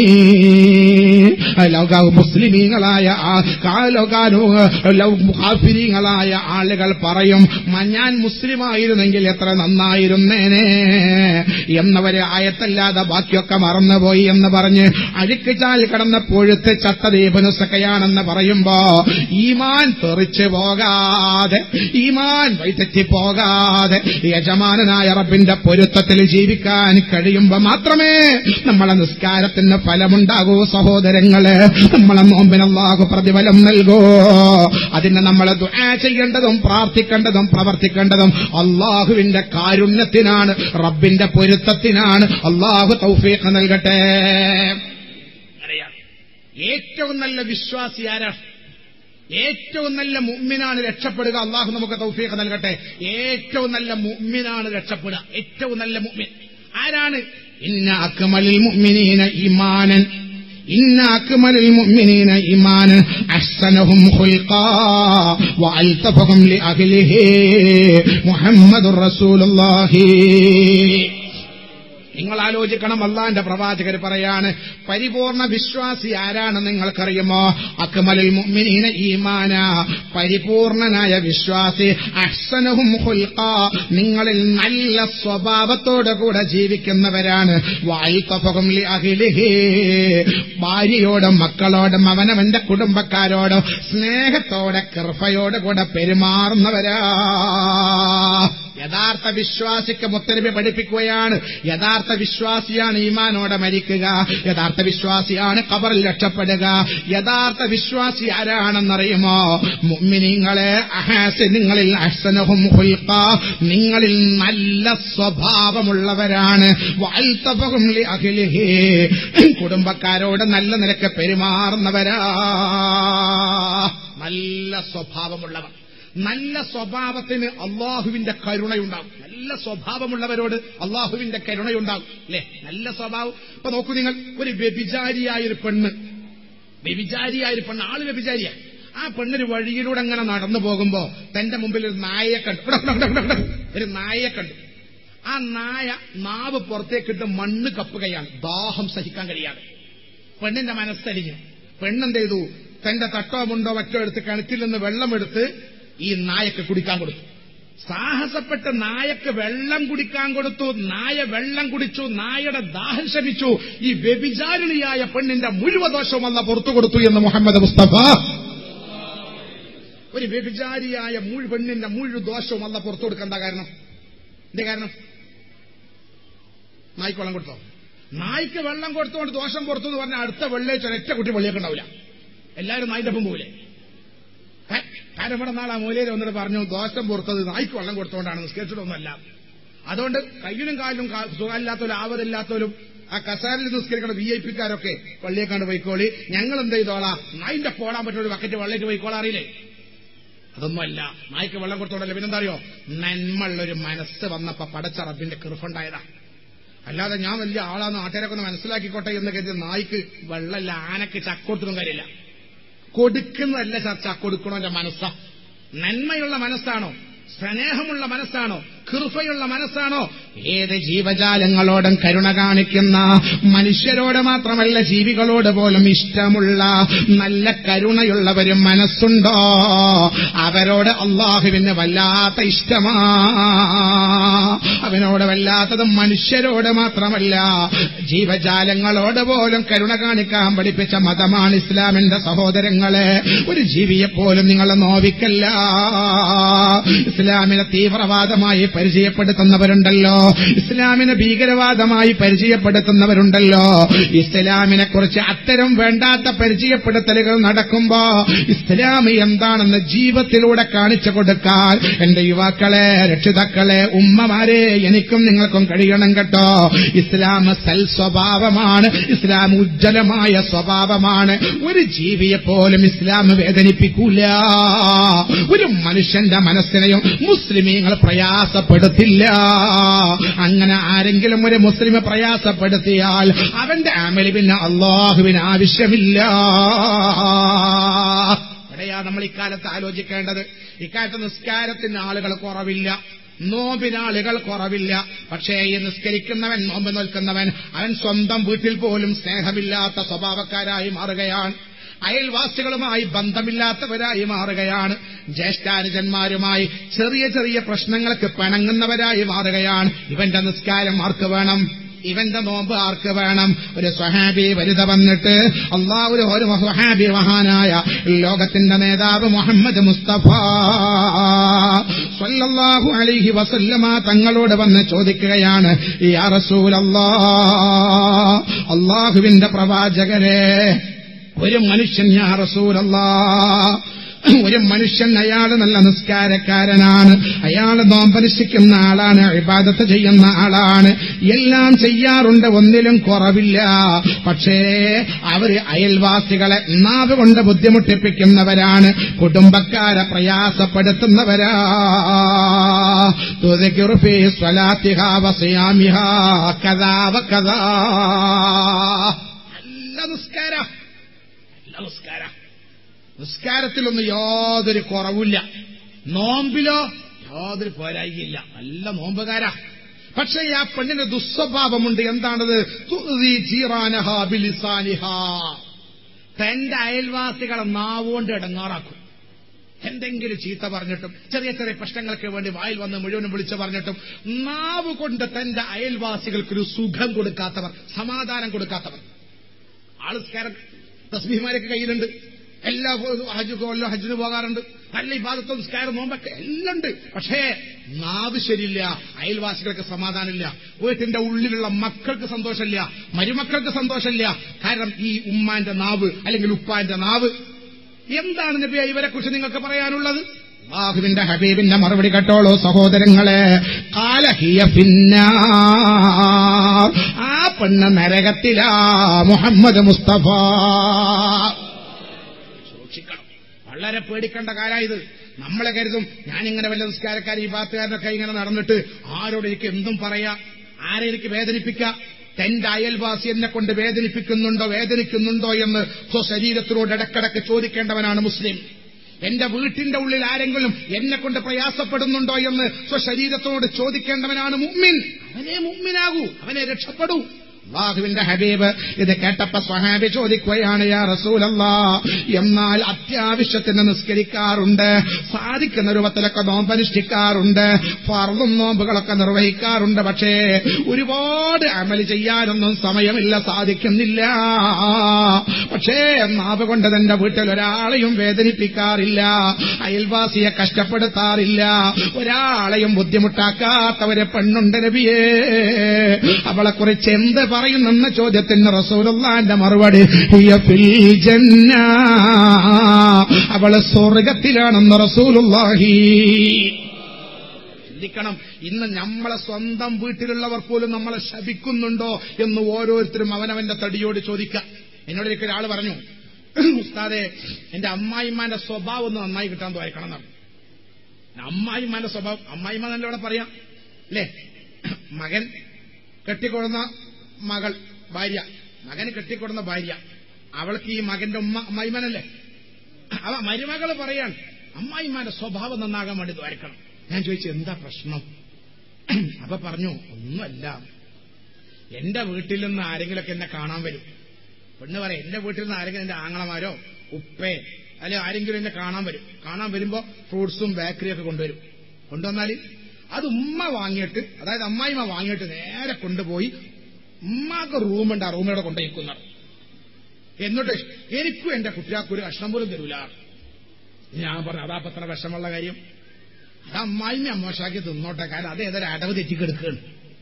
ലൗക മുസ്ലിമീങ്ങളായ ആ- കാ- ലൗകാനോ ലൗ കാഫിരീങ്ങളായ ആളുകൾ പറയും "മ- ഞാൻ മുസ്ലിമായിരുന്നെങ്കിൽ എത്ര നന്നായിരുന്നേനെ എന്നവര് ആയത്തല്ലാതെ ബാക്കിയൊക്കെ മറന്നുപോയി എന്ന് പറഞ്ഞ് അഴുക്കിച്ചാൽ കടന്ന പൊഴുത്ത് ചത്തദീപനുസക്കയാണെന്ന് പറയുമ്പോ ഈമാൻ തെറിച്ചു പോകാതെ ഈമാൻ വൈതെറ്റി പോകാതെ യജമാനനായ റബ്ബിന്റെ പൊരുത്തത്തിൽ ജീവിക്കാൻ കഴിയുമ്പോ മാത്രമേ നമ്മളെ നിസ്കാരത്തിന് ഫലമുണ്ടാകൂ സഹോദരങ്ങള് നമ്മളെ നോമ്പിനല്ലാഹു പ്രതിഫലം നൽകൂ അതിന് നമ്മൾ ദുആ ചെയ്യേണ്ടതും പ്രാർത്ഥിക്കേണ്ടതും പ്രവർത്തിക്കേണ്ടതും അള്ളാഹുവിന്റെ കാരുണ്യത്തിനാണ് റബ്ബിന്റെ പൊരുത്തത്തിനാണ് അള്ളാഹു തൗഫീഖ് നൽകട്ടെ അറിയാം ഏറ്റവും നല്ല വിശ്വാസി ആരാ ഏറ്റവും നല്ല മുമ്മിനാണ് രക്ഷപ്പെടുക അള്ളാഹു നമുക്ക് തൗഫീഖ് നൽകട്ടെ ഏറ്റവും നല്ല മുമ്മിനാണ് രക്ഷപ്പെടുക ഏറ്റവും നല്ല മുമ്മിൻ ആരാണ് ഇന്ന അക്മലിൽ മുഅ്മിനീന ഈമാനൻ ഇന്ന അക്മലിൽ മുഅ്മിനീന ഈമാനൻ അഹ്സനഹും ഖുൽഖാ വഅൽതഫഹും ലിഅഹ്ലിഹി മുഹമ്മദുർ റസൂലുള്ളാഹി നിങ്ങൾ ആലോചിക്കണം അള്ളാന്റെ പ്രവാചകർ പറയാണ് പരിപൂർണ വിശ്വാസി ആരാണെന്ന് നിങ്ങൾക്കറിയുമോ അക്മലുൽ മുഅ്മിനീന ഈമാന പരിപൂർണനായ വിശ്വാസി അഹ്സനഹും ഖുൽഖാ നിങ്ങളിൽ നല്ല സ്വഭാവത്തോടു കൂടെ ജീവിക്കുന്നവരാണ് വായിത്തഫഹും ലി അഹ്ലിഹി ഭാര്യയോടും മക്കളോടും അവനവന്റെ കുടുംബക്കാരോടും സ്നേഹത്തോടെ കൃപയോടെ കൂടെ പെരുമാറുന്നവരാ യഥാർത്ഥ വിശ്വാസിക്ക് മുത്തരബി പഠിപ്പിക്കുകയാണ് യഥാർത്ഥ വിശ്വാസിയാണ് ഈമാനോടെ മരിക്കുക യഥാർത്ഥ വിശ്വാസിയാണ് ഖബറിൽ രക്ഷപ്പെടുക യഥാർത്ഥ വിശ്വാസി ആരാണെന്നറിയുമോ മുഅ്മിനീങ്ങളെ അഹാസ് നിങ്ങളിൽ അഹ്സനഹും ഖുൽഖ നിങ്ങളിൽ നല്ല സ്വഭാവമുള്ളവരാണ് വഅൽതഫഹും ലി അഹ്ലിഹി കുടുംബക്കാരോട് നല്ല നിലക്ക് പെരുമാറുന്നവരാ നല്ല സ്വഭാവമുള്ളവർ നല്ല സ്വഭാവത്തിന് അള്ളാഹുവിന്റെ കരുണയുണ്ടാകും നല്ല സ്വഭാവമുള്ളവരോട് അള്ളാഹുവിന്റെ കരുണയുണ്ടാകും അല്ലെ നല്ല സ്വഭാവം ഇപ്പൊ നോക്കൂ നിങ്ങൾ ഒരു വ്യഭിചാരിയായൊരു പെണ്ണ് വ്യഭിചാരിയായൊരു പെണ്ണ് ആള് വ്യഭിചാരിയാ ആ പെണ്ണൊരു വഴിയിലൂടെ അങ്ങനെ നടന്നു പോകുമ്പോ തന്റെ മുമ്പിൽ ഒരു നായയെ കണ്ടു ഇവിടെ, ഇവിടെ, ഇവിടെ, ഇവിടെ, ഇവിടെ. ഒരു നായയെ കണ്ടു ആ നായ നാവ് പുറത്തേക്കിട്ട് മണ്ണ് കപ്പുകയാണ് ദാഹം സഹിക്കാൻ കഴിയാതെ പെണ്ണിന്റെ മനസ്സരിഞ്ഞു പെണ്ണെന്ത് ചെയ്തു തന്റെ തട്ടോ മുണ്ടോ മറ്റോ എടുത്ത് കിണറ്റിൽ നിന്ന് വെള്ളമെടുത്ത് ഈ നായക്ക് കുടിക്കാൻ കൊടുത്തു സാഹസപ്പെട്ട് നായക്ക് വെള്ളം കുടിക്കാൻ കൊടുത്തു നായ വെള്ളം കുടിച്ചു നായയുടെ ദാഹം ശമിച്ചു ഈ വ്യഭിചാരിണിയായ പെണ്ണിന്റെ മുഴുവൻ ദോഷവും അല്ല പുറത്തു കൊടുത്തു എന്ന് മുഹമ്മദ് മുസ്തഫ ഒരു വ്യഭിചാരിയായ മുഴു പെണ്ണിന്റെ മുഴു ദോഷവും അല്ല പുറത്തു കൊടുക്കേണ്ട കാരണം എന്റെ കാരണം നായ്ക്ക് വെള്ളം കൊടുത്തോ നായ്ക്ക് വെള്ളം കൊടുത്തുകൊണ്ട് ദോഷം പുറത്തു എന്ന് പറഞ്ഞാൽ അടുത്ത വെള്ളിയാഴ്ച ഒരൊറ്റ കുട്ടി വെള്ളിയൊക്കെ ഉണ്ടാവില്ല എല്ലാവരും നായിന്റെ ഒപ്പം പോവില്ലേ ഏ? കാരണം ഇവിടെ നാളെ മൂലയിൽ വന്നിട്ട് പറഞ്ഞു ദോഷം പുറത്തത് നായ്ക്ക് വെള്ളം കൊടുത്തുകൊണ്ടാണ് നിസ്കരിച്ചിട്ടൊന്നുമല്ല അതുകൊണ്ട് കയ്യിലും കാലിലും കാ- സുഖമില്ലാത്തവരും ആവതില്ലാത്തവരും ആ കസാരിൽ നിസ്കരിക്കുന്ന വി ഐ പിക്കാരൊക്കെ പള്ളിയേക്കാണ്ട് പോയിക്കോളി ഞങ്ങൾ എന്ത് ചെയ്തോളാം നായിന്റെ പോടാൻ പറ്റുന്ന ഒരു ബക്കറ്റ് വെള്ളേക്ക് പോയിക്കോളാം അറിയില്ലേ അതൊന്നുമല്ല നായ്ക്ക് വെള്ളം കൊടുത്തോണ്ടല്ലേ പിന്നെന്താ അറിയോ നന്മയുള്ളൊരു മനസ്സ് വന്നപ്പോ പടച്ച റബ്ബിന്റെ കൃഫുണ്ടായതാ അല്ലാതെ ഞാൻ വലിയ ആളാന്ന് നാട്ടുകാരൊക്കെ ഒന്ന് മനസ്സിലാക്കിക്കോട്ടെ എന്ന് കരുതി നായ്ക്ക് വെള്ളമല്ല ആനക്ക് ചക്ക കൊടുത്തിട്ടും കാര്യമില്ല കൊടുക്കുന്നതല്ല ചർച്ച കൊടുക്കണോന്റെ മനസ്സാ നന്മയുള്ള മനസ്സാണോ സ്നേഹമുള്ള മനസ്സാണോ കൃപയുള്ള മനസ്സാണോ ഏത് ജീവജാലങ്ങളോടും കരുണ കാണിക്കുന്ന മനുഷ്യരോട് മാത്രമല്ല ജീവികളോട് പോലും ഇഷ്ടമുള്ള നല്ല കരുണയുള്ളവരും മനസ്സുണ്ടോ അവരോട് അള്ളാഹുവിന് വല്ലാത്ത ഇഷ്ടമാ അവനോട് വല്ലാത്തത് മനുഷ്യരോട് മാത്രമല്ല ജീവജാലങ്ങളോട് പോലും കരുണ കാണിക്കാൻ പഠിപ്പിച്ച മതമാണ് ഇസ്ലാമിന്റെ സഹോദരങ്ങളെ ഒരു ജീവിയെ പോലും നിങ്ങളെ നോവിക്കല്ല ഇസ്ലാമിനെ തീവ്രവാദമായി പരിചയപ്പെടുത്തുന്നവരുണ്ടല്ലോ ഇസ്ലാമിനെ ഭീകരവാദമായി പരിചയപ്പെടുത്തുന്നവരുണ്ടല്ലോ ഇസ്ലാമിനെ കുറിച്ച് അത്തരം വേണ്ടാത്ത പരിചയപ്പെടുത്തലുകൾ നടക്കുമ്പോ ഇസ്ലാം എന്താണെന്ന് ജീവിതത്തിലൂടെ കാണിച്ചു കൊടുക്കാൻ എന്റെ യുവാക്കളെ രക്ഷിതാക്കളെ ഉമ്മമാരെ എനിക്കും നിങ്ങൾക്കും കഴിയണം കേട്ടോ ഇസ്ലാം സൽ സ്വഭാവമാണ് ഇസ്ലാം ഉജ്ജ്വലമായ സ്വഭാവമാണ് ഒരു ജീവിയെ പോലും ഇസ്ലാം വേദനിപ്പിക്കൂല ഒരു മനുഷ്യന്റെ മനസ്സിനെയും മുസ്ലിമീങ്ങൾ പ്രയാസപ്പെടുത്തില്ല അങ്ങനെ ആരെങ്കിലും ഒരു മുസ്ലിമെ പ്രയാസപ്പെടുത്തിയാൽ അവന്റെ അമല് പിന്നെ അള്ളാഹുവിന് ആവശ്യമില്ല എവിടെയാ നമ്മൾ ഇക്കാലത്ത് ആലോചിക്കേണ്ടത് ഇക്കാലത്ത് നിസ്കാരത്തിന് ആളുകൾ കുറവില്ല നോമ്പിന് ആളുകൾ കുറവില്ല പക്ഷേ ഈ നിസ്കരിക്കുന്നവൻ നോമ്പ് നിൽക്കുന്നവൻ അവൻ സ്വന്തം വീട്ടിൽ പോലും സ്നേഹമില്ലാത്ത സ്വഭാവക്കാരായി മാറുകയാണ് അയൽവാസികളുമായി ബന്ധമില്ലാത്തവരായി മാറുകയാണ് ജ്യേഷ്ഠാനുജന്മാരുമായി ചെറിയ ചെറിയ പ്രശ്നങ്ങൾക്ക് പിണങ്ങുന്നവരായി മാറുകയാണ് ഇവന്റെ നിസ്കാരം ആർക്ക് വേണം ഇവന്റെ നോമ്പ് ആർക്ക് വേണം ഒരു സ്വഹാബി വലുത വന്നിട്ട് അള്ളാഹു ഒരു സ്വഹാബി മഹാനായ ലോകത്തിന്റെ നേതാവ് മുഹമ്മദ് മുസ്തഫ സല്ലല്ലാഹു അലൈഹി വസല്ലമ തങ്ങളോട് വന്ന് ചോദിക്കുകയാണ് യാ റസൂലല്ലാ അള്ളാഹുവിന്റെ പ്രവാചകരെ ഒരു മനുഷ്യൻ യാ റസൂലല്ലാ ഒരു മനുഷ്യൻ അയാൾ നല്ല നിസ്കാരക്കാരനാണ് അയാൾ നോമ്പനുഷ്ഠിക്കുന്ന ആളാണ് ഇബാദത്ത് ചെയ്യുന്ന ആളാണ് എല്ലാം ചെയ്യാറുണ്ട് ഒന്നിലും കുറവില്ല പക്ഷേ അവര് അയൽവാസികളെ നാവ് കൊണ്ട് ബുദ്ധിമുട്ടിപ്പിക്കുന്നവരാണ് കുടുംബക്കാരെ പ്രയാസപ്പെടുത്തുന്നവരാ തുതയ്ക്കുറു ഫീ സ്വലാത്തിഹാ വസിയാമിഹാ കഥാ വകഥാ നല്ല നിസ്കാര നല്ല നിസ്കാര നിസ്കാരത്തിലൊന്നും യാതൊരു കുറവില്ല നോമ്പിലോ യാതൊരു പോരായില്ല നല്ല നോമ്പുകാരാ പക്ഷേ ആ പെണ്ണിന് ദുസ്വഭാവമുണ്ട് എന്താണത് തുഅ്ദി ജീറാനഹാ ബിലിസാനിഹാ. തന്റെ അയൽവാസികളെ നാവുകൊണ്ട് ഇടങ്ങാറാക്കും എന്തെങ്കിലും ചീത്ത പറഞ്ഞിട്ടും ചെറിയ ചെറിയ പ്രശ്നങ്ങൾക്ക് വേണ്ടി വായിൽ വന്ന് മുഴുവനും വിളിച്ചു പറഞ്ഞിട്ടും നാവ് കൊണ്ട് തന്റെ അയൽവാസികൾക്കൊരു സുഖം കൊടുക്കാത്തവർ സമാധാനം കൊടുക്കാത്തവർ ആള് സ്കാരം തസ്ബീമാരൊക്കെ കയ്യിലുണ്ട് എല്ലാ ഹജ്ജ് കൊല്ലം ഹജ്ജിന് പോകാറുണ്ട് നല്ല ഇബാദത്തും നിസ്കാരം നോമ്പൊക്കെ എല്ലാം ഉണ്ട് പക്ഷേ നാവ് ശരിയില്ല അയൽവാസികൾക്ക് സമാധാനമില്ല വീട്ടിന്റെ ഉള്ളിലുള്ള മക്കൾക്ക് സന്തോഷമില്ല മരുമക്കൾക്ക് സന്തോഷമില്ല കാരണം ഈ ഉമ്മാന്റെ നാവ് അല്ലെങ്കിൽ ഉപ്പാന്റെ നാവ് എന്താണ് നബി ഇവരെ കുറിച്ച് നിങ്ങൾക്ക് പറയാനുള്ളത് അള്ളാഹുവിന്റെ ഹബീബിന്റെ മറുപടി കേട്ടോളൂ സഹോദരങ്ങളെ കാലഹിയ പിന്നാർ ആ പെണ്ണ് നരകത്തിലാ മുഹമ്മദ് മുസ്തഫ സൂക്ഷിക്കണം വളരെ പേടിക്കേണ്ട കാലായത് നമ്മളെ കരുതും ഞാനിങ്ങനെ വല്ല നിസ്കാരക്കാർ ഈ ഭാഗത്തുകാരനൊക്കെ ഇങ്ങനെ നടന്നിട്ട് ആരോട് എനിക്ക് എന്തും പറയാ ആരെ എനിക്ക് വേദനിപ്പിക്കാം തന്റെ അയൽവാസി എന്നെ കൊണ്ട് വേദനിപ്പിക്കുന്നുണ്ടോ വേദനിക്കുന്നുണ്ടോ എന്ന് സ്വശരീരത്തിനോട് ഇടക്കിടക്ക് ചോദിക്കേണ്ടവനാണ് മുസ്ലിം എന്റെ വീട്ടിന്റെ ഉള്ളിൽ ആരെങ്കിലും എന്നെ കൊണ്ട് പ്രയാസപ്പെടുന്നുണ്ടോ എന്ന് സ്വശരീരത്തോട് ചോദിക്കേണ്ടവനാണ് മുമ്മിൻ അവനെ മുമ്മിനാകൂ അവനെ രക്ഷപ്പെടൂ അള്ളാഹുവിന്റെ ഹബീബ് ഇത് കേട്ടപ്പോ സ്വഹാബി ചോദിക്കുകയാണ് യാ റസൂലല്ലാ എന്നാൽ അത്യാവശ്യത്തിന് നിസ്കരിക്കാറുണ്ട് സാധിക്കുന്ന രൂപത്തിലൊക്കെ നോമ്പനുഷ്ഠിക്കാറുണ്ട് ഫർളും നോമ്പുകളൊക്കെ നിർവഹിക്കാറുണ്ട് പക്ഷേ ഒരുപാട് അമല് ചെയ്യാനൊന്നും സമയമില്ല സാധിക്കുന്നില്ല പക്ഷേ നാവ് കൊണ്ട് തന്റെ വീട്ടിൽ ഒരാളെയും വേദനിപ്പിക്കാറില്ല അയൽവാസിയെ കഷ്ടപ്പെടുത്താറില്ല ഒരാളെയും ബുദ്ധിമുട്ടാക്കാത്തവരെ പെണ്ണുണ്ട് നബിയേ അവളെ കുറിച്ച് എന്ത് പറയുന്നെന്ന ചോദ്യത്തിന് റസൂലുള്ളാന്റെ മറുപടി ഹിയ ഫിൽ ജന്ന അവള് സ്വർഗത്തിലാണെന്ന് റസൂലുള്ളാഹി ചിന്തിക്കണം ഇന്ന് നമ്മളെ സ്വന്തം വീട്ടിലുള്ളവർ പോലും നമ്മളെ ശപിക്കുന്നുണ്ടോ എന്ന് ഓരോരുത്തരും അവനവന്റെ തടിയോട് ചോദിക്കാം എന്നോട് ഒരിക്കൽ ഒരാൾ പറഞ്ഞു ഉസ്താദെ എന്റെ അമ്മായിമാന്റെ സ്വഭാവം ഒന്ന് നന്നായി കിട്ടാൻ തോരക്കണം എന്നാണ് അമ്മായിമാന്റെ സ്വഭാവം അമ്മായിമ്മ നല്ല ഇവിടെ പറയാം അല്ലേ മകൻ കെട്ടിക്കൊടുന്ന മകൾ ഭാര്യ മകന് കെട്ടിക്കൊടുന്ന ഭാര്യ അവൾക്ക് ഈ മകന്റെ ഉമ്മ അമ്മായിമാനല്ലേ അവ മരുമകള് പറയാൻ അമ്മായിമാന്റെ സ്വഭാവം നന്നാകാൻ വേണ്ടി ദ്വാരക്കണം ഞാൻ ചോദിച്ചു എന്താ പ്രശ്നം അപ്പൊ പറഞ്ഞു ഒന്നുമല്ല എന്റെ വീട്ടിൽ നിന്ന് ആരെങ്കിലുമൊക്കെ എന്നെ കാണാൻ വരും പെണ്ണ് പറയാം എന്റെ വീട്ടിൽ നിന്ന് ആരെങ്കിലും എന്റെ ആങ്ങളമാരോ ഉപ്പേ അല്ലെ ആരെങ്കിലും എന്നെ കാണാൻ വരും കാണാൻ വരുമ്പോ ഫ്രൂട്ട്സും ബേക്കറിയും ഒക്കെ കൊണ്ടുവരും കൊണ്ടുവന്നാൽ അത് ഉമ്മ വാങ്ങിയിട്ട് അതായത് അമ്മായിമ്മ വാങ്ങിയിട്ട് നേരെ കൊണ്ടുപോയി ഉമ്മാക്ക് റൂമുണ്ട് ആ റൂമിലൂടെ കൊണ്ടുപോയിക്കുന്നത് എന്നിട്ട് എനിക്കും എന്റെ കുട്ടിയാൾക്ക് ഒരു കഷ്ണം പോലും തരൂല ഞാൻ പറഞ്ഞു അതാ പത്ര വിഷമുള്ള കാര്യം അത് അമ്മായിമ്മ അമ്മോഷാക്കി തിന്നോട്ടെ കാരണം അത് ഏതൊരു അടവ് തെറ്റിക്കെടുക്കുകയാണ്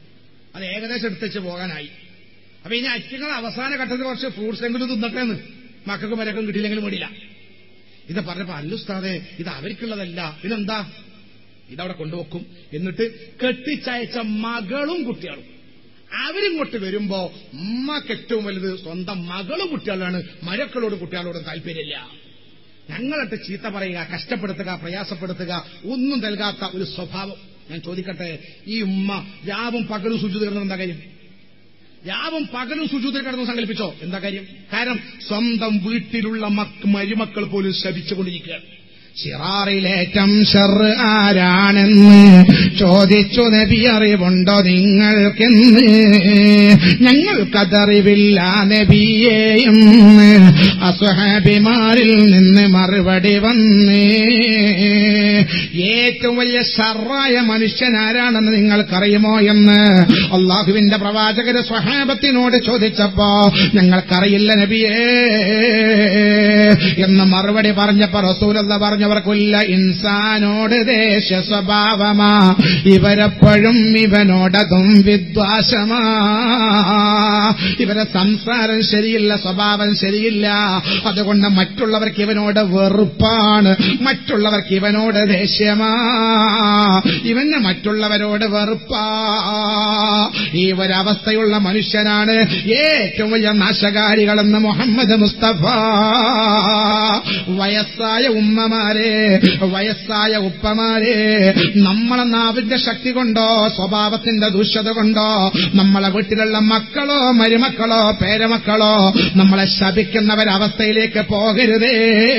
അത് ഏകദേശം എടുത്തുവെച്ച് പോകാനായി അപ്പൊ ഇനി അച്ഛങ്ങൾ അവസാന ഘട്ടത്തിൽ കുറച്ച് ഫ്രൂട്ട്സ് എങ്കിലും തിന്നട്ടെ എന്ന് മക്കൾക്ക് മരക്കും കിട്ടിയില്ലെങ്കിലും വേണ്ടില്ല ഇത് പറഞ്ഞപ്പോ അല്ലുസ്താദെ ഇത് അവർക്കുള്ളതല്ല ഇതെന്താ ഇതവിടെ കൊണ്ടുവെക്കും എന്നിട്ട് കെട്ടിച്ചയച്ച മകളും കുട്ടികളും അവരിങ്ങോട്ട് വരുമ്പോ ഉമ്മക്ക് ഏറ്റവും വലുത് സ്വന്തം മകളും കുട്ടികളാണ് മരക്കളോട് കുട്ടികളോടും താല്പര്യമില്ല ഞങ്ങളിട്ട് ചീത്ത പറയുക കഷ്ടപ്പെടുത്തുക പ്രയാസപ്പെടുത്തുക ഒന്നും നൽകാത്ത ഒരു സ്വഭാവം ഞാൻ ചോദിക്കട്ടെ ഈ ഉമ്മ രാവും പകലും ശുചി തീർന്നത് എന്താ കാര്യം രാവും പകലും ശുചിത്തിൽ കിടന്നു സങ്കല്പിച്ചോ എന്താ കാര്യം കാരണം സ്വന്തം വീട്ടിലുള്ള മക്ക മരുമക്കൾ പോലും ശപിച്ചുകൊണ്ടിരിക്കുകയാണ് സിറാറിലേറ്റം ഷർ ആരാണെന്ന് ചോദിച്ചു നബി അറിവുണ്ടോ നിങ്ങൾക്കെന്ന് ഞങ്ങൾക്കതറിവില്ല നബിയേയും അസുഹാബിമാരിൽ നിന്ന് മറുപടി വന്ന് ഏറ്റവും വലിയ ഷറായ മനുഷ്യനാരാണെന്ന് നിങ്ങൾക്കറിയുമോ എന്ന് അള്ളാഹുവിന്റെ പ്രവാചകര് സ്വഹാബത്തിനോട് ചോദിച്ചപ്പോ ഞങ്ങൾക്കറിയില്ല നബിയേ എന്ന് മറുപടി പറഞ്ഞപ്പോ റസൂലല്ല പറഞ്ഞവർക്കുല്ല ഇൻസാനോട് ദേശ സ്വഭാവമാ ഇവരെപ്പോഴും ഇവനോടതും വിദ്വാസമാ ഇവരെ സംസാരം ശരിയില്ല സ്വഭാവം ശരിയില്ല അതുകൊണ്ട് മറ്റുള്ളവർക്ക് ഇവനോട് വെറുപ്പാണ് മറ്റുള്ളവർക്ക് ഇവനോട് ദേഷ്യമാ ഇവന് മറ്റുള്ളവരോട് വെറുപ്പാ ഈ ഒരവസ്ഥയുള്ള മനുഷ്യനാണ് ഏറ്റവും വലിയ നാശകാരികളെന്ന് മുഹമ്മദ് മുസ്തഫ വയസ്സായ ഉമ്മമാരെ വയസ്സായ ഉപ്പമാരെ നമ്മളെ നാവിന്റെ ശക്തി കൊണ്ടോ സ്വഭാവത്തിന്റെ ദുഷ്യത കൊണ്ടോ നമ്മളെ വീട്ടിലുള്ള മക്കളോ മരുമക്കളോ പേരമക്കളോ നമ്മളെ ശപിക്കുന്നവരവസ്ഥയിലേക്ക് പോകരുതേ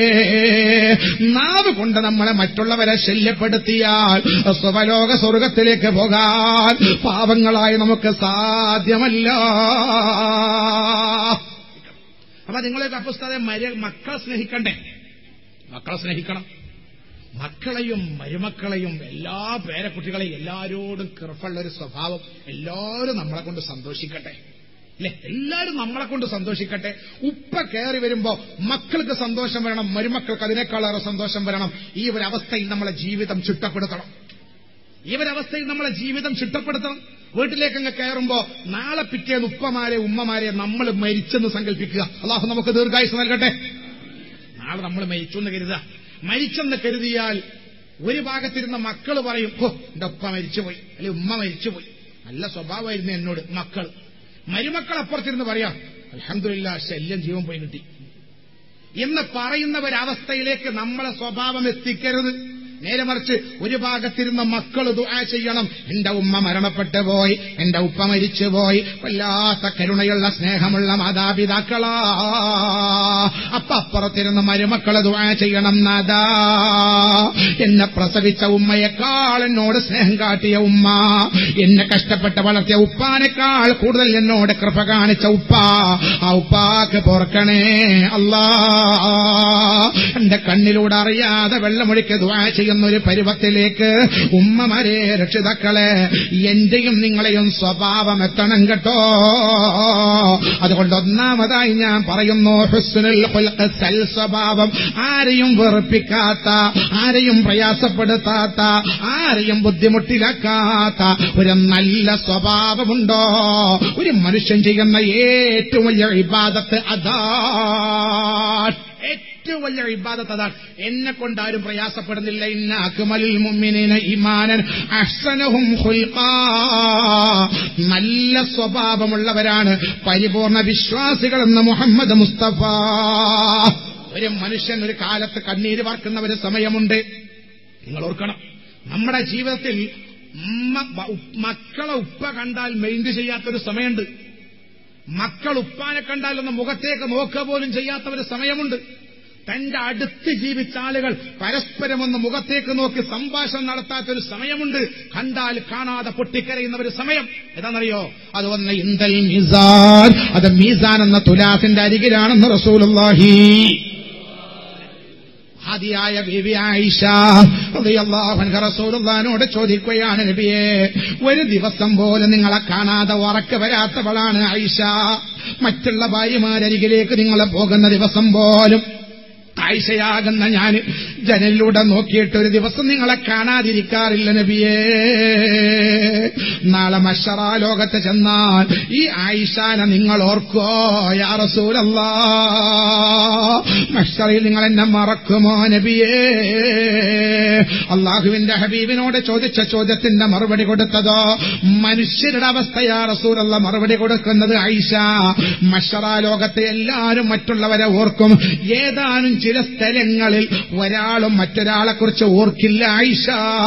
നാവ് കൊണ്ട് നമ്മളെ മറ്റുള്ളവരെ ശല്യപ്പെടുത്തിയാൽ സ്വലോക സ്വർഗത്തിലേക്ക് പോകാൻ പാവങ്ങളായി നമുക്ക് സാധ്യമല്ല അപ്പൊ നിങ്ങളൊക്കെ അപ്പുസ്താതെ മര മക്കളെ സ്നേഹിക്കണ്ടേ മക്കളെ സ്നേഹിക്കണം മക്കളെയും മരുമക്കളെയും എല്ലാ പേരക്കുട്ടികളെയും എല്ലാരോടും കൃപ്പുള്ള ഒരു സ്വഭാവം എല്ലാവരും നമ്മളെ കൊണ്ട് സന്തോഷിക്കട്ടെ അല്ലെ എല്ലാവരും നമ്മളെ കൊണ്ട് സന്തോഷിക്കട്ടെ ഉപ്പ കയറി വരുമ്പോ മക്കൾക്ക് സന്തോഷം വരണം മരുമക്കൾക്ക് അതിനേക്കാളേറെ സന്തോഷം വരണം ഈ ഒരു അവസ്ഥയിൽ നമ്മളെ ജീവിതം ചിട്ടപ്പെടുത്തണം ഈ ഒരു അവസ്ഥയിൽ നമ്മളെ ജീവിതം ചിട്ടപ്പെടുത്തണം വീട്ടിലേക്ക് അങ്ങ് കയറുമ്പോ നാളെ പിറ്റേന്ന് ഉപ്പമാരെ ഉമ്മമാരെ നമ്മൾ മരിച്ചെന്ന് സങ്കല്പിക്കുക അള്ളാഹു നമുക്ക് ദീർഘായുസ് നൽകട്ടെ നാളെ നമ്മൾ മരിച്ചു എന്ന് കരുതുക മരിച്ചെന്ന് കരുതിയാൽ ഒരു ഭാഗത്തിരുന്ന മക്കൾ പറയും ഓ എന്റെ ഉപ്പ മരിച്ചുപോയി അല്ലെങ്കിൽ ഉമ്മ മരിച്ചുപോയി നല്ല സ്വഭാവമായിരുന്നു എന്നോട് മക്കൾ മരുമക്കൾ അപ്പുറത്തിരുന്ന് പറയാം അലഹമില്ല ശല്യം ജീവൻ പോയി കിട്ടി എന്ന് പറയുന്നവരവസ്ഥയിലേക്ക് നമ്മളെ സ്വഭാവം എത്തിക്കരുത് നേരെ മറിച്ച് ഒരു ഭാഗത്തിരുന്ന മക്കൾ ദുആ ചെയ്യണം എന്റെ ഉമ്മ മരണപ്പെട്ടു പോയി എന്റെ ഉപ്പ മരിച്ചുപോയി വല്ലാത്ത കരുണയുള്ള സ്നേഹമുള്ള മാതാപിതാക്കളാ അപ്പ അപ്പുറത്തിരുന്ന മരുമക്കള് ദുആ ചെയ്യണം നാദാ എന്നെ പ്രസവിച്ച ഉമ്മയെക്കാൾ എന്നോട് സ്നേഹം കാട്ടിയ ഉമ്മ എന്നെ കഷ്ടപ്പെട്ട് വളർത്തിയ ഉപ്പാനേക്കാൾ കൂടുതൽ എന്നോട് കൃപ കാണിച്ച ഉപ്പ ആ ഉപ്പാക്ക് പൊറക്കണേ അല്ലാ എന്റെ കണ്ണിലൂടെ അറിയാതെ വെള്ളമൊഴിക്ക് ദുആ ചെയ്യുന്ന ഒരു പരുവത്തിലേക്ക് ഉമ്മമാരെ രക്ഷിതാക്കളെ എന്റെയും നിങ്ങളെയും സ്വഭാവം എത്തണം കേട്ടോ അതുകൊണ്ട് ഒന്നാമതായി ഞാൻ പറയുന്നു ഹുസ്നുൽ ഖുൽഖ് സൽ സ്വഭാവം ആരെയും വെറുപ്പിക്കാത്ത ആരെയും പ്രയാസപ്പെടുത്താത്ത ആരെയും ബുദ്ധിമുട്ടിലാക്കാത്ത ഒരു നല്ല സ്വഭാവമുണ്ടോ ഒരു മനുഷ്യൻ ചെയ്യുന്ന ഏറ്റവും വലിയ ഇബാദത്ത് അതാ ഏറ്റവും വലിയ ഇബാദത്ത് അതാണ് എന്നെ കൊണ്ട് ആരും പ്രയാസപ്പെടുന്നില്ല ഇന്ന അക്മലിൽ മുമ്മിനിന ഇമാനൻ അഹ്സനഹും ഖുൽഖാ നല്ല സ്വഭാവമുള്ളവരാണ് പരിപൂർണ വിശ്വാസികളെന്ന് മുഹമ്മദ് മുസ്തഫ ഒരു മനുഷ്യൻ ഒരു കാലത്ത് കണ്ണീര് വാർക്കുന്ന ഒരു സമയമുണ്ട് നിങ്ങൾ ഓർക്കണം നമ്മുടെ ജീവിതത്തിൽ ഉമ്മ- ഉ- മക്കളെ ഉപ്പ കണ്ടാൽ മെയിൻറ്റ് ചെയ്യാത്തൊരു സമയമുണ്ട് മക്കൾ ഉപ്പാനെ കണ്ടാൽ ഒന്ന് മുഖത്തേക്ക് നോക്കുക പോലും ചെയ്യാത്ത ഒരു സമയമുണ്ട് തന്റെ അടുത്ത് ജീവിച്ച ആളുകൾ പരസ്പരം ഒന്ന് മുഖത്തേക്ക് നോക്കി സംഭാഷണം നടത്താത്തൊരു സമയമുണ്ട് കണ്ടാൽ കാണാതെ പൊട്ടിക്കരയുന്ന ഒരു സമയം ഏതാണെന്നറിയോ അത് ഒന്ന് ഇന്ദൽ മീസാൻ അത് മീസാൻ എന്ന തുലാസിന്റെ അരികിലാണെന്ന് റസൂലുള്ളാഹി ആദിയായ ബീവി ആയിഷ റളിയല്ലാഹു അൻഹ റസൂലുള്ളാഹിനോട് ചോദിക്കുകയാണ് നബിയെ ഒരു ദിവസം പോലും നിങ്ങളെ കാണാതെ ഉറക്ക വരാത്തവളാണ് ആയിഷ മറ്റുള്ള ഭാര്യമാരരികിലേക്ക് നിങ്ങൾ പോകുന്ന ദിവസം പോലും ആയിഷയാകുന്ന ഞാൻ ജനലിലൂടെ നോക്കിയിട്ട് ഒരു ദിവസം നിങ്ങളെ കാണാതിരിക്കാറില്ല നബിയേ നാളെ മഷറ ലോകത്ത് ചെന്നാൽ ഈ ആയിഷാനെ നിങ്ങൾ ഓർക്കോ യാ റസൂലല്ലാ മഷറയിൽ നിങ്ങൾ എന്നെ മറക്കുമോ നബിയേ അള്ളാഹുവിന്റെ ഹബീബിനോട് ചോദിച്ച ചോദ്യത്തിന്റെ മറുപടി കൊടുത്തതോ മനുഷ്യരുടെ അവസ്ഥയാ റസൂലുള്ള മറുപടി കൊടുക്കുന്നത് ഐഷ മഷറ ലോകത്തെ എല്ലാവരും മറ്റുള്ളവരെ ഓർക്കും ഏതാനും ചില സ്ഥലങ്ങളിൽ ഒരാളും മറ്റൊരാളെ കുറിച്ച് ഓർക്കില്ല ഐഷ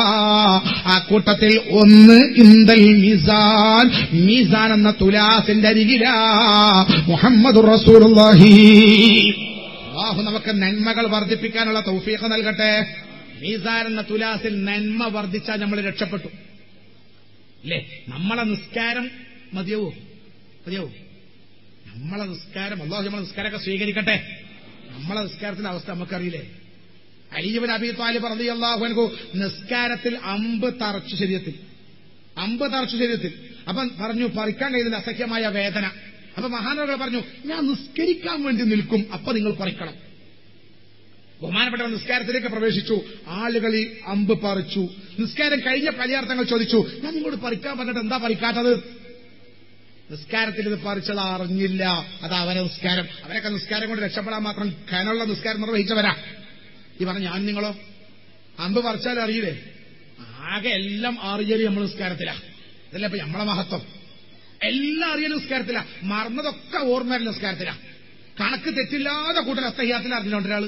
ആ കൂട്ടത്തിൽ ഒന്ന് ഇന്ദൽ മീസാൻ മീസാൻ എന്ന തുലാസിന്റെ അരികിലാ മുഹമ്മദ് റസൂലുള്ളാഹി അള്ളാഹു നമുക്ക് നന്മകൾ വർദ്ധിപ്പിക്കാനുള്ള തൗഫീഖ് നൽകട്ടെ മീസാൻ എന്ന തുലാസിൽ നന്മ വർദ്ധിച്ചാൽ നമ്മൾ രക്ഷപ്പെട്ടു അല്ലേ നമ്മളെ നിസ്കാരം മതിയാവോ മതിയാവോ നമ്മളെ നിസ്കാരം അള്ളാഹു നമ്മളെ നിസ്കാരമൊക്കെ സ്വീകരിക്കട്ടെ നമ്മളെ നിസ്കാരത്തിന്റെ അവസ്ഥ നമുക്കറിയില്ലേ അലിയബൻ അബി താലിബ് റതി അള്ളാഹു നിസ്കാരത്തിൽ അമ്പ് തറച്ചു ശരീരത്തിൽ അമ്പ് തറച്ചു ശരീരത്തിൽ അപ്പം പറഞ്ഞു പറിക്കാൻ കഴിയുന്ന അസഖ്യമായ വേദന അപ്പൊ മഹാനവകൾ പറഞ്ഞു ഞാൻ നിസ്കരിക്കാൻ വേണ്ടി നിൽക്കും അപ്പൊ നിങ്ങൾ പറിക്കണം ബഹുമാനപ്പെട്ട നിസ്കാരത്തിലേക്ക് പ്രവേശിച്ചു ആളുകൾ ഈ അമ്പ് പറിച്ചു നിസ്കാരം കഴിഞ്ഞ പലയാർത്ഥങ്ങൾ ചോദിച്ചു ഞാൻ നിങ്ങളോട് പറിക്കാൻ പറഞ്ഞിട്ട് എന്താ പറിക്കാത്തത് നിസ്കാരത്തിൽ ഇത് പറിച്ചത് അറിഞ്ഞില്ല അത് അവരെ നിസ്കാരം അവരൊക്കെ നിസ്കാരം കൊണ്ട് രക്ഷപ്പെടാൻ മാത്രം കനുള്ള നിസ്കാരം നിർവഹിച്ചവരാ ഈ പറഞ്ഞ ഞാൻ നിങ്ങളോ അമ്പ് പറിച്ചാൽ അറിയില്ലേ ആകെ എല്ലാം അറിയല് നമ്മൾ നിസ്കാരത്തിലാ ഇതല്ലേ ഇപ്പൊ നമ്മളെ മഹത്വം എല്ലാം അറിയലും നിസ്കാരത്തിലാ മറന്നതൊക്കെ ഓർമ്മ നിസ്കാരത്തിലാ കണക്ക് തെറ്റില്ലാതെ കൂട്ടൽ അസ്തഹ്യാത്തിൽ അറിഞ്ഞോണ്ട് ഒരാള്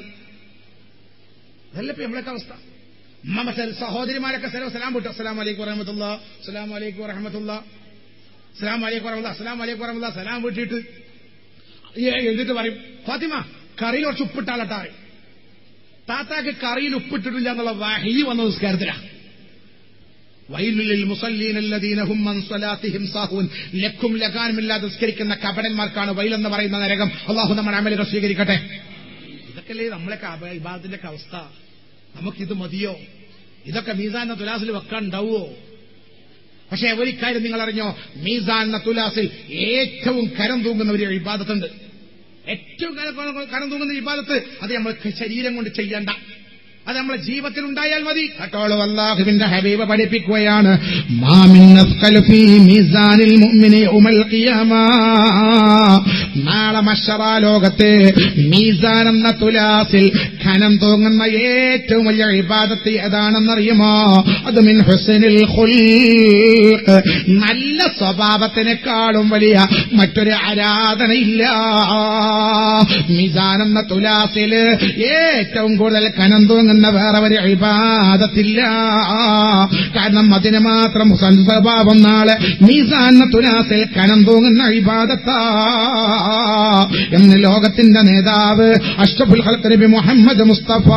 അതല്ല ഇപ്പൊ നമ്മളൊക്കെ അവസ്ഥ ഉമ്മ സഹോദരിമാരൊക്കെ സ്ഥലം സലാം വിട്ടു അസ്സലാം വലൈക്കും വറഹമത്തുള്ള അസ്സലാം വലൈക്കും വറഹമത്തുള്ള അസ്സലാം വലൈക്കും വറഹമുല്ല അസ്സലാം വലൈക്കും വറഹമുല്ല സലാം വിട്ടിട്ട് എന്നിട്ട് പറയും ഫാത്തിമ കറിയിൽ കുറച്ച് ഉപ്പിട്ടാലട്ടാ പറയും താത്താക്ക് കറിയിൽ ഉപ്പിട്ടിട്ടില്ല എന്നുള്ള വഹി വന്ന നിസ്കാരത്തിലാ വൈലുലിൽ മുസല്ലീനല്ലദീനഹും മൻ സ്വലാത്തിഹിം സാഹൂൻ ലക്കും ലഗാനുമില്ലാതെ നിസ്കരിക്കുന്ന കപടന്മാർക്കാണ് വൈലെന്ന് പറയുന്ന നരകം അള്ളാഹു നമ്മുടെ അമലുകൾ സ്വീകരിക്കട്ടെ ഇതൊക്കെയല്ലേ നമ്മളൊക്കെ ഇബാദത്തിന്റെ ഒക്കെ അവസ്ഥ നമുക്കിത് മതിയോ ഇതൊക്കെ മീസാൻ എന്ന തുലാസിൽ വെക്കാൻ ഉണ്ടാവുമോ പക്ഷേ ഒരു കാര്യം നിങ്ങൾ അറിഞ്ഞോ മീസാൻ എന്ന തുലാസിൽ ഏറ്റവും കരം തൂങ്ങുന്ന ഒരു ഇബാദത്തുണ്ട് ഏറ്റവും കരം തൂങ്ങുന്ന ഇബാദത്ത് അത് നമ്മൾ ശരീരം കൊണ്ട് ചെയ്യണ്ട അത് നമ്മുടെ ജീവിതത്തിൽ ഉണ്ടായാൽ മതി കേട്ടോളൂ അള്ളാഹുവിന്റെ ഹബീബ് പഠിപ്പിക്കുകയാണ് നാളെ മഷറ ലോകത്തെ മീസാൻ എന്ന തുലാസിൽ ഖനം തൂങ്ങുന്ന ഏറ്റവും വലിയ ഇബാദത്ത് ഏതാണെന്നറിയുമോ അത് മിൻ ഹുസനിൽ നല്ല സ്വഭാവത്തിനേക്കാളും വലിയ മറ്റൊരു ആരാധനയില്ല മീസാൻ എന്ന തുലാസിൽ ഏറ്റവും കൂടുതൽ ഖനം തൂങ്ങുന്ന വേറെ ഒരു ഇബാദത്തില്ല കാരണം അതിന് മാത്രം സ്വഭാവം നാളെ മീസാൻ തുലാസിൽ കനം തൂങ്ങുന്ന ഇബാദത്താ എന്ന് ലോകത്തിന്റെ നേതാവ് അഷ്റഫുൽ ഹൽക്കരബി മുഹമ്മദ് മുസ്തഫ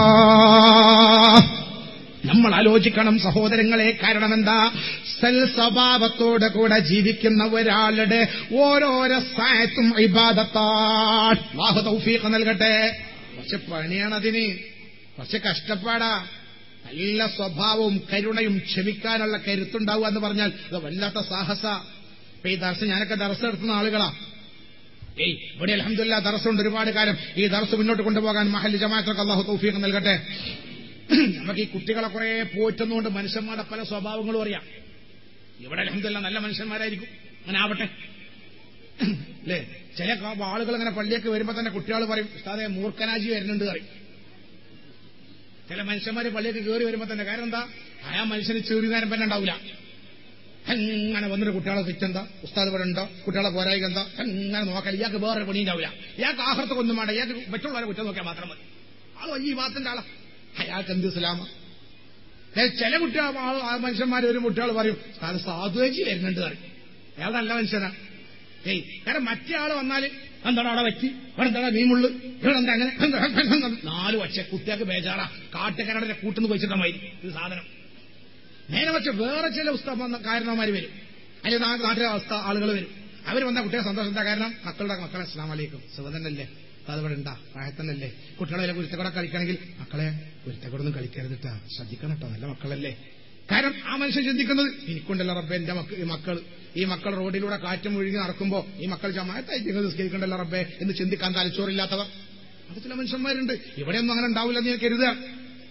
നമ്മൾ ആലോചിക്കണം സഹോദരങ്ങളെ കാരണം എന്താ സൽ സ്വഭാവത്തോട് കൂടെ ജീവിക്കുന്ന ഒരാളുടെ ഓരോരോ സായത്തും ഇബാദത്താഹ് തൗഫീഖ് നൽകട്ടെ പക്ഷെ പണിയാണതിന് കുറച്ച് കഷ്ടപ്പാടാ നല്ല സ്വഭാവവും കരുണയും ക്ഷമിക്കാനുള്ള കരുത്തുണ്ടാവുക എന്ന് പറഞ്ഞാൽ ഇത് വല്ലാത്ത സാഹസ ഇപ്പൊ ഈ ദർശ ഞാനൊക്കെ ദർശ എടുത്തുന്ന ആളുകളാ ഏയ് ഇവിടെ അലഹമില്ല ദർശമുണ്ട് ഒരുപാട് കാലം ഈ ദർശ മുന്നോട്ട് കൊണ്ടുപോകാൻ മഹല്ലി ജമാഅത്തൊക്കെ അള്ളാഹു തൗഫീഖ് നൽകട്ടെ നമുക്ക് ഈ കുട്ടികളെ കുറെ പോറ്റുന്നതുകൊണ്ട് മനുഷ്യന്മാരുടെ പല സ്വഭാവങ്ങളും അറിയാം ഇവിടെ അലഹമില്ല നല്ല മനുഷ്യന്മാരായിരിക്കും അങ്ങനെ ആവട്ടെ അല്ലേ ചില ആളുകൾ അങ്ങനെ പള്ളിയൊക്കെ വരുമ്പോ തന്നെ കുട്ടികൾ പറയും ഉസ്താദെ മൂർഖനാജി വരുന്നുണ്ട് പറയും ചില മനുഷ്യന്മാര് പള്ളിയൊക്കെ കയറി വരുമ്പോ തന്നെ കാരണം എന്താ ആ മനുഷ്യന് ചെറിയ തന്നെ ഉണ്ടാവില്ല അങ്ങനെ വന്നിട്ട് കുട്ടികളെ തെറ്റെന്താ ഉസ്താദ് ഇവിടെ ഉണ്ടോ കുട്ടികളെ പോരായിക എന്താ അങ്ങനെ നോക്കാൻ ഇയാൾക്ക് വേറെ പണി ഉണ്ടാവില്ല ഇയാൾക്ക് ആഹൃത്തൊക്കെ ഒന്നും വേണ്ട ഇയാൾക്ക് മറ്റുള്ളവരെ കുറ്റം നോക്കിയാൽ മാത്രം മതി ആൾ വലിയ ഭാഗത്തിന്റെ ആളാ അയാൾക്ക് എന്ത് ഇസ്ലാമ ചില കുട്ടികൾ ആ മനുഷ്യന്മാർ വരും കുട്ടികൾ പറയും അത് സാധുവേജി വരുന്നുണ്ട് പറയും അയാൾ നല്ല മനുഷ്യനാ ഏയ് കാരണം മറ്റേ ആള് വന്നാല് എന്താണ് അവിടെ വെച്ച് ഇവിടെ എന്താണ് നീമുള്ളു ഇവിടെ എന്താ അങ്ങനെ നാല് വച്ച കുട്ടികൾക്ക് ബേജാറാ കാട്ടുകാരുടെ കൂട്ടുന്ന് വെച്ചിട്ടമായിരിക്കും ഇത് സാധനം നേരെ വെച്ച് വേറെ ചില ഉസ്താദ് കാരണവന്മാർ വരും അല്ലെങ്കിൽ നാട്ടിലെ അവസ്ഥ ആളുകൾ വരും അവർ വന്ന കുട്ടിയെ സന്തോഷം എന്താ കാരണം മക്കളുടെ മക്കളെ അസ്ലാം വലൈക്കും സുഖം തന്നെയല്ലേ അത് ഇവിടെ ഉണ്ടാ പ്രായത്തന്നല്ലേ കുട്ടികളെ കുരുത്തക്കൂടെ കളിക്കണമെങ്കിൽ മക്കളെ കുരുത്തക്കൂടൊന്നും കളിക്കരുതിട്ടാ ശ്രദ്ധിക്കണം കേട്ടോ നല്ല മക്കളല്ലേ കാരണം ആ മനുഷ്യൻ ചിന്തിക്കുന്നത് എനിക്കുണ്ടല്ലോ റബ്ബെ എന്റെ മക്കൾ ഈ മക്കൾ റോഡിലൂടെ കാറ്റും ഒഴുകി നടക്കുമ്പോ ഈ മക്കൾ ജമായത്തായി നിങ്ങൾ നിസ്കരിക്കണ്ടല്ലോ റബ്ബെ എന്ന് ചിന്തിക്കാൻ തലച്ചോറില്ലാത്തവർ അത് ചില മനുഷ്യന്മാരുണ്ട് ഇവിടെയൊന്നും അങ്ങനെ ഉണ്ടാവില്ലെന്ന് ഞാൻ കരുതുക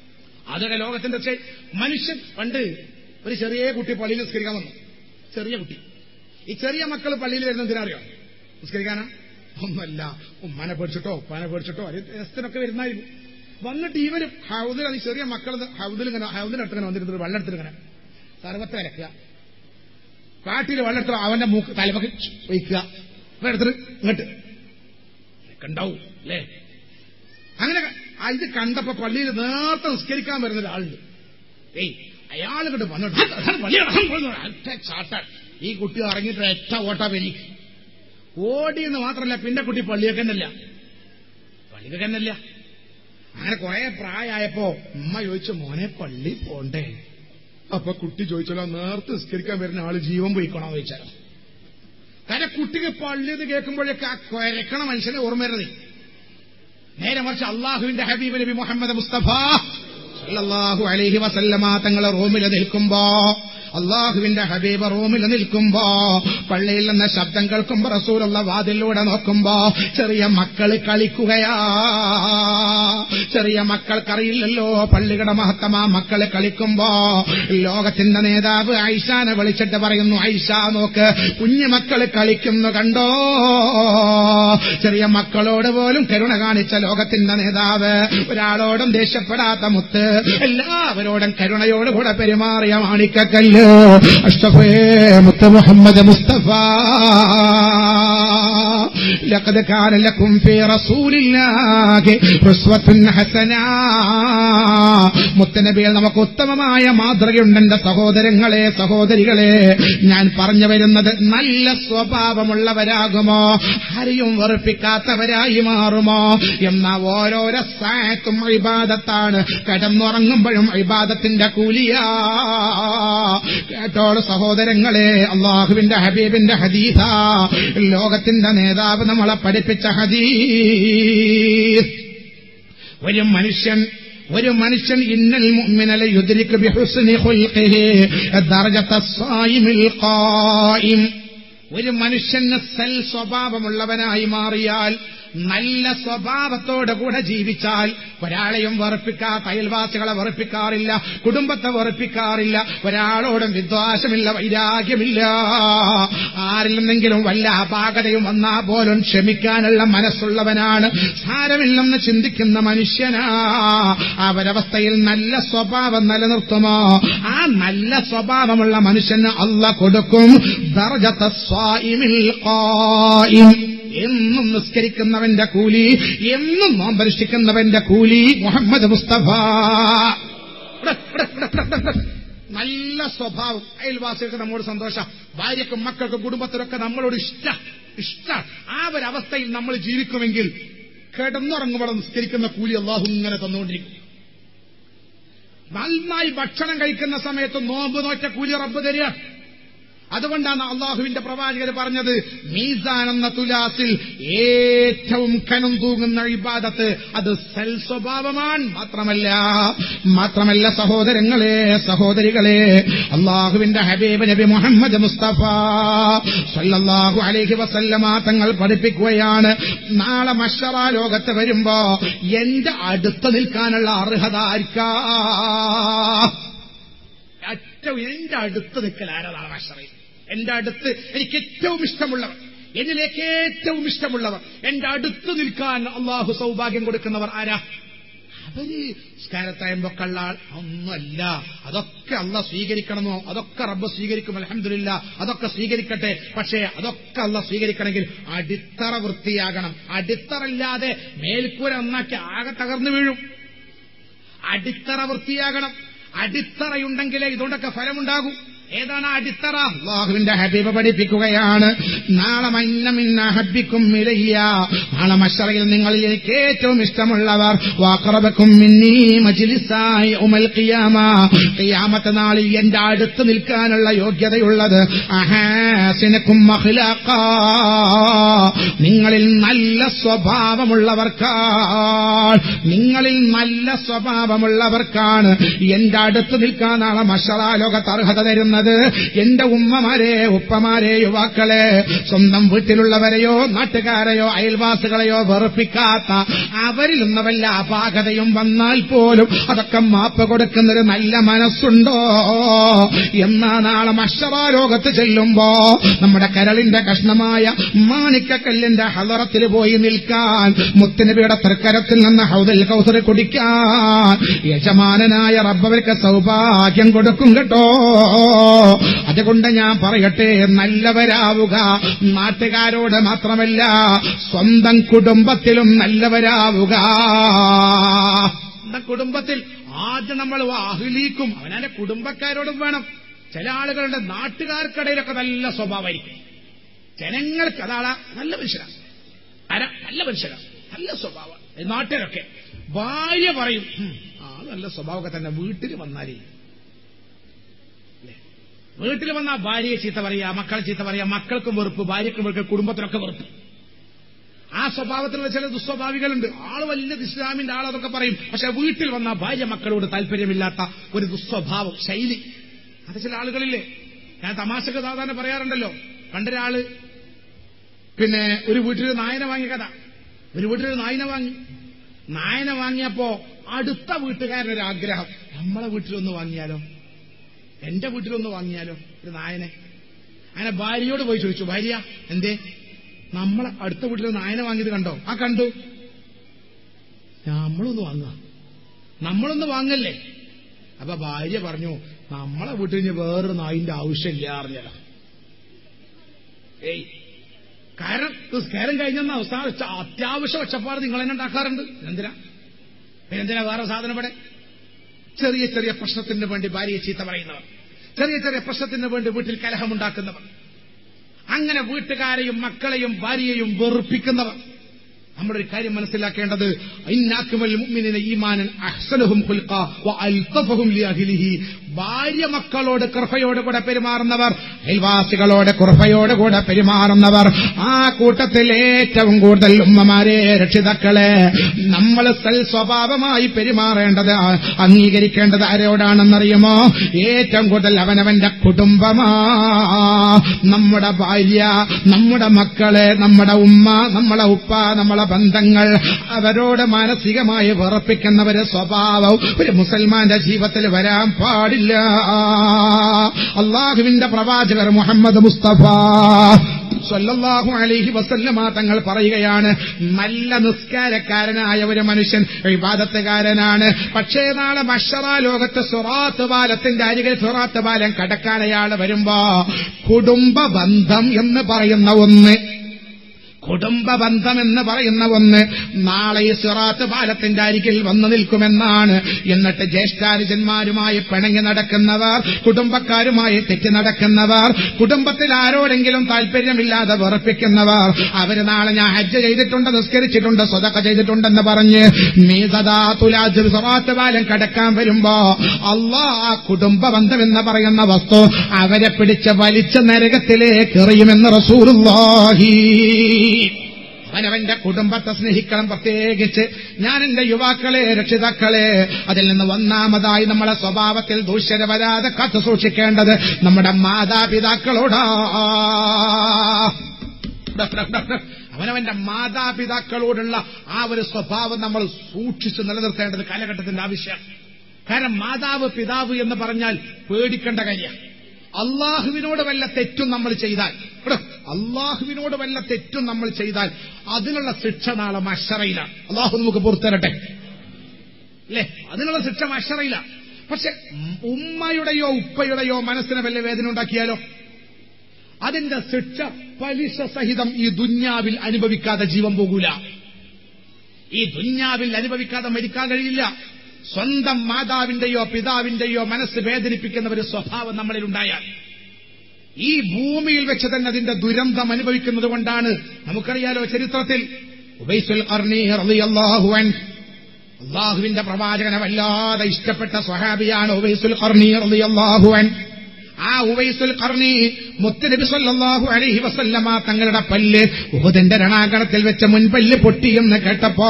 അതൊക്കെ ലോകത്തിന്റെ ചെ- മനുഷ്യൻ പണ്ട് ഒരു ചെറിയ കുട്ടി പള്ളിയിൽ നിസ്കരിക്കാൻ വന്നു ചെറിയ കുട്ടി ഈ ചെറിയ മക്കൾ പള്ളിയിൽ വരുന്ന എന്തിനറിയോ നിസ്കരിക്കാനാ ഒന്നല്ല ഉമ്മാനെ പേടിച്ചിട്ടോ ഉപ്പാനെ പേടിച്ചിട്ടോ രസത്തിനൊക്കെ വരുന്നായിരുന്നു വന്നിട്ട് ഇവരും ഹൗദിൽ ഈ ചെറിയ മക്കൾ ഹൗദിൽ ഇങ്ങനെ ഹൗദിനടുത്ത് ഇങ്ങനെ വന്നിരുന്നത് വെള്ളം എടുത്തിങ്ങനെ സർവത്തെ അലക്കുക കാട്ടിൽ വെള്ളം എടുത്ത് അവന്റെ മൂക്ക് തലമക്ക് വയ്ക്കുക അപ്പൊ എടുത്തിട്ട് ഇങ്ങോട്ട് കണ്ടാവും അല്ലേ അങ്ങനെ ആ ഇത് കണ്ടപ്പോ പള്ളിയിൽ നേരത്തെ നിസ്കരിക്കാൻ വരുന്ന ഒരാളുണ്ട് ഏയ് അയാൾ ഇങ്ങോട്ട് വന്നിട്ട് "ഹ, ഹ, പള്ളിയാണ്, ഹ, പള്ളിയാണ്." ഒറ്റ ചാട്ടാൻ ഈ കുട്ടി ഇറങ്ങിയിട്ട് ഒറ്റ ഓട്ടാ പെരി ഓടിയെന്ന് മാത്രമല്ല പിന്നെ കുട്ടി പള്ളിയൊക്കെ തന്നെയല്ല പള്ളിയൊക്കെ തന്നെയല്ല അങ്ങനെ കുറെ പ്രായമായപ്പോ ഉമ്മ ചോദിച്ചു മോനെ പള്ളി പോണ്ടേ അപ്പൊ കുട്ടി ചോദിച്ചല്ലോ നേരത്തെ നിസ്കരിക്കാൻ വരുന്ന ആള് ജീവൻ പോയിക്കണോ ചോദിച്ചാലോ കാരണം കുട്ടിക്ക് പള്ളിയത് കേൾക്കുമ്പോഴേക്ക് ആ കുരക്കണ മനുഷ്യനെ ഓർമ്മ വരുന്നത് നേരെ മറിച്ച് അള്ളാഹുവിന്റെ ഹബീബ് നബി മുഹമ്മദ് മുസ്തഫ സല്ലല്ലാഹു അലൈഹി വസല്ലമ തങ്ങളെ റൂമിൽ നിൽക്കുമ്പോ അള്ളാഹുവിന്റെ ഹബീബ് റൂമിൽ നിൽക്കുമ്പോ പള്ളിയിൽ നിന്ന് ശബ്ദം കേൾക്കുമ്പോ റസൂലുള്ള വാതിലൂടെ നോക്കുമ്പോ ചെറിയ മക്കൾ കളിക്കുകയാ ചെറിയ മക്കൾക്കറിയില്ലല്ലോ പള്ളിയുടെ മഹത്തമാ മക്കള് കളിക്കുമ്പോ ലോകത്തിന്റെ നേതാവ് ഐഷാനെ വിളിച്ചിട്ട് പറയുന്നു ഐഷ നോക്ക് കുഞ്ഞു മക്കള് കളിക്കുന്നു കണ്ടോ ചെറിയ മക്കളോട് പോലും കരുണ കാണിച്ച ലോകത്തിന്റെ നേതാവ് ഒരാളോടും ദേഷ്യപ്പെടാത്ത മുത്ത് എല്ലാവരോടും കരുണയോടുകൂടെ പെരുമാറിയ മാണിക്കക്കല്ല് അഷ്റഫേ മുത്ത് മുഹമ്മദ് മുസ്തഫ لقد كان لكم في رسول الله أسوة حسنة മുത്തനബിയിൽ നമുക്ക് ഉത്തമമായ മാതൃകയുണ്ട് എന്റെ സഹോദരങ്ങളെ സഹോദരികളെ ഞാൻ പറഞ്ഞു വരുന്നത് നല്ല സ്വഭാവമുള്ളവരാകുമോ ആരെയും വെറുപ്പിക്കാത്തവരായി മാറുമോ എന്ന ഓരോരോ സായത്തും ഇബാദത്താണ് കിടന്നുറങ്ങുമ്പോഴും ഇബാദത്തിന്റെ കൂലിയാ കേട്ടോളൂ സഹോദരങ്ങളെ അള്ളാഹുവിന്റെ ഹബീബിന്റെ ഹദീസ ലോകത്തിന്റെ നേതാവ് നമ്മളെ പഠിപ്പിച്ച ഹദീസ് ഒരു മനുഷ്യൻ ഒരു മനുഷ്യൻ ഇന്നൽ മുഅ്മിനല യുദ്രിക് ബിഹുസ്നി ഖുൽഖിഹി ദർജത സായിമിൽ ഖായിം ഒരു മനുഷ്യന് സൽ സ്വഭാവമുള്ളവനായി മാറിയാൽ നല്ല സ്വഭാവത്തോടെ കൂടെ ജീവിച്ചാൽ ഒരാളെയും വെറുപ്പിക്കാത്ത അയൽവാസികളെ വെറുപ്പിക്കാറില്ല കുടുംബത്തെ വെറുപ്പിക്കാറില്ല ഒരാളോടും വിദ്വാസമില്ല വൈരാഗ്യമില്ല ആരിൽ നിന്നെങ്കിലും വല്ല അപാകതയും വന്നാ പോലും ക്ഷമിക്കാനുള്ള മനസ്സുള്ളവനാണ് സാരമില്ലെന്ന് ചിന്തിക്കുന്ന മനുഷ്യനാ അവരവസ്ഥയിൽ നല്ല സ്വഭാവം നിലനിർത്തുമോ ആ നല്ല സ്വഭാവമുള്ള മനുഷ്യന് അല്ല കൊടുക്കും ദർജത്ത സ്വായിമിൽ ഖായിം എന്നും നിസ്കരിക്കുന്നവന്റെ കൂലി എന്നും നോമ്പനുഷ്ഠിക്കുന്നവന്റെ കൂലി മുഹമ്മദ് മുസ്തഫ ഇവിടെ, ഇവിടെ, ഇവിടെ, ഇവിടെ, ഇവിടെ. നല്ല സ്വഭാവം അയൽവാസികൾക്ക് നമ്മോട് സന്തോഷം ഭാര്യക്കും മക്കൾക്കും കുടുംബത്തിനൊക്കെ നമ്മളോട് ഇഷ്ട ഇഷ്ട ആ ഒരവസ്ഥയിൽ നമ്മൾ ജീവിക്കുമെങ്കിൽ കിടന്നുറങ്ങുമ്പോൾ നിസ്കരിക്കുന്ന കൂലി അള്ളാഹു ഇങ്ങനെ തന്നുകൊണ്ടിരിക്കും നന്നായി ഭക്ഷണം കഴിക്കുന്ന സമയത്ത് നോമ്പ് നോറ്റ കൂലി റബ്ബ് തരിക അതുകൊണ്ടാണ് അള്ളാഹുവിന്റെ പ്രവാചകർ പറഞ്ഞത് മീസാൻ എന്ന തുലാസിൽ ഏറ്റവും കനം തൂങ്ങുന്ന ഇബാദത്ത് അത് സൽ സ്വഭാവമാണ് മാത്രമല്ല മാത്രമല്ല സഹോദരങ്ങളെ സഹോദരികളെ അള്ളാഹുവിന്റെ ഹബീബ് നബി മുഹമ്മദ് മുസ്തഫ സല്ലല്ലാഹു അലൈഹി വസല്ലമ തങ്ങൾ പഠിപ്പിക്കുകയാണ് നാളെ മഷറ ലോകത്ത് വരുമ്പോ എന്റെ അടുത്ത് നിൽക്കാനുള്ള അർഹത ആർക്കാ ഏറ്റവും എന്റെ അടുത്ത് നിൽക്കൽ ആരതാണ് മഷറയിൽ എന്റെ അടുത്ത് എനിക്ക് ഏറ്റവും ഇഷ്ടമുള്ളവർ എന്നിലേക്ക് ഏറ്റവും ഇഷ്ടമുള്ളവർ എന്റെ അടുത്ത് നിൽക്കാൻ അള്ളാഹു സൗഭാഗ്യം കൊടുക്കുന്നവർ ആരാ അവര് സ്കാരത്തായുമ്പോ കള്ളാൾ ഒന്നുമല്ല അതൊക്കെ അല്ല സ്വീകരിക്കണമോ അതൊക്കെ റബ്ബ് സ്വീകരിക്കും അലഹമില്ല അതൊക്കെ സ്വീകരിക്കട്ടെ പക്ഷേ അതൊക്കെ അല്ല സ്വീകരിക്കണമെങ്കിൽ അടിത്തറ വൃത്തിയാകണം അടിത്തറ ഇല്ലാതെ മേൽക്കൂര ഒന്നാക്കി ആകെ തകർന്നു വീഴും അടിത്തറ വൃത്തിയാകണം അടിത്തറയുണ്ടെങ്കിലേ ഇതുകൊണ്ടൊക്കെ ഫലമുണ്ടാകൂ ഏതാണ് ആ അടിത്തറ അള്ളാഹുവിന്റെ ഹബീബ് പഠിപ്പിക്കുകയാണ് നാളെ മന്നമിന്ന ഹബിക്കും ഇലയ്യ നാളെ മഷറയിൽ നിങ്ങളിൽ എനിക്ക് ഏറ്റവും ഇഷ്ടമുള്ളവർ വാക്കറബക്കും മിന്നീ മജിലിസായി ഉമൽ ഖിയാമ ഖിയാമത്ത് നാളിൽ എന്റെ അടുത്ത് നിൽക്കാനുള്ള യോഗ്യതയുള്ളത് അഹാസിനക്കും മഖ്ലാഖ നിങ്ങളിൽ നല്ല സ്വഭാവമുള്ളവർക്കാണ് നിങ്ങളിൽ നല്ല സ്വഭാവമുള്ളവർക്കാണ് എന്റെ അടുത്ത് നിൽക്കാൻ നാളെ മഷറ ലോകത്ത് അർഹത തരുന്നത് പറയുന്നത് എന്റെ ഉമ്മമാരെ ഉപ്പമാരെ യുവാക്കളെ സ്വന്തം വീട്ടിലുള്ളവരെയോ നാട്ടുകാരെയോ അയൽവാസികളെയോ വെറുപ്പിക്കാത്ത അവരിൽ നിന്ന് വല്ല അപാകതയും വന്നാൽ പോലും അതൊക്കെ മാപ്പ് കൊടുക്കുന്നൊരു നല്ല മനസ്സുണ്ടോ എന്നാ നാളെ മഷറാലോകത്ത് ചെല്ലുമ്പോ നമ്മുടെ കരളിന്റെ കഷ്ണമായ മാണിക്കക്കല്ലിന്റെ ഹലറത്തിൽ പോയി നിൽക്കാൻ മുത്തുനബിയുടെ തൃക്കരത്തിൽ നിന്ന് ഹൗദൽ കൗസർ കുടിക്കാൻ യജമാനനായ റബ്ബവർക്ക് സൗഭാഗ്യം കൊടുക്കും കേട്ടോ അതുകൊണ്ട് ഞാൻ പറയട്ടെ നല്ലവരാവുക നാട്ടുകാരോട് മാത്രമല്ല സ്വന്തം കുടുംബത്തിലും നല്ലവരാവുക സ്വന്തം കുടുംബത്തിൽ ആദ്യം നമ്മൾ അഹ്ലീക്കും അവനെ കുടുംബക്കാരോടും വേണം ചില ആളുകളുടെ നാട്ടുകാർക്കിടയിലൊക്കെ നല്ല സ്വഭാവമായിരിക്കും ജനങ്ങൾക്ക് അതാളാ നല്ല മനുഷ്യരാണ് ആരാ നല്ല മനുഷ്യരാണ് നല്ല സ്വഭാവം നാട്ടുകാരൊക്കെ ഭാര്യ പറയും "ഉം, ആ നല്ല സ്വഭാവമൊക്കെ തന്നെ വീട്ടിൽ വന്നാലേ വീട്ടിൽ വന്ന ഭാര്യയെ ചീത്ത പറയാ മക്കളെ ചീത്ത പറയാ മക്കൾക്കും വെറുപ്പ് ഭാര്യക്കും വെറുപ്പ് കുടുംബത്തിനൊക്കെ വെറുപ്പ് ആ സ്വഭാവത്തിലുള്ള ചില ദുസ്വഭാവികളുണ്ട് ആള് വലിയ ഇസ്ലാമിന്റെ ആളതൊക്കെ പറയും പക്ഷെ വീട്ടിൽ വന്ന ഭാര്യ മക്കളോട് താല്പര്യമില്ലാത്ത ഒരു ദുസ്വഭാവം ശൈലി അത് ചില ആളുകളില്ലേ ഞാൻ തമാശക്ക് സാധാരണ പറയാറുണ്ടല്ലോ പണ്ടൊരാള് പിന്നെ ഒരു വീട്ടിൽ നായനെ വാങ്ങിയ കഥ ഒരു വീട്ടിൽ നായനെ വാങ്ങി നായനെ വാങ്ങിയപ്പോ അടുത്ത വീട്ടുകാരനൊരു ആഗ്രഹം നമ്മളെ വീട്ടിലൊന്ന് വാങ്ങിയാലോ എന്റെ വീട്ടിലൊന്ന് വാങ്ങിയാലോ ഒരു നായനെ അങ്ങനെ ഭാര്യയോട് പോയി ചോദിച്ചു ഭാര്യ എന്തേ നമ്മളെ അടുത്ത വീട്ടിൽ നായനെ വാങ്ങിയത് കണ്ടോ ആ കണ്ടു നമ്മളൊന്ന് വാങ്ങുക നമ്മളൊന്ന് വാങ്ങല്ലേ അപ്പൊ ഭാര്യ പറഞ്ഞു നമ്മളെ വീട്ടിൽ ഇനി വേറൊരു നായിന്റെ ആവശ്യമില്ല അറിഞ്ഞല്ലോ ഏയ് കാരണം നിസ്കാരം കഴിഞ്ഞെന്ന അവസ്ഥ അത്യാവശ്യ ഒച്ചപ്പാട് നിങ്ങൾ തന്നെ ഉണ്ടാക്കാറുണ്ട് എന്തിനാ എന്തിനാ വേറെ സാധനം ഇവിടെ ചെറിയ ചെറിയ പ്രശ്നത്തിന് വേണ്ടി ഭാര്യയെ ചീത്ത പറയുന്നവർ ചെറിയ ചെറിയ പ്രശ്നത്തിന് വേണ്ടി വീട്ടിൽ കലഹമുണ്ടാക്കുന്നവർ അങ്ങനെ വീട്ടുകാരെയും മക്കളെയും ഭാര്യയെയും വെറുപ്പിക്കുന്നവർ നമ്മുടെ ഒരു കാര്യം മനസ്സിലാക്കേണ്ടത് ഇന്നാക്കുമൽ മുഅ്മിനീന ഈമാനൻ അഹ്സനുഹും ഖുൽഖ വ അൽതഫഹും ലിഅഹ്ലിഹി ഭാര്യ മക്കളോട് കൃപയോട് കൂടെ പെരുമാറുന്നവർ അയൽവാസികളോട് കൃപയോട് കൂടെ പെരുമാറുന്നവർ ആ കൂട്ടത്തിൽ ഏറ്റവും കൂടുതൽ ഉമ്മമാരെ രക്ഷിതാക്കളെ നമ്മൾ സൽ സ്വഭാവമായി പെരുമാറേണ്ടത് അംഗീകരിക്കേണ്ടത് ആരോടാണെന്നറിയുമോ ഏറ്റവും കൂടുതൽ അവനവന്റെ കുടുംബമാ നമ്മുടെ ഭാര്യ നമ്മുടെ മക്കള് നമ്മുടെ ഉമ്മ നമ്മളെ ഉപ്പ നമ്മളെ ബന്ധങ്ങൾ അവരോട് മാനസികമായി വിറപ്പിക്കുന്ന ഒരു സ്വഭാവം ഒരു മുസൽമാന്റെ ജീവിതത്തിൽ വരാൻ പാടില്ല അള്ളാഹുവിന്റെ പ്രവാചകർ മുഹമ്മദ് മുസ്തഫ സല്ലല്ലാഹു അലൈഹി വസല്ലമ തങ്ങൾ പറയുകയാണ് നല്ല നിസ്കാരക്കാരനായ ഒരു മനുഷ്യൻ വിവാദത്തുകാരനാണ് പക്ഷേ നാളെ മഷറ ലോകത്ത് സുറാത്ത് പാലത്തിന്റെ അരികിൽ സുറാത്ത് പാലം കടക്കാൻ അയാൾ വരുമ്പോ കുടുംബ ബന്ധം എന്ന് പറയുന്ന ഒന്ന് കുടുംബ ബന്ധം എന്ന് പറയുന്ന ഒന്ന് നാളെ ഈ സിറാത്ത് പാലത്തിന്റെ അരികിൽ വന്നു നിൽക്കുമെന്നാണ് എന്നിട്ട് ജ്യേഷ്ഠാനുജന്മാരുമായി പിണങ്ങി നടക്കുന്നവർ കുടുംബക്കാരുമായി തെറ്റി നടക്കുന്നവർ കുടുംബത്തിൽ ആരോടെങ്കിലും താല്പര്യമില്ലാതെ വെറുപ്പിക്കുന്നവർ അവര് നാളെ ഞാൻ ഹജ്ജ് ചെയ്തിട്ടുണ്ട് നിസ്കരിച്ചിട്ടുണ്ട് സ്വതക്ക ചെയ്തിട്ടുണ്ടെന്ന് പറഞ്ഞ് മീതദാ തുലാജ് സിറാത്ത് പാലം കടക്കാൻ വരുമ്പോ അള്ളാ ആ കുടുംബ ബന്ധം എന്ന് പറയുന്ന വസ്തു അവരെ പിടിച്ച് വലിച്ച നരകത്തിലേക്ക് എറിയുമെന്ന് റസൂറുല്ലാഹി അവനവന്റെ കുടുംബത്തെ സ്നേഹിക്കണം പ്രത്യേകിച്ച് ഞാൻ എന്റെ യുവാക്കളെ രക്ഷിതാക്കളെ അതിൽ നിന്ന് ഒന്നാമതായി നമ്മളെ സ്വഭാവത്തിൽ ദൂഷ്യത വരാതെ കാത്തു സൂക്ഷിക്കേണ്ടത് നമ്മുടെ മാതാപിതാക്കളോടാ അവനവന്റെ മാതാപിതാക്കളോടുള്ള ആ ഒരു സ്വഭാവം നമ്മൾ സൂക്ഷിച്ച് നിലനിർത്തേണ്ടത് കാലഘട്ടത്തിന്റെ ആവശ്യം കാരണം മാതാവ് പിതാവ് എന്ന് പറഞ്ഞാൽ പേടിക്കേണ്ട കാര്യമാണ് അള്ളാഹുവിനോട് വല്ല തെറ്റും നമ്മൾ ചെയ്താൽ ഇവിടെ അള്ളാഹുവിനോട് വല്ല തെറ്റും നമ്മൾ ചെയ്താൽ അതിനുള്ള ശിക്ഷ നാളെ മഷറയിലാണ് അള്ളാഹു നമുക്ക് പുറത്തരട്ടെ അല്ലേ അതിനുള്ള ശിക്ഷ മഷറയിലാണ് പക്ഷെ ഉമ്മയുടെയോ ഉപ്പയുടെയോ മനസ്സിന് വല്ല വേദന ഉണ്ടാക്കിയാലോ അതിന്റെ ശിക്ഷ പലിശ സഹിതം ഈ ദുന്യാവിൽ അനുഭവിക്കാതെ ജീവൻ പോകൂല ഈ ദുന്യാവിൽ അനുഭവിക്കാതെ മരിക്കാൻ കഴിയില്ല സ്വന്തം മാതാവിന്റെയോ പിതാവിന്റെയോ മനസ്സ് വേദനിപ്പിക്കുന്ന ഒരു സ്വഭാവം നമ്മളിൽ ഉണ്ടായാൽ ഈ ഭൂമിയിൽ വെച്ച് തന്നെ അതിന്റെ ദുരന്തം അനുഭവിക്കുന്നത് കൊണ്ടാണ് നമുക്കറിയാലോ ചരിത്രത്തിൽ ഉബൈസുൽ ഖർനി റളിയല്ലാഹു അൻഹു അള്ളാഹുവിന്റെ പ്രവാചകനെ വല്ലാതെ ഇഷ്ടപ്പെട്ട സ്വഹാബിയാണ് ഉബൈസുൽ ഖർനി റളിയല്ലാഹു അൻഹു ആ ഉവൈസുൽ കർണി മുത്തനബി സല്ലല്ലാഹു അലൈഹി വസല്ലമ തങ്ങളുടെ പല്ല് ഉഹുദിന്റെ രണാകണത്തിൽ വെച്ച മുൻപല്ല് പൊട്ടിയെന്ന് കേട്ടപ്പോ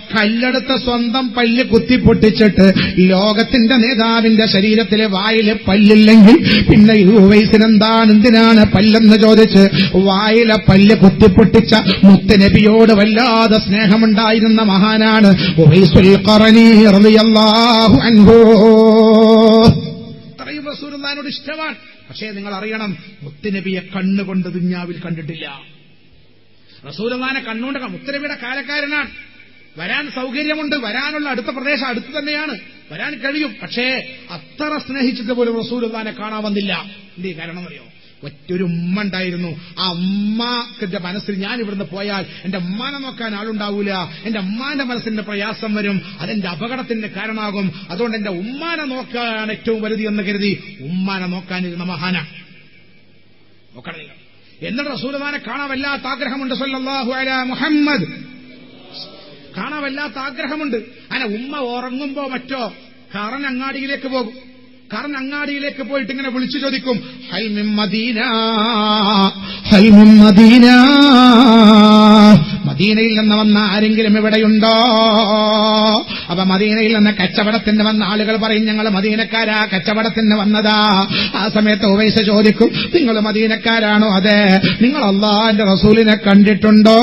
കല്ലെടുത്ത സ്വന്തം പല്ല് കുത്തിപ്പൊട്ടിച്ചിട്ട് ലോകത്തിന്റെ നേതാവിന്റെ ശരീരത്തിലെ വായിലെ പല്ലില്ലെങ്കിൽ പിന്നെ ഈ ഉവൈസിനെന്താണ് എന്തിനാണ് പല്ലെന്ന് ചോദിച്ച് വായിലെ പല്ല് കുത്തിപ്പൊട്ടിച്ച മുത്തനബിയോട് വല്ലാതെ സ്നേഹമുണ്ടായിരുന്ന മഹാനാണ് ഉവൈസുൽ ഖറനി റളിയല്ലാഹു അൻഹു ഇത്രയും റസൂലുള്ളാഹിനോട് ഇഷ്ടമാണ് പക്ഷേ നിങ്ങൾ അറിയണം മുത്തുനബിയെ കണ്ണുകൊണ്ട് ദുഞ്ഞാവിൽ കണ്ടിട്ടില്ല റസൂലുള്ളാഹിനെ കണ്ണുകൊണ്ട് ക- മുത്തുനബിയുടെ കാലക്കാരനാണ് വരാൻ സൗകര്യമുണ്ട് വരാനുള്ള അടുത്ത പ്രദേശം അടുത്ത് തന്നെയാണ് വരാൻ കഴിയും പക്ഷേ അത്ര സ്നേഹിച്ചിട്ട് പോലും റസൂലുള്ളാഹിനെ കാണാൻ വന്നില്ല എന്തേ കാരണം അറിയോ ഒറ്റൊരു ഉമ്മ ഉണ്ടായിരുന്നു ആ ഉമ്മാക്കിന്റെ മനസ്സിൽ ഞാൻ ഇവിടുന്ന് പോയാൽ എന്റെ ഉമ്മാനെ നോക്കാൻ ആളുണ്ടാവൂല എന്റെ ഉമ്മാന്റെ മനസ്സിന്റെ പ്രയാസം വരും അതെന്റെ അപകടത്തിന് കാരണമാകും അതുകൊണ്ട് എന്റെ ഉമ്മാനെ നോക്കാൻ ഏറ്റവും വലുത് എന്ന് കരുതി ഉമ്മാനെ നോക്കാനിരുന്ന മഹാന നോക്കണം നിങ്ങൾ എന്നിട്ട് റസൂലുമാനെ കാണാൻ വല്ലാത്ത ആഗ്രഹമുണ്ട് സല്ലല്ലാഹു അലാ മുഹമ്മദ് കാണാൻ വല്ലാത്ത ആഗ്രഹമുണ്ട് അങ്ങനെ ഉമ്മ ഉറങ്ങുമ്പോ മറ്റോ കറൻ അങ്ങാടിയിലേക്ക് പോകും കറൻ അങ്ങാടിയിലേക്ക് പോയിട്ട് ഇങ്ങനെ വിളിച്ചു ചോദിക്കും ഹൽമിൻ മദീന ഹൽമിൻ മദീന മദീനയിൽ നിന്ന് വന്ന ആരെങ്കിലും ഇവിടെയുണ്ടോ അപ്പൊ മദീനയിൽ നിന്ന് കച്ചവടത്തിന് വന്ന ആളുകൾ പറയും ഞങ്ങൾ മദീനക്കാരാ കച്ചവടത്തിന് വന്നതാ ആ സമയത്ത് ഉവൈസ ചോദിക്കും നിങ്ങൾ മദീനക്കാരാണോ അതെ നിങ്ങൾ അള്ളാന്റെ റസൂലിനെ കണ്ടിട്ടുണ്ടോ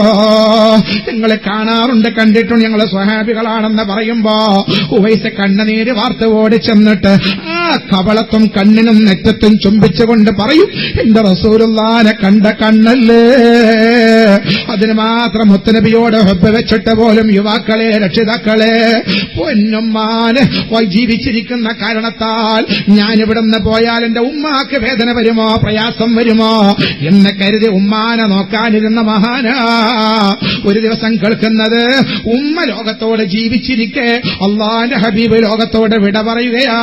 നിങ്ങൾ കാണാറുണ്ട് കണ്ടിട്ടുണ്ട് ഞങ്ങൾ സ്വഹാബികളാണെന്ന് പറയുമ്പോ ഉവൈസ കണ്ണുനീര് വാർത്ത ഓടി ചെന്നിട്ട് ആ കവളത്തും കണ്ണിനും നെറ്റത്തും ചുംബിച്ചുകൊണ്ട് പറയും എന്റെ റസൂലുള്ളാനെ കണ്ട കണ്ണല്ലേ അതിന് മാത്രം മുത്തനബിയോട് ഹബ്ബ് വെച്ചിട്ട് പോലും യുവാക്കളെ രക്ഷിതാക്കളെ പൊന്നുമ്മാന് പോയി ജീവിച്ചിരിക്കുന്ന കാരണത്താൽ ഞാൻ ഇവിടുന്ന് പോയാൽ എന്റെ ഉമ്മാക്ക് വേദന വരുമോ പ്രയാസം വരുമോ എന്ന് കരുതി ഉമ്മാനെ നോക്കാനിരുന്ന മഹാന ഒരു ദിവസം കേൾക്കുന്നത് ഉമ്മ ലോകത്തോട് ജീവിച്ചിരിക്കെ അള്ളാന്റെ ഹബീബ് ലോകത്തോട് വിട പറയുകയാ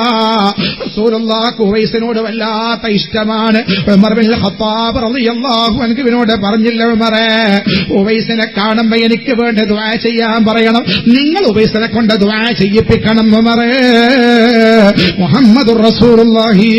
റസൂലുള്ളാഹ് ഉവൈസിനോട് വല്ലാത്ത ഇഷ്ടമാണ് ഉമർ ബിൻ ഖത്താബ് റളിയല്ലാഹു അൻഹുവിനോട് പറഞ്ഞില്ല ഉമറേ ഉവൈസിനെ കാണുമ്പോ എനിക്ക് വേണ്ടി ദുആ ചെയ്യാൻ പറയണം നിങ്ങൾ ഉവൈസിനെ കൊണ്ട് ദുആ ചെയ്യിപ്പിക്കണം ഉമറേ മുഹമ്മദുർ റസൂലുള്ളാഹി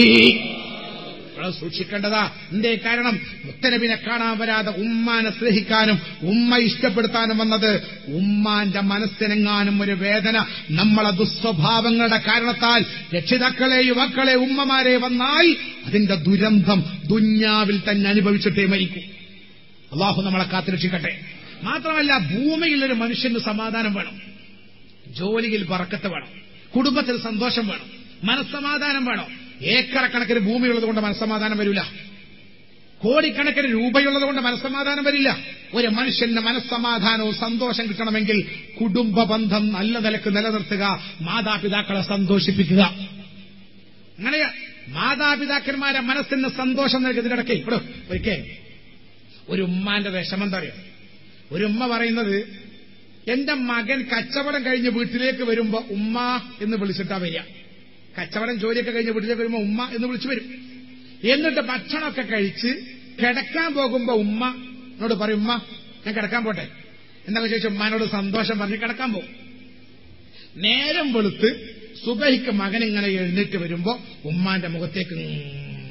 വളരെ സൂക്ഷിക്കേണ്ടതാ എന്തേ കാരണം മുത്തനബിനെ കാണാൻ വരാതെ ഉമ്മാനെ സ്നേഹിക്കാനും ഉമ്മ ഇഷ്ടപ്പെടുത്താനും വന്നത് ഉമ്മാന്റെ മനസ്സിനെങ്ങാനും ഒരു വേദന നമ്മളെ ദുസ്വഭാവങ്ങളുടെ കാരണത്താൽ രക്ഷിതാക്കളെ യുവാക്കളെ ഉമ്മമാരെ വന്നാൽ അതിന്റെ ദുരന്തം ദുഞ്ഞാവിൽ തന്നെ അനുഭവിച്ചിട്ടേ മരിക്കൂ അള്ളാഹു നമ്മളെ കാത്തുരക്ഷിക്കട്ടെ മാത്രമല്ല ഭൂമിയിൽ ഒരു മനുഷ്യന് സമാധാനം വേണം ജോലിയിൽ പറക്കത്ത് വേണം കുടുംബത്തിൽ സന്തോഷം വേണം മനസ്സമാധാനം വേണം ഏക്കറക്കണക്കിന് ഭൂമിയുള്ളത് കൊണ്ട് മനസ്സമാധാനം വരില്ല കോടിക്കണക്കിന് രൂപയുള്ളത് കൊണ്ട് മനസ്സമാധാനം വരില്ല ഒരു മനുഷ്യന് മനസ്സമാധാനവും സന്തോഷം കിട്ടണമെങ്കിൽ കുടുംബ ബന്ധം നല്ല നിലക്ക് നിലനിർത്തുക മാതാപിതാക്കളെ സന്തോഷിപ്പിക്കുക അങ്ങനെ മാതാപിതാക്കന്മാരെ മനസ്സിന് സന്തോഷം നൽകുന്നതിനിടയ്ക്ക് ഇവിടെ ഒരിക്കൽ ഒരു ഉമ്മാന്റെ വിഷമം എന്താ അറിയോ ഒരു ഉമ്മ പറയുന്നത് എന്റെ മകൻ കച്ചവടം കഴിഞ്ഞ് വീട്ടിലേക്ക് വരുമ്പോ ഉമ്മ എന്ന് വിളിച്ചിട്ടാ വരിക കച്ചവടം ജോലിയൊക്കെ കഴിഞ്ഞ് വീട്ടിലേക്ക് വരുമ്പോ ഉമ്മ എന്ന് വിളിച്ചു വരും എന്നിട്ട് ഭക്ഷണമൊക്കെ കഴിച്ച് കിടക്കാൻ പോകുമ്പോ ഉമ്മ എന്നോട് പറയും ഉമ്മ ഞാൻ കിടക്കാൻ പോട്ടെ എന്നൊക്കെ ചോദിച്ചു ഉമ്മാനോട് സന്തോഷം പറഞ്ഞ് കിടക്കാൻ പോകും നേരം വെളുത്ത് സുബഹിക്ക് മകൻ ഇങ്ങനെ എഴുന്നേറ്റ് വരുമ്പോ ഉമ്മാന്റെ മുഖത്തേക്ക് ഇങ്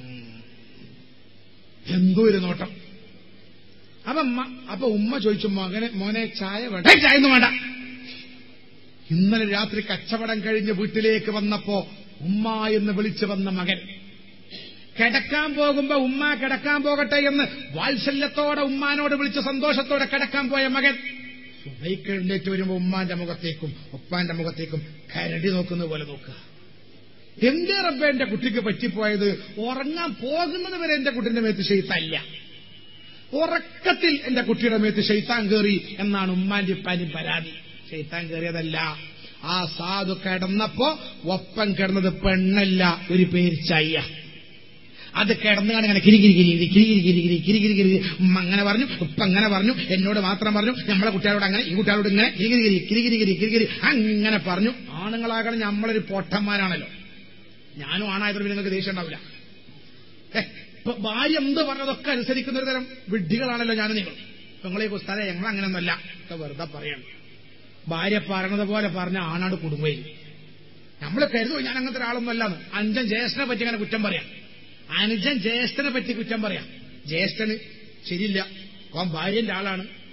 എന്തോ ഒരു നോട്ടം അപ്പൊ ഉമ്മ- അപ്പൊ ഉമ്മ ചോദിച്ചു മകനെ മോനെ ചായ വേണ്ട "ഏയ്, ചായ ഒന്നും വേണ്ട ഇന്നലെ രാത്രി കച്ചവടം കഴിഞ്ഞ് വീട്ടിലേക്ക് വന്നപ്പോ ഉമ്മ എന്ന് വിളിച്ചു വന്ന മകൻ കിടക്കാൻ പോകുമ്പോ ഉമ്മ കിടക്കാൻ പോകട്ടെ എന്ന് വാത്സല്യത്തോടെ ഉമ്മാനോട് വിളിച്ച് സന്തോഷത്തോടെ കിടക്കാൻ പോയ മകൻ സുബൈക്ക് എഴുന്നേറ്റ് വരുമ്പോ ഉമ്മാന്റെ മുഖത്തേക്കും ഉപ്പാന്റെ മുഖത്തേക്കും കരടി നോക്കുന്ന പോലെ നോക്കുക എന്റെ റബ്ബ എന്റെ കുട്ടിക്ക് പറ്റിപ്പോയത് ഉറങ്ങാൻ പോകുന്നത് വരെ എന്റെ കുട്ടിന്റെ മേത്ത് ചെയ്തല്ല ഉറക്കത്തിൽ എന്റെ കുട്ടിയുടെ മേത്ത് ഷെയ്ത്താൻ കയറി എന്നാണ് ഉമ്മാന്റെ ഉപ്പാന്റെ പരാതി ഷെയ്ത്താൻ കയറിയതല്ല ആ സാധു കിടന്നപ്പോ ഒപ്പം കിടന്നത് പെണ്ണല്ല ഒരു പേര് ചയ്യ അത് കിടന്നുകാണ് ഇങ്ങനെ കിരി കിരി കിരി കിരി കിരി കിരി കിരി കിരി കിരി കിരി ഉമ്മ അങ്ങനെ പറഞ്ഞു ഉപ്പ അങ്ങനെ പറഞ്ഞു എന്നോട് മാത്രം പറഞ്ഞു നമ്മളെ കുട്ടികളോട് അങ്ങനെ ഈ കുട്ടികളോട് ഇങ്ങനെ കിരി കിരി കിരി കിരി കിരി കിരി കിരി കിരി അങ്ങനെ പറഞ്ഞു ആണുങ്ങളാകണം നമ്മളൊരു പൊട്ടന്മാരാണല്ലോ ഞാനും ആണായതുകൊണ്ട് പിന്നെ നിങ്ങൾക്ക് ദേഷ്യം ഉണ്ടാവില്ല ഏ, ഇപ്പൊ ഭാര്യ എന്ത് പറഞ്ഞതൊക്കെ അനുസരിക്കുന്ന ഒരു തരം വിഡ്ഢികളാണല്ലോ ഞാൻ നിങ്ങൾ നിങ്ങളെ കുസ്താരെ ഞങ്ങൾ അങ്ങനെയൊന്നല്ല ഒക്കെ വെറുതെ പറയണം ഭാര്യ പറയണത് പോലെ പറഞ്ഞ ആണാട് കുടുംബയിൽ നമ്മൾ കരുതും ഞാൻ അങ്ങനത്തെ ഒരാളൊന്നുമല്ലാന്ന് അഞ്ചൻ ജ്യേഷ്ഠനെ പറ്റി അങ്ങനെ കുറ്റം പറയാം അനുജൻ ജ്യേഷ്ഠനെ പറ്റി കുറ്റം പറയാം ജ്യേഷ്ഠന് ശരിയില്ല അവൻ ഭാര്യന്റെ ആളാണ്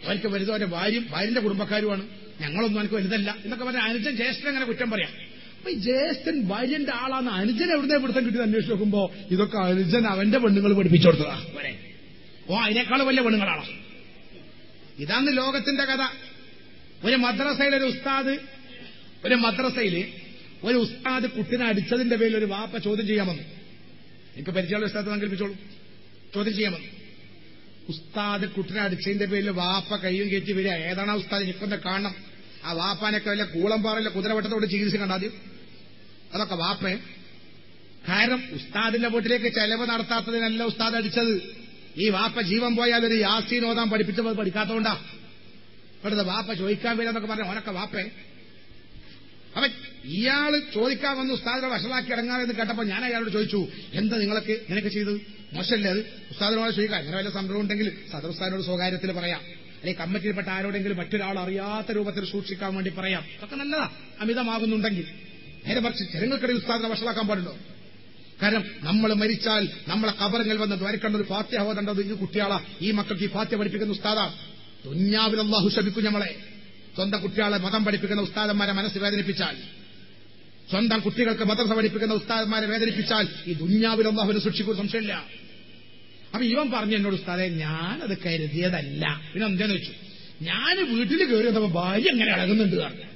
അവർക്ക് വലുതോ അവന്റെ ഭാര്യയും ഭാര്യന്റെ കുടുംബക്കാരുമാണ് ഞങ്ങളൊന്നും അവർക്ക് വലുതല്ല എന്നൊക്കെ പറഞ്ഞ അനുജൻ ജ്യേഷ്ഠൻ അങ്ങനെ കുറ്റം പറയാം അപ്പൊ ഈ ജ്യേഷ്ഠൻ ഭാര്യന്റെ ആളാണ് അനുജൻ എവിടുന്നേ പിടുത്തം കിട്ടിയത് അന്വേഷിച്ച് നോക്കുമ്പോ ഇതൊക്കെ അനുജൻ അവന്റെ പെണ്ണുങ്ങൾ പഠിപ്പിച്ചു കൊടുത്തതാ പോരെ. ഓ അതിനേക്കാൾ വലിയ പെണ്ണുങ്ങളാണോ ഇതാണ് ലോകത്തിന്റെ കഥ ഒരു മദ്രസയിലെ ഒരു ഉസ്താദ് ഒരു മദ്രസയിൽ ഒരു ഉസ്താദ് കുട്ടിനെ അടിച്ചതിന്റെ പേരിൽ ഒരു വാപ്പ ചോദ്യം ചെയ്യാൻ വന്നു എനിക്ക് പരിചയമുള്ള ഉസ്താദ് സങ്കല്പിച്ചോളൂ ചോദ്യം ചെയ്യാൻ വന്നു ഉസ്താദ് കുട്ടിനെ അടിച്ചതിന്റെ പേരിൽ വാപ്പ കയ്യും കയറ്റി വരിക ഏതാണ് ആ ഉസ്താദ് എനിക്കൊന്ന് കാണണം ആ വാപ്പാനൊക്കെ വല്ല കൂളംപാറയിലെ കുതിരവട്ടത്തോട് ചികിത്സ കണ്ടാദ്യം അതൊക്കെ വാപ്പേ കാരണം ഉസ്താദിന്റെ വീട്ടിലേക്ക് ചെലവ് നടത്താത്തതിനല്ല ഉസ്താദ് അടിച്ചത് ഈ വാപ്പ ജീവൻ പോയാൽ ഒരു യാസീൻ ഓതാൻ പഠിപ്പിച്ചത് പഠിക്കാത്തോണ്ടാ ഇവിടുത്തെ വാപ്പ ചോദിക്കാൻ വരാന്നൊക്കെ പറഞ്ഞ ഓനൊക്കെ വാപ്പേ അവൻ ഇയാള് ചോദിക്കാൻ വന്ന് ഉസ്താദിനെ വഷളാക്കി ഇറങ്ങാമെന്ന് കേട്ടപ്പോ ഞാൻ അയാളോട് ചോദിച്ചു എന്താ നിങ്ങളൊക്കെ നിനക്ക് ചെയ്തത് മോശമല്ലേ അത് ഉസ്താദിനോട് ചോദിക്കാം അങ്ങനെ വല്ല സംഭവം ഉണ്ടെങ്കിൽ സദർ ഉസ്താദിനോട് സ്വകാര്യത്തിൽ പറയാം അല്ലെങ്കിൽ കമ്മിറ്റിയിൽപ്പെട്ട ആരോടെങ്കിലും മറ്റൊരാൾ അറിയാത്ത രൂപത്തിൽ സൂക്ഷിക്കാൻ വേണ്ടി പറയാം അതൊക്കെ നല്ലതാ അമിതമാകുന്നുണ്ടെങ്കിൽ നേരെ മറിച്ച് ജനങ്ങൾക്കിടയിൽ ഉസ്താദിനെ വഷളാക്കാൻ പാടുണ്ടോ കാരണം നമ്മൾ മരിച്ചാൽ നമ്മളെ കബറങ്ങൾ വന്ന് ദ്വാരക്കേണ്ട ഒരു ഫാത്യ ഓതേണ്ടത് ഈ കുട്ടിയാളാ ഈ മക്കൾക്ക് ഈ ഫാത്യ പഠിപ്പിക്കുന്ന ഉസ്താദാ ദുന്യാവിൽ അള്ളാഹു ശപിക്കും നമ്മളെ സ്വന്തം കുട്ടികളെ മതം പഠിപ്പിക്കുന്ന ഉസ്താദന്മാരെ മനസ്സ് വേദനിപ്പിച്ചാൽ സ്വന്തം കുട്ടികൾക്ക് മതം പഠിപ്പിക്കുന്ന ഉസ്താദന്മാരെ വേദനിപ്പിച്ചാൽ ഈ ദുന്യാവിൽ അള്ളാഹുവിനെ സൂക്ഷിക്കും സംശയമില്ല അപ്പൊ ഇവൻ പറഞ്ഞു എന്നോട് ഉസ്താദെ ഞാനത് കരുതിയതല്ല പിന്നെ എന്താന്ന് വെച്ചു ഞാൻ വീട്ടിൽ കയറി വന്നപ്പോ ഭാര്യ എങ്ങനെ ഇളകുന്നുണ്ട് പറഞ്ഞു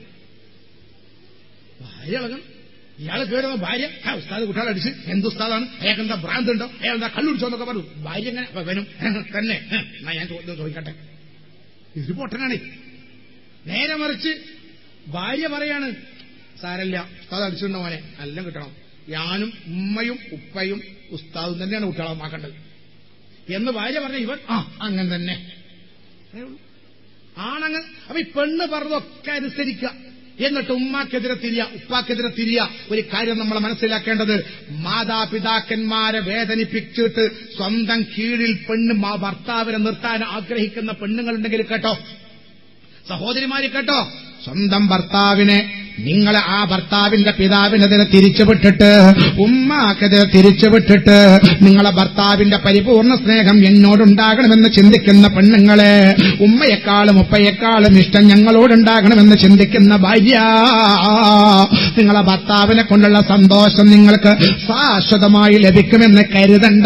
ഭാര്യ ഇളകും ഇയാൾ കയറി വന്ന ഭാര്യ ആ ഉസ്താദ് കുട്ടികളെ അടിച്ച് എന്ത് ഉസ്താദാണ് അയാൾക്ക് എന്താ ഭ്രാന്ത് ഉണ്ടോ അയാൾ എന്താ കള്ളുടിച്ചോ എന്നൊക്കെ പറഞ്ഞു ഭാര്യ എങ്ങനെ അപ്പൊ വനും തന്നെ എന്നാ ഞാൻ ചോദ്യം ചോദിക്കട്ടെ ഇത് പൊട്ടനാണേ നേരെ മറിച്ച് ഭാര്യ പറയാണ് സാരല്ല ഉസ്താദ് അടിച്ചിട്ടുണ്ടോ മോനെ എല്ലാം കിട്ടണം ഞാനും ഉമ്മയും ഉപ്പയും ഉസ്താദും തന്നെയാണ് കുട്ടികളെ നോക്കേണ്ടത് എന്ന് ഭാര്യ പറഞ്ഞ ഇവൻ ആ അങ്ങനെ തന്നെ അത്രേ ഉള്ളൂ. ആണങ്ങ് അപ്പൊ ഈ പെണ്ണ് പറഞ്ഞതൊക്കെ അനുസരിക്കുക എന്നിട്ട് ഉമ്മാക്കെതിരെ തിരിയ ഉപ്പാക്കെതിരെ തിരിയ ഒരു കാര്യം നമ്മൾ മനസ്സിലാക്കേണ്ടത് മാതാപിതാക്കന്മാരെ വേദനിപ്പിച്ചിട്ട് സ്വന്തം കീഴിൽ പെണ്ണ് മാ- ഭർത്താവിനെ നിർത്താൻ ആഗ്രഹിക്കുന്ന പെണ്ണുങ്ങളുണ്ടെങ്കിൽ കേട്ടോ സഹോദരിമാര് കേട്ടോ സ്വന്തം ഭർത്താവിനെ നിങ്ങൾ ആ ഭർത്താവിന്റെ പിതാവിനെതിരെ തിരിച്ചുവിട്ടിട്ട് ഉമ്മാക്കെതിരെ തിരിച്ചുവിട്ടിട്ട് നിങ്ങളെ ഭർത്താവിന്റെ പരിപൂർണ സ്നേഹം എന്നോടുണ്ടാകണമെന്ന് ചിന്തിക്കുന്ന പെണ്ണുങ്ങളെ ഉമ്മയെക്കാളും ഉപ്പയെക്കാളും ഇഷ്ടം ഞങ്ങളോടുണ്ടാകണമെന്ന് ചിന്തിക്കുന്ന ഭാര്യ നിങ്ങളെ ഭർത്താവിനെ കൊണ്ടുള്ള സന്തോഷം നിങ്ങൾക്ക് ശാശ്വതമായി ലഭിക്കുമെന്ന് കരുതണ്ട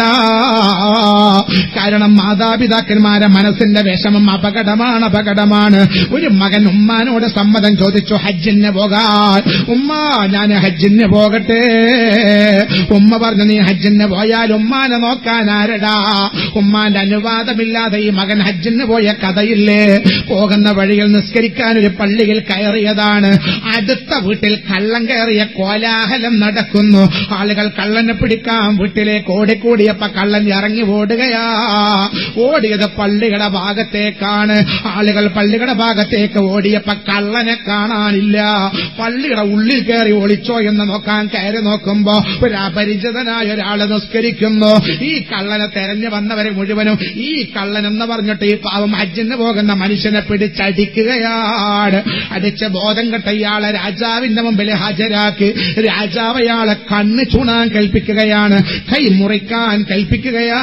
കാരണം മാതാപിതാക്കന്മാരെ മനസ്സിന്റെ വിഷമം അപകടമാണ് അപകടമാണ് ഒരു മകൻ ഉമ്മാനോട് സമ്മതം ചോദിച്ചു ഹജ്ജിന് പോകാൻ ഉമ്മ ഞാൻ ഹജ്ജിന് പോകട്ടെ ഉമ്മ പറഞ്ഞു നീ ഹജ്ജിന് പോയാൽ ഉമ്മാനെ നോക്കാൻ ആരടാ ഉമ്മാന്റെ അനുവാദമില്ലാതെ ഈ മകൻ ഹജ്ജിന് പോയ കഥയില്ലേ പോകുന്ന വഴിയിൽ നിസ്കരിക്കാൻ ഒരു പള്ളിയിൽ കയറിയതാണ് അടുത്ത വീട്ടിൽ കള്ളം കയറിയ കോലാഹലം നടക്കുന്നു ആളുകൾ കള്ളനെ പിടിക്കാൻ വീട്ടിലേക്ക് ഓടിക്കൂടിയപ്പോ കള്ളൻ ഇറങ്ങി ഓടുകയാ ഓടിയത് പള്ളിയുടെ ഭാഗത്തേക്കാണ് ആളുകൾ പള്ളിയുടെ ഭാഗത്തേക്ക് ഓടിയപ്പോ കള്ളനെ കാണാനില്ല പള്ളിയുടെ ഉള്ളിൽ കയറി ഒളിച്ചോ എന്ന് നോക്കാൻ കയറി നോക്കുമ്പോ ഒരു അപരിചിതനായ ഒരാള് നിസ്കരിക്കുന്നു ഈ കള്ളനെ തെരഞ്ഞു വന്നവരെ മുഴുവനും ഈ കള്ളൻ എന്ന് പറഞ്ഞിട്ട് ഈ പാവം ഹജ്ജിന് പോകുന്ന മനുഷ്യനെ പിടിച്ചടിക്കുകയാണ് അടിച്ച ബോധം കെട്ട ഇയാളെ രാജാവിന്റെ മുമ്പിൽ ഹാജരാക്കി രാജാവ് അയാളെ കണ്ണ് ചൂണാൻ കൽപ്പിക്കുകയാണ് കൈ മുറിക്കാൻ കൽപ്പിക്കുകയാ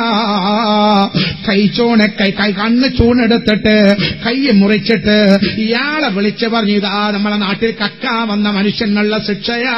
കൈ ചൂണ കൈ കൈ കണ്ണ് ചൂണെടുത്തിട്ട് കൈ മുറിച്ചിട്ട് ഇയാളെ വിളിച്ചു പറഞ്ഞു ഇതാ നമ്മളെ നാട്ടിൽ കക്കാൻ വന്ന മനുഷ്യനുള്ള ശിക്ഷയാ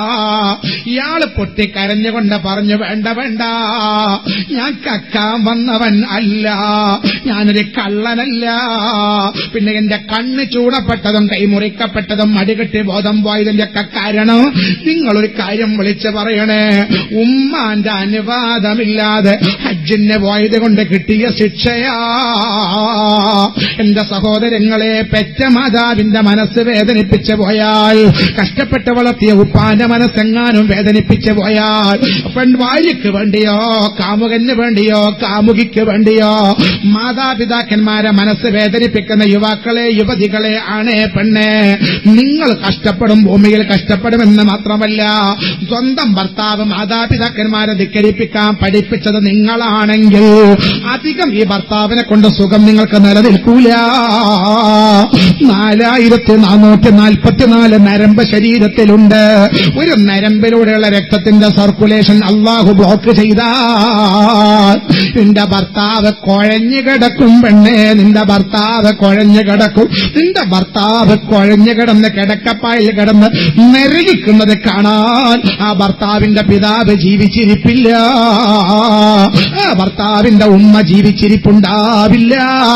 ഇയാള് പൊട്ടി കരഞ്ഞുകൊണ്ട് പറഞ്ഞു വേണ്ട വേണ്ട ഞാൻ കക്കാൻ വന്നവൻ അല്ല ഞാനൊരു കള്ളനല്ല പിന്നെ എന്റെ കണ്ണ് ചൂടപ്പെട്ടതും കൈമുറിക്കപ്പെട്ടതും അടികെട്ടി ബോധം പോയതിന്റെ ഒക്കെ കാരണം നിങ്ങളൊരു കാര്യം വിളിച്ചു പറയണേ ഉമ്മാന്റെ അനുവാദമില്ലാതെ ഹജ്ജിന് പോയത് കൊണ്ട് കിട്ടിയ ശിക്ഷയാ എന്റെ സഹോദരങ്ങളെ പെറ്റ മാതാവിന്റെ മനസ്സ് വേദനിപ്പിച്ചു പോയാൽ കഷ്ടപ്പെട്ട് വളർത്തിയ ഉപ്പാന്റെ മനസ്സെങ്ങാനും വേദനിപ്പിച്ചു പോയാൽ പെൺവാര്യക്ക് വേണ്ടിയോ കാമുകന് വേണ്ടിയോ കാമുകിക്ക് വേണ്ടിയോ മാതാപിതാക്കന്മാരെ മനസ്സ് വേദനിപ്പിക്കുന്ന യുവാക്കളെ യുവതികളെ ആണേ പെണ്ണെ നിങ്ങൾ കഷ്ടപ്പെടും ഭൂമിയിൽ കഷ്ടപ്പെടുമെന്ന് മാത്രമല്ല സ്വന്തം ഭർത്താവ് മാതാപിതാക്കന്മാരെ ധിക്കരിപ്പിക്കാൻ പഠിപ്പിച്ചത് നിങ്ങളാണെങ്കിൽ അധികം ഈ ഭർത്താവിനെ കൊണ്ട് സുഖം നിങ്ങൾക്ക് നിലനിൽക്കൂല നാലായിരത്തി നാനൂറ്റി നാൽപ്പത്തിനാല് നാല് നരമ്പ് ശരീരത്തിലുണ്ട് ഒരു നരമ്പിലൂടെയുള്ള രക്തത്തിന്റെ സർക്കുലേഷൻ അള്ളാഹു ബ്ലോക്ക് ചെയ്താൽ നിന്റെ ഭർത്താവ് കുഴഞ്ഞു കിടക്കും പെണ്ണേ നിന്റെ ഭർത്താവ് കുഴഞ്ഞു കിടക്കും നിന്റെ ഭർത്താവ് കുഴഞ്ഞു കിടന്ന് കിടക്കപ്പായിൽ കിടന്ന് നിരകിക്കുന്നത് കാണാൻ ആ ഭർത്താവിന്റെ പിതാവ് ജീവിച്ചിരിപ്പില്ല ആ ഭർത്താവിന്റെ ഉമ്മ ജീവിച്ചിരിപ്പുണ്ടാവില്ല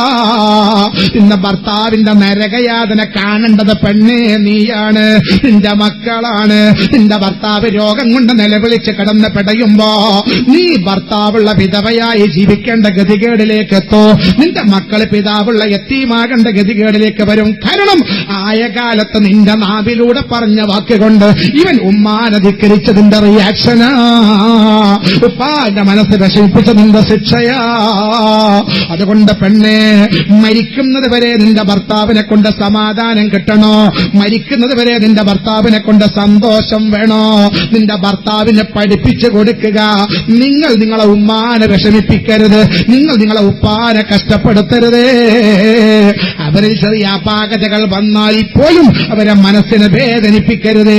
നിന്റെ ഭർത്താവിന്റെ നരകയാതന കാണേണ്ടത് പെണ്ണേ നീയാണ് നിന്റെ മക്കളാണ് നിന്റെ ഭർത്താവ് രോഗം കൊണ്ട് നിലവിളിച്ച് കിടന്ന് പിടയുമ്പോ നീ ഭർത്താവുള്ള വിധവയായി ജീവിക്കേണ്ട ഗതികേടിലേക്ക് എത്തോ നിന്റെ മക്കള് പിതാവുള്ള എത്തിയുമാകേണ്ട ഗതികേടിലേക്ക് വരും കാരണം ആയ കാലത്ത് നിന്റെ നാവിലൂടെ പറഞ്ഞ വാക്കുകൊണ്ട് ഇവൻ ഉമ്മാനെ ധിക്കരിച്ചതിന്റെ റിയാക്ഷനാ ഉപ്പാന്റെ മനസ്സ് വിഷമിപ്പിച്ചതിന്റെ ശിക്ഷയാ അതുകൊണ്ട് പെണ്ണെ മരിക്കുന്നത് വരെ നിന്റെ ഭർത്താവിനെ കൊണ്ട് സമാധാനം കിട്ടണോ മരിക്കുന്നത് വരെ നിന്റെ ഭർത്താവിനെ കൊണ്ട് സന്തോഷം വേണോ നിന്റെ ഭർത്താവിനെ പഠിപ്പിച്ചു കൊടുക്കുക നിങ്ങൾ നിങ്ങളെ ഉമ്മാനെ വിഷമിപ്പിക്കരുത് നിങ്ങൾ നിങ്ങളെ ഉപ്പാനെ കഷ്ടപ്പെടുത്തരുതേ അവരിൽ ചെറിയ അപാകതകൾ വന്നാൽ പോലും അവരെ മനസ്സിനെ വേദനിപ്പിക്കരുതേ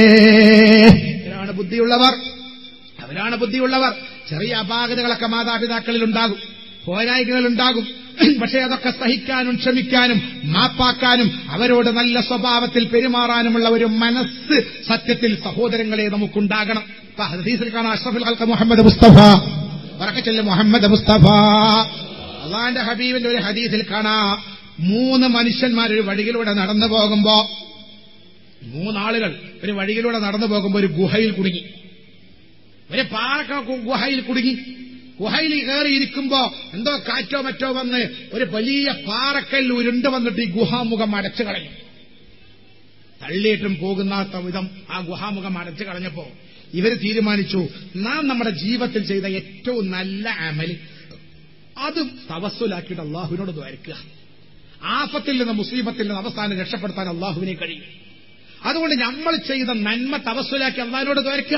അവരാണ് ബുദ്ധിയുള്ളവർ അവരാണ് ബുദ്ധിയുള്ളവർ ചെറിയ അപാകതകളൊക്കെ മാതാപിതാക്കളിൽ ഉണ്ടാകും പോരായ്മകൾ ഉണ്ടാകും പക്ഷേ അതൊക്കെ സഹിക്കാനും ക്ഷമിക്കാനും മാപ്പാക്കാനും അവരോട് നല്ല സ്വഭാവത്തിൽ പെരുമാറാനുമുള്ള ഒരു മനസ്സ് സത്യത്തിൽ സഹോദരങ്ങളെ നമുക്കുണ്ടാകണം ഇപ്പൊ ഹദീസിൽ കാണാം അഷ്റഫുൽ ഖൽഖ് മുഹമ്മദ് മുസ്തഫ പറക്കച്ചല് മുഹമ്മദ് മുസ്തഫ അള്ളാന്റെ ഹബീബിന്റെ ഒരു ഹദീസിൽ കാണാ മൂന്ന് മനുഷ്യന്മാർ ഒരു വഴിയിലൂടെ നടന്നു പോകുമ്പോ മൂന്നാളുകൾ ഒരു വഴിയിലൂടെ നടന്നു പോകുമ്പോ ഒരു ഗുഹയിൽ കുടുങ്ങി ഒരു പാറക്ക ഗുഹയിൽ കുടുങ്ങി ഗുഹയിൽ കയറിയിരിക്കുമ്പോ എന്തോ കാറ്റോ മറ്റോ വന്ന് ഒരു വലിയ പാറക്കല്ല് ഉരുണ്ട് വന്നിട്ട് ഈ ഗുഹാമുഖം അടച്ചു കളഞ്ഞു തള്ളിയിട്ടും പോകുന്നാത്ത വിധം ആ ഗുഹാമുഖം അടച്ചു കളഞ്ഞപ്പോ ഇവർ തീരുമാനിച്ചു നാം നമ്മുടെ ജീവിതത്തിൽ ചെയ്ത ഏറ്റവും നല്ല അമല് അതും തവസ്സുലാക്കിയിട്ട് അള്ളാഹുവിനോട് ദ്വാരിക്കുക ആഫത്തിൽ നിന്ന് മുസ്ലിമത്തിൽ നിന്ന് അവസാനം രക്ഷപ്പെടുത്താൻ അള്ളാഹുവിനെ കഴിയും അതുകൊണ്ട് നമ്മൾ ചെയ്ത നന്മ തവസ്സുലാക്കി അള്ളാഹിനോട് ദ്വാരിക്കുക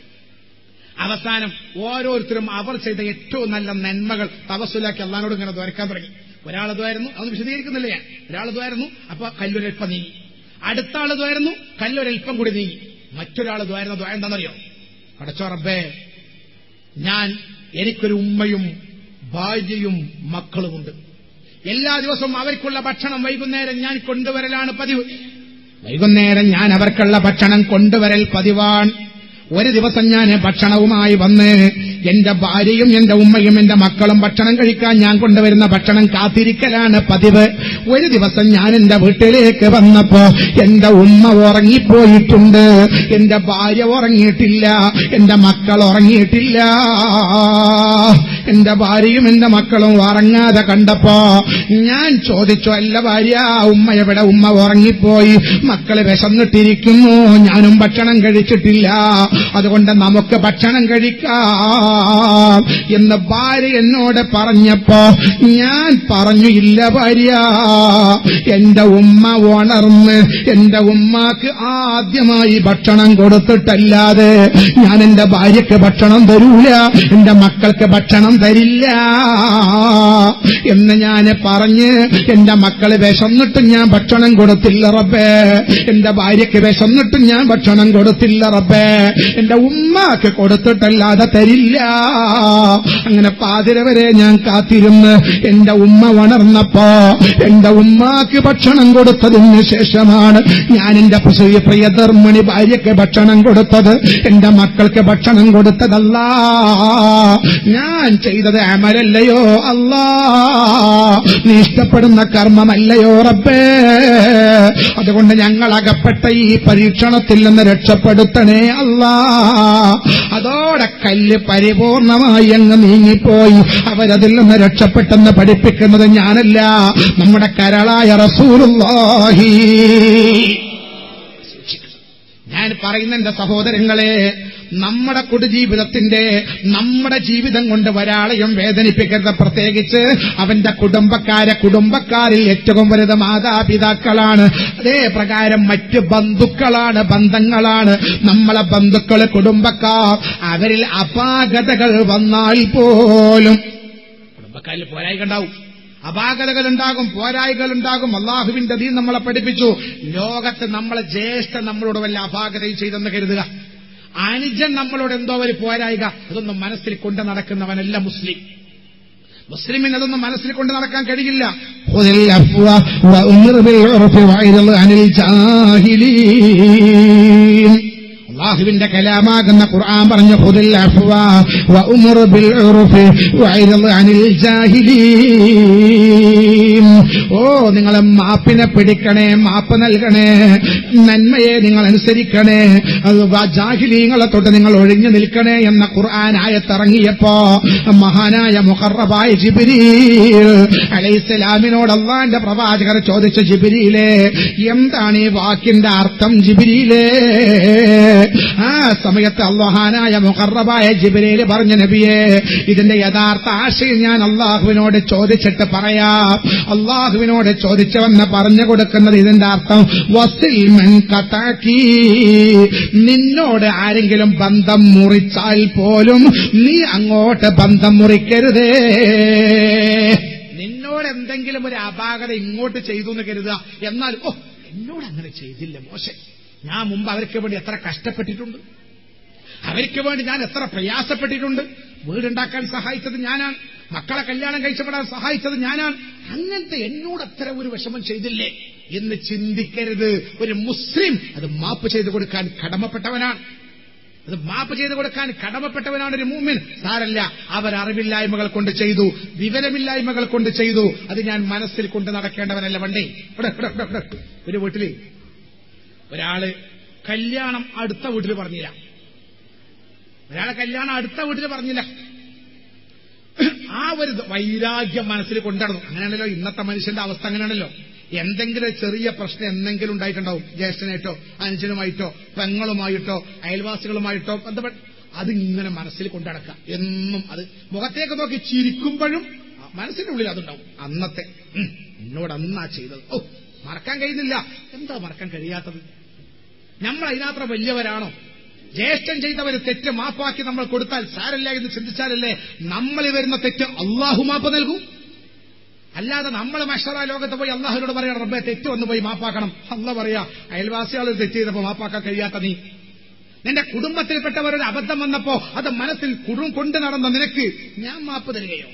അവസാനം ഓരോരുത്തരും അവർ ചെയ്ത ഏറ്റവും നല്ല നന്മകൾ തവസ്സുലാക്കി അള്ളഹാനോട് ഇങ്ങനെ ദ്വരക്കാൻ തുടങ്ങി ഒരാൾ ദ്വായിരുന്നു അത് വിശദീകരിക്കുന്നില്ല ഞാൻ ഒരാൾ ദ്വായിരുന്നു അപ്പൊ കല്ലൊരൽപ്പം നീങ്ങി അടുത്ത ആൾ ദ്വായിരുന്നു കല്ലൊരൽപ്പം കൂടി നീങ്ങി മറ്റൊരാൾ ദ്വാരുന്ന ദ്വാരം എന്താണെന്നറിയോ പടച്ചോറബേ ഞാൻ എനിക്കൊരു ഉമ്മയും ഭാര്യയും മക്കളുമുണ്ട് എല്ലാ ദിവസവും അവർക്കുള്ള ഭക്ഷണം വൈകുന്നേരം ഞാൻ കൊണ്ടുവരലാണ് പതിവ് വൈകുന്നേരം ഞാൻ അവർക്കുള്ള ഭക്ഷണം കൊണ്ടുവരൽ പതിവാൻ ഒരു ദിവസം ഞാൻ ഭക്ഷണവുമായി വന്ന് എന്റെ ഭാര്യയും എന്റെ ഉമ്മയും എന്റെ മക്കളും ഭക്ഷണം കഴിക്കാൻ ഞാൻ കൊണ്ടുവരുന്ന ഭക്ഷണം കാത്തിരിക്കലാണ് പതിവ് ഒരു ദിവസം ഞാൻ എന്റെ വീട്ടിലേക്ക് വന്നപ്പോ എന്റെ ഉമ്മ ഉറങ്ങിപ്പോയിട്ടുണ്ട് എന്റെ ഭാര്യ ഉറങ്ങിയിട്ടില്ല എന്റെ മക്കൾ ഉറങ്ങിയിട്ടില്ല എന്റെ ഭാര്യയും എന്റെ മക്കളും ഉറങ്ങാതെ കണ്ടപ്പോ ഞാൻ ചോദിച്ചു അല്ല ഭാര്യ ഉമ്മ എവിടെ ഉമ്മ ഉറങ്ങിപ്പോയി മക്കള് വിശന്നിട്ടിരിക്കുന്നു ഞാനും ഭക്ഷണം കഴിച്ചിട്ടില്ല അതുകൊണ്ട് നമുക്ക് ഭക്ഷണം കഴിക്കാം എന്ന് ഭാര്യ എന്നോട് പറഞ്ഞപ്പോ ഞാൻ പറഞ്ഞു ഇല്ല ഭാര്യ എന്റെ ഉമ്മ ഉണർന്ന് എന്റെ ഉമ്മാക്ക് ആദ്യമായി ഭക്ഷണം കൊടുത്തിട്ടല്ലാതെ ഞാൻ എന്റെ ഭാര്യയ്ക്ക് ഭക്ഷണം തരൂല എന്റെ മക്കൾക്ക് ഭക്ഷണം തരില്ല എന്ന് ഞാൻ പറഞ്ഞ് എന്റെ മക്കള് വിശന്നിട്ടും ഞാൻ ഭക്ഷണം കൊടുത്തില്ല റബ്ബേ എന്റെ ഭാര്യയ്ക്ക് വിശന്നിട്ടും ഞാൻ ഭക്ഷണം കൊടുത്തില്ല റബ്ബേ എന്റെ ഉമ്മാക്ക് കൊടുത്തിട്ടല്ലാതെ തരില്ല അങ്ങനെ പാതിര വരെ ഞാൻ കാത്തിരുന്ന് എന്റെ ഉമ്മ ഉണർന്നപ്പോ എന്റെ ഉമ്മാക്ക് ഭക്ഷണം കൊടുത്തതിന് ശേഷമാണ് ഞാൻ എന്റെ പ്രിയ പ്രിയധർമ്മിണി ഭാര്യയ്ക്ക് ഭക്ഷണം കൊടുത്തത് എന്റെ മക്കൾക്ക് ഭക്ഷണം കൊടുത്തതല്ല ഞാൻ ചെയ്തത് അമലല്ലയോ അല്ലാ നീ ഇഷ്ടപ്പെടുന്ന കർമ്മമല്ലയോ റബ്ബേ അതുകൊണ്ട് ഞങ്ങൾ അകപ്പെട്ട ഈ പരീക്ഷണത്തിൽ നിന്ന് രക്ഷപ്പെടുത്തണേ അല്ലാ അതോടെ കല്ല് പരിപൂർണമായി അങ്ങ് നീങ്ങിപ്പോയി അവരതിൽ നിന്ന് രക്ഷപ്പെട്ടെന്ന് പഠിപ്പിക്കുന്നത് ഞാനല്ല നമ്മുടെ കരളായ റസൂലുള്ളാഹി ഞാൻ പറയുന്ന എന്റെ സഹോദരങ്ങളെ നമ്മുടെ കുടുജീവിതത്തിന്റെ നമ്മുടെ ജീവിതം കൊണ്ട് ഒരാളെയും വേദനിപ്പിക്കരുത് പ്രത്യേകിച്ച് അവന്റെ കുടുംബക്കാരെ കുടുംബക്കാരിൽ ഏറ്റവും വലുത് മാതാപിതാക്കളാണ് അതേ പ്രകാരം മറ്റ് ബന്ധുക്കളാണ് ബന്ധങ്ങളാണ് നമ്മളെ ബന്ധുക്കള് കുടുംബക്കാർ അവരിൽ അപാകതകൾ വന്നാൽ പോലും കുടുംബക്കാരിൽ പോരായി കണ്ടാവും അപാകതകൾ ഉണ്ടാകും പോരായികൾ ഉണ്ടാകും അള്ളാഹുവിന്റെ ദീൻ നമ്മളെ പഠിപ്പിച്ചു ലോകത്ത് നമ്മളെ ജ്യേഷ്ഠ നമ്മളോട് വല്ല അപാകതയും ചെയ്തെന്ന് കരുതുക അനുജൻ നമ്മളോട് എന്തോ ഒരു പോരായിക അതൊന്നും മനസ്സിൽ കൊണ്ട് നടക്കുന്നവനല്ല മുസ്ലിം മുസ്ലിമിന് അതൊന്നും മനസ്സിൽ കൊണ്ട് നടക്കാൻ കഴിയില്ല خذ العفو وأمر بالعرف وأعرض عن الجاهلين അള്ളാഹുവിന്റെ കലാമാകുന്ന ഖുർആൻ പറഞ്ഞു ഖുദിൽ അഫ്വ വഉമുർ ബിൽ ഉർഫി വഅരിദ് അനിൽ ജാഹിലീൻ ഓ നിങ്ങൾ മാപ്പിനെ പിടിക്കണേ മാപ്പ് നൽകണേ നന്മയെ നിങ്ങൾ അനുസരിക്കണേ അത് വ- ജാഹിലീങ്ങളെ തൊട്ട് നിങ്ങൾ ഒഴിഞ്ഞു നിൽക്കണേ എന്ന ഖുർആൻ ആയത്തിറങ്ങിയപ്പോ മഹാനായ മുഖറബായ ജിബിരീൽ അലൈഹിസ്സലാമിനോട് അള്ളാന്റെ പ്രവാചകർ ചോദിച്ച ജിബിരിയിലെ എന്താണ് ഈ വാക്കിന്റെ അർത്ഥം ജിബിരിയിലെ ആ സമയത്ത് അള്ളഹാനായ മുഖറബായ ജിബിരിയിൽ പറഞ്ഞ നബിയെ ഇതിന്റെ യഥാർത്ഥ ആശയം ഞാൻ അള്ളാഹുവിനോട് ചോദിച്ചിട്ട് പറയാം അള്ളാഹുവിനോട് ചോദിച്ചവെന്ന് പറഞ്ഞു കൊടുക്കുന്നത് ഇതിന്റെ അർത്ഥം വസിൽ മൻ കഥാക്കി നിന്നോട് ആരെങ്കിലും ബന്ധം മുറിച്ചാൽ പോലും നീ അങ്ങോട്ട് ബന്ധം മുറിക്കരുതേ നിന്നോട് എന്തെങ്കിലും ഒരു അപാകത ഇങ്ങോട്ട് ചെയ്തു എന്ന് കരുതുക എന്നാൽ ഓ എന്നോട് അങ്ങനെ ചെയ്തില്ല മോശം ഞാൻ മുമ്പ് അവർക്ക് വേണ്ടി എത്ര കഷ്ടപ്പെട്ടിട്ടുണ്ട് അവർക്ക് വേണ്ടി ഞാൻ എത്ര പ്രയാസപ്പെട്ടിട്ടുണ്ട് വീടുണ്ടാക്കാൻ സഹായിച്ചത് ഞാനാണ് മക്കളെ കല്യാണം കഴിച്ചപ്പെടാൻ സഹായിച്ചത് ഞാനാണ് അങ്ങനത്തെ എന്നോട് അത്ര ഒരു വിഷമം ചെയ്തില്ലേ എന്ന് ചിന്തിക്കരുത് ഒരു മുസ്ലിം അത് മാപ്പ് ചെയ്തു കൊടുക്കാൻ കടമപ്പെട്ടവനാണ് അത് മാപ്പ് ചെയ്തു കൊടുക്കാൻ കടമപ്പെട്ടവനാണ് ഒരു മൂമിൻ സാരല്ല അവർ അറിവില്ലായ്മകൾ കൊണ്ട് ചെയ്തു വിവരമില്ലായ്മകൾ കൊണ്ട് ചെയ്തു അത് ഞാൻ മനസ്സിൽ കൊണ്ട് നടക്കേണ്ടവനല്ല വണ്ടേ ഇവിടെ ഇവിടെ ഇവിടെ ഇവിടെ ഒരു വീട്ടില് ഒരാള് കല്യാണം അടുത്ത വീട്ടിൽ പറഞ്ഞില്ല ഒരാളെ കല്യാണം അടുത്ത വീട്ടിൽ പറഞ്ഞില്ല ആ ഒരു വൈരാഗ്യം മനസ്സിൽ കൊണ്ടുനടന്നു അങ്ങനെയാണല്ലോ ഇന്നത്തെ മനുഷ്യന്റെ അവസ്ഥ അങ്ങനെയാണല്ലോ എന്തെങ്കിലും ഒരു ചെറിയ പ്രശ്നം എന്തെങ്കിലും ഉണ്ടായിട്ടുണ്ടാവും ജ്യേഷ്ഠനായിട്ടോ അനുജനുമായിട്ടോ പെങ്ങളുമായിട്ടോ അയൽവാസികളുമായിട്ടോ ബന്ധപ്പെട്ട് അതിങ്ങനെ മനസ്സിൽ കൊണ്ടടക്കുക എന്നും അത് മുഖത്തേക്ക് നോക്കി ചിരിക്കുമ്പോഴും മനസ്സിന്റെ ഉള്ളിൽ അതുണ്ടാവും അന്നത്തെ ഉം, എന്നോട് അന്നാ ചെയ്തത് ഓ മറക്കാൻ കഴിയുന്നില്ല എന്താ മറക്കാൻ കഴിയാത്തത് നമ്മൾ അതിനത്ര വലിയവരാണോ ജ്യേഷ്ഠൻ ചെയ്തവര് തെറ്റ് മാപ്പാക്കി നമ്മൾ കൊടുത്താൽ സാരല്ല എന്ന് ചിന്തിച്ചാലല്ലേ നമ്മൾ വരുന്ന തെറ്റ് അള്ളാഹു മാപ്പ് നൽകൂ അല്ലാതെ നമ്മൾ മഷറ ലോകത്ത് പോയി അള്ളാഹുനോട് പറയണം റബ്ബെ തെറ്റ് വന്നു പോയി മാപ്പാക്കണം അല്ല പറയാ അയൽവാസികൾ തെറ്റ് ചെയ്തപ്പോ മാപ്പാക്കാൻ കഴിയാത്ത നീ നിന്റെ കുടുംബത്തിൽപ്പെട്ടവരുടെ അബദ്ധം വന്നപ്പോ അത് മനസ്സിൽ കുടും കൊണ്ടു നടന്ന നിനക്ക് ഞാൻ മാപ്പ് തരികയോ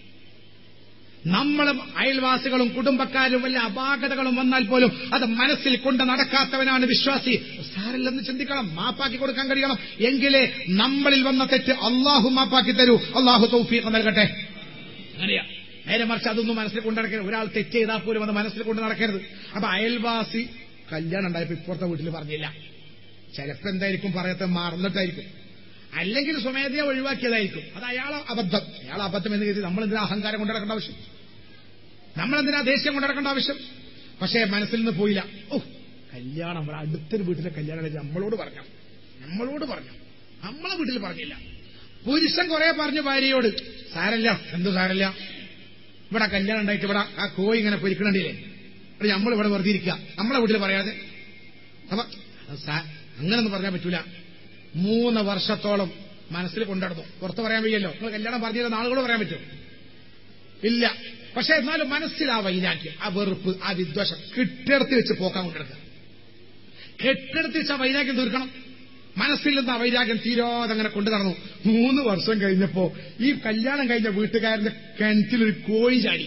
നമ്മളും അയൽവാസികളും കുടുംബക്കാരും വല്ല അപാകതകളും വന്നാൽ പോലും അത് മനസ്സിൽ കൊണ്ട് നടക്കാത്തവനാണ് വിശ്വാസി സാരില്ലെന്ന് ചിന്തിക്കണം മാപ്പാക്കി കൊടുക്കാൻ കഴിയണം എങ്കിലേ നമ്മളിൽ വന്ന തെറ്റ് അള്ളാഹു മാപ്പാക്കി തരൂ അള്ളാഹു തൗഫീഖ് നൽകട്ടെ അങ്ങനെയാ നേരെ മറിച്ച് അതൊന്നും മനസ്സിൽ കൊണ്ട് നടക്കരുത് ഒരാൾ തെറ്റ് ചെയ്താൽ പോലും അത് മനസ്സിൽ കൊണ്ട് നടക്കരുത് അപ്പൊ അയൽവാസി കല്യാണം ഉണ്ടായപ്പോ ഇപ്പുറത്തെ വീട്ടിൽ പറഞ്ഞില്ല ചിലപ്പോ എന്തായിരിക്കും പറയത്തെ മറന്നിട്ടായിരിക്കും അല്ലെങ്കിൽ സ്വമേധയ ഒഴിവാക്കിയതായിരിക്കും അത് അയാളെ അബദ്ധം അയാളെ അബദ്ധം എന്ന് കരുതി നമ്മളെന്തിനാ അഹങ്കാരം കൊണ്ട് നടക്കേണ്ട ആവശ്യം നമ്മളെന്തിനാ ദേഷ്യം കൊണ്ട് നടക്കേണ്ട ആവശ്യം പക്ഷേ മനസ്സിൽ നിന്ന് പോയില്ല ഓ കല്യാണം നമ്മുടെ അടുത്തൊരു വീട്ടിലെ കല്യാണം കഴിച്ച് നമ്മളോട് പറഞ്ഞു നമ്മളോട് പറഞ്ഞു നമ്മളെ വീട്ടിൽ പറഞ്ഞില്ല പുരുഷൻ കുറെ പറഞ്ഞു ഭാര്യയോട് സാരല്ല എന്തു സാരല്ല ഇവിടെ കല്യാണം ഉണ്ടായിട്ട് ഇവിടെ ആ കോയി ഇങ്ങനെ പൊരിക്കണില്ലേ ഇവിടെ നമ്മൾ ഇവിടെ വെറുതെ ഇരിക്കുക നമ്മളെ വീട്ടിൽ പറയാതെ അപ്പൊ അത് സാ- അങ്ങനൊന്നും പറയാൻ പറ്റൂല മൂന്ന് വർഷത്തോളം മനസ്സിൽ കൊണ്ടുനടന്നു പുറത്ത് പറയാൻ വയ്യല്ലോ നിങ്ങൾ കല്യാണം പറഞ്ഞത് നാളുകൂടെ പറയാൻ പറ്റുമോ ഇല്ല പക്ഷെ എന്നാലും മനസ്സിൽ ആ വൈരാഗ്യം ആ വെറുപ്പ് ആ വിദ്വേഷം കെട്ടിടത്തിൽ വെച്ച് പോക്കാൻ കൊണ്ടെടുക്കുക കെട്ടിടത്തിൽ വെച്ച് ആ വൈരാഗ്യം തീർക്കണം മനസ്സിൽ നിന്ന് ആ വൈരാഗ്യം തീരാതെ അങ്ങനെ കൊണ്ടു നടന്നു മൂന്ന് വർഷം കഴിഞ്ഞപ്പോ ഈ കല്യാണം കഴിഞ്ഞ വീട്ടുകാരന്റെ കിണറ്റിലൊരു കോഴി ചാടി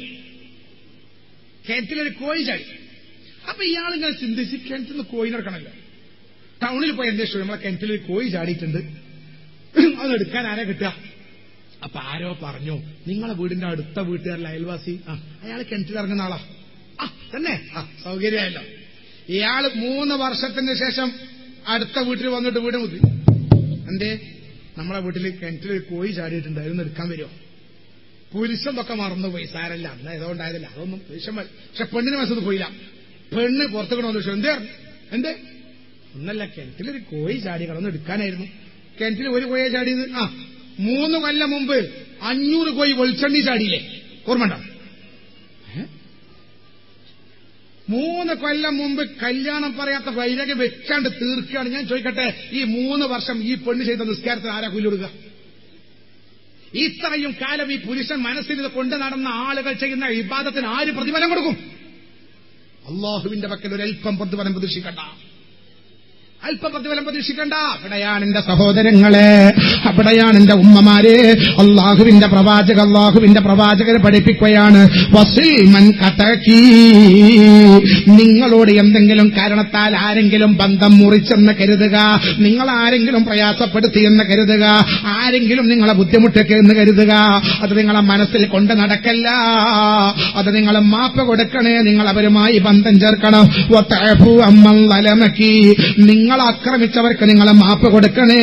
കിണറ്റിലൊരു കോഴി ചാടി അപ്പൊ ഇയാളിങ്ങനെ ചിന്തിച്ച് കിണറ്റിൽ നിന്ന് കോഴി നടക്കണല്ലോ ടൗണിൽ പോയി അന്വേഷിച്ചു നമ്മളെ കിണറ്റിലൊരു കോഴി ചാടിയിട്ടുണ്ട് അത് എടുക്കാൻ ആരാ കിട്ടുക അപ്പൊ ആരോ പറഞ്ഞു നിങ്ങളെ വീടിന്റെ അടുത്ത വീട്ടുകാരിലെ അയൽവാസി ആ അയാൾ കിണറ്റിലിറങ്ങുന്ന ആളാ ആ തന്നെ ആ സൗകര്യമായല്ലോ ഇയാള് മൂന്ന് വർഷത്തിന് ശേഷം അടുത്ത വീട്ടിൽ വന്നിട്ട് വീട് മുത്തി എന്തേ നമ്മളെ വീട്ടിൽ കിണറ്റിൽ ഒരു കോഴി ചാടിയിട്ടുണ്ട് അതൊന്ന് എടുക്കാൻ വരുമോ പുരുഷനൊക്കെ മറന്നുപോയി സാരല്ല അന്ന് ഏതോണ്ടായതല്ല അതൊന്നും പുരുഷൻ മ- പക്ഷെ പെണ്ണിന് മനസ്സത് പോയില്ല പെണ്ണ് പുറത്തേക്ക് വന്നു എന്തേ എന്തേ ഒന്നല്ല കിണറ്റിലൊരു കോഴി ചാടി കടന്ന് എടുക്കാനായിരുന്നു കിണറ്റിൽ ഒരു കോഴിയെ ചാടിയത് ആ മൂന്ന് കൊല്ലം മുമ്പ് അഞ്ഞൂറ് കോഴി വെളിച്ചെണ്ണി ചാടിയില്ലേ ഓർമ്മണ്ടോ ഏ? മൂന്ന് കൊല്ലം മുമ്പ് കല്യാണം പറയാത്ത വൈരാഗ്യം വെച്ചാണ്ട് തീർക്കുകയാണ് ഞാൻ ചോദിക്കട്ടെ ഈ മൂന്ന് വർഷം ഈ പെണ്ണ് ചെയ്ത നിസ്കാരത്തിന് ആരാ കൂലി കൊടുക്കുക ഇത്രയും കാലം ഈ പുരുഷൻ മനസ്സിൽ ഇത് കൊണ്ടു നടന്ന ആളുകൾ ചെയ്യുന്ന ഇബാദത്തിന് ആര് പ്രതിഫലം കൊടുക്കും അള്ളാഹുവിന്റെ പക്കൽ ഒരു അല്പം പ്രതിഫലം പ്രതീക്ഷിക്കണ്ട അല്പ പ്രതിഫലം പ്രതീക്ഷിക്കണ്ട അവിടെയാണ് എന്റെ സഹോദരങ്ങളെ അവിടെയാണ് എന്റെ ഉമ്മമാരെ അള്ളാഹുവിന്റെ പ്രവാചക അള്ളാഹുവിന്റെ പ്രവാചകരെ പഠിപ്പിക്കുകയാണ് വസീമൻ കതകീ നിങ്ങളോട് എന്തെങ്കിലും കാരണത്താൽ ആരെങ്കിലും ബന്ധം മുറിച്ചെന്ന് കരുതുക നിങ്ങൾ ആരെങ്കിലും പ്രയാസപ്പെടുത്തിയെന്ന് കരുതുക ആരെങ്കിലും നിങ്ങളെ ബുദ്ധിമുട്ടൊക്കെ എന്ന് കരുതുക അത് നിങ്ങളെ മനസ്സിൽ കൊണ്ട് നടക്കല്ല അത് നിങ്ങൾ മാപ്പ് കൊടുക്കണേ നിങ്ങൾ അവരുമായി ബന്ധം ചേർക്കണം വതഅഫു അമ്മൻ ലലമക്കി നിങ്ങൾ ആക്രമിച്ചവർക്ക് നിങ്ങൾ മാപ്പ് കൊടുക്കണേ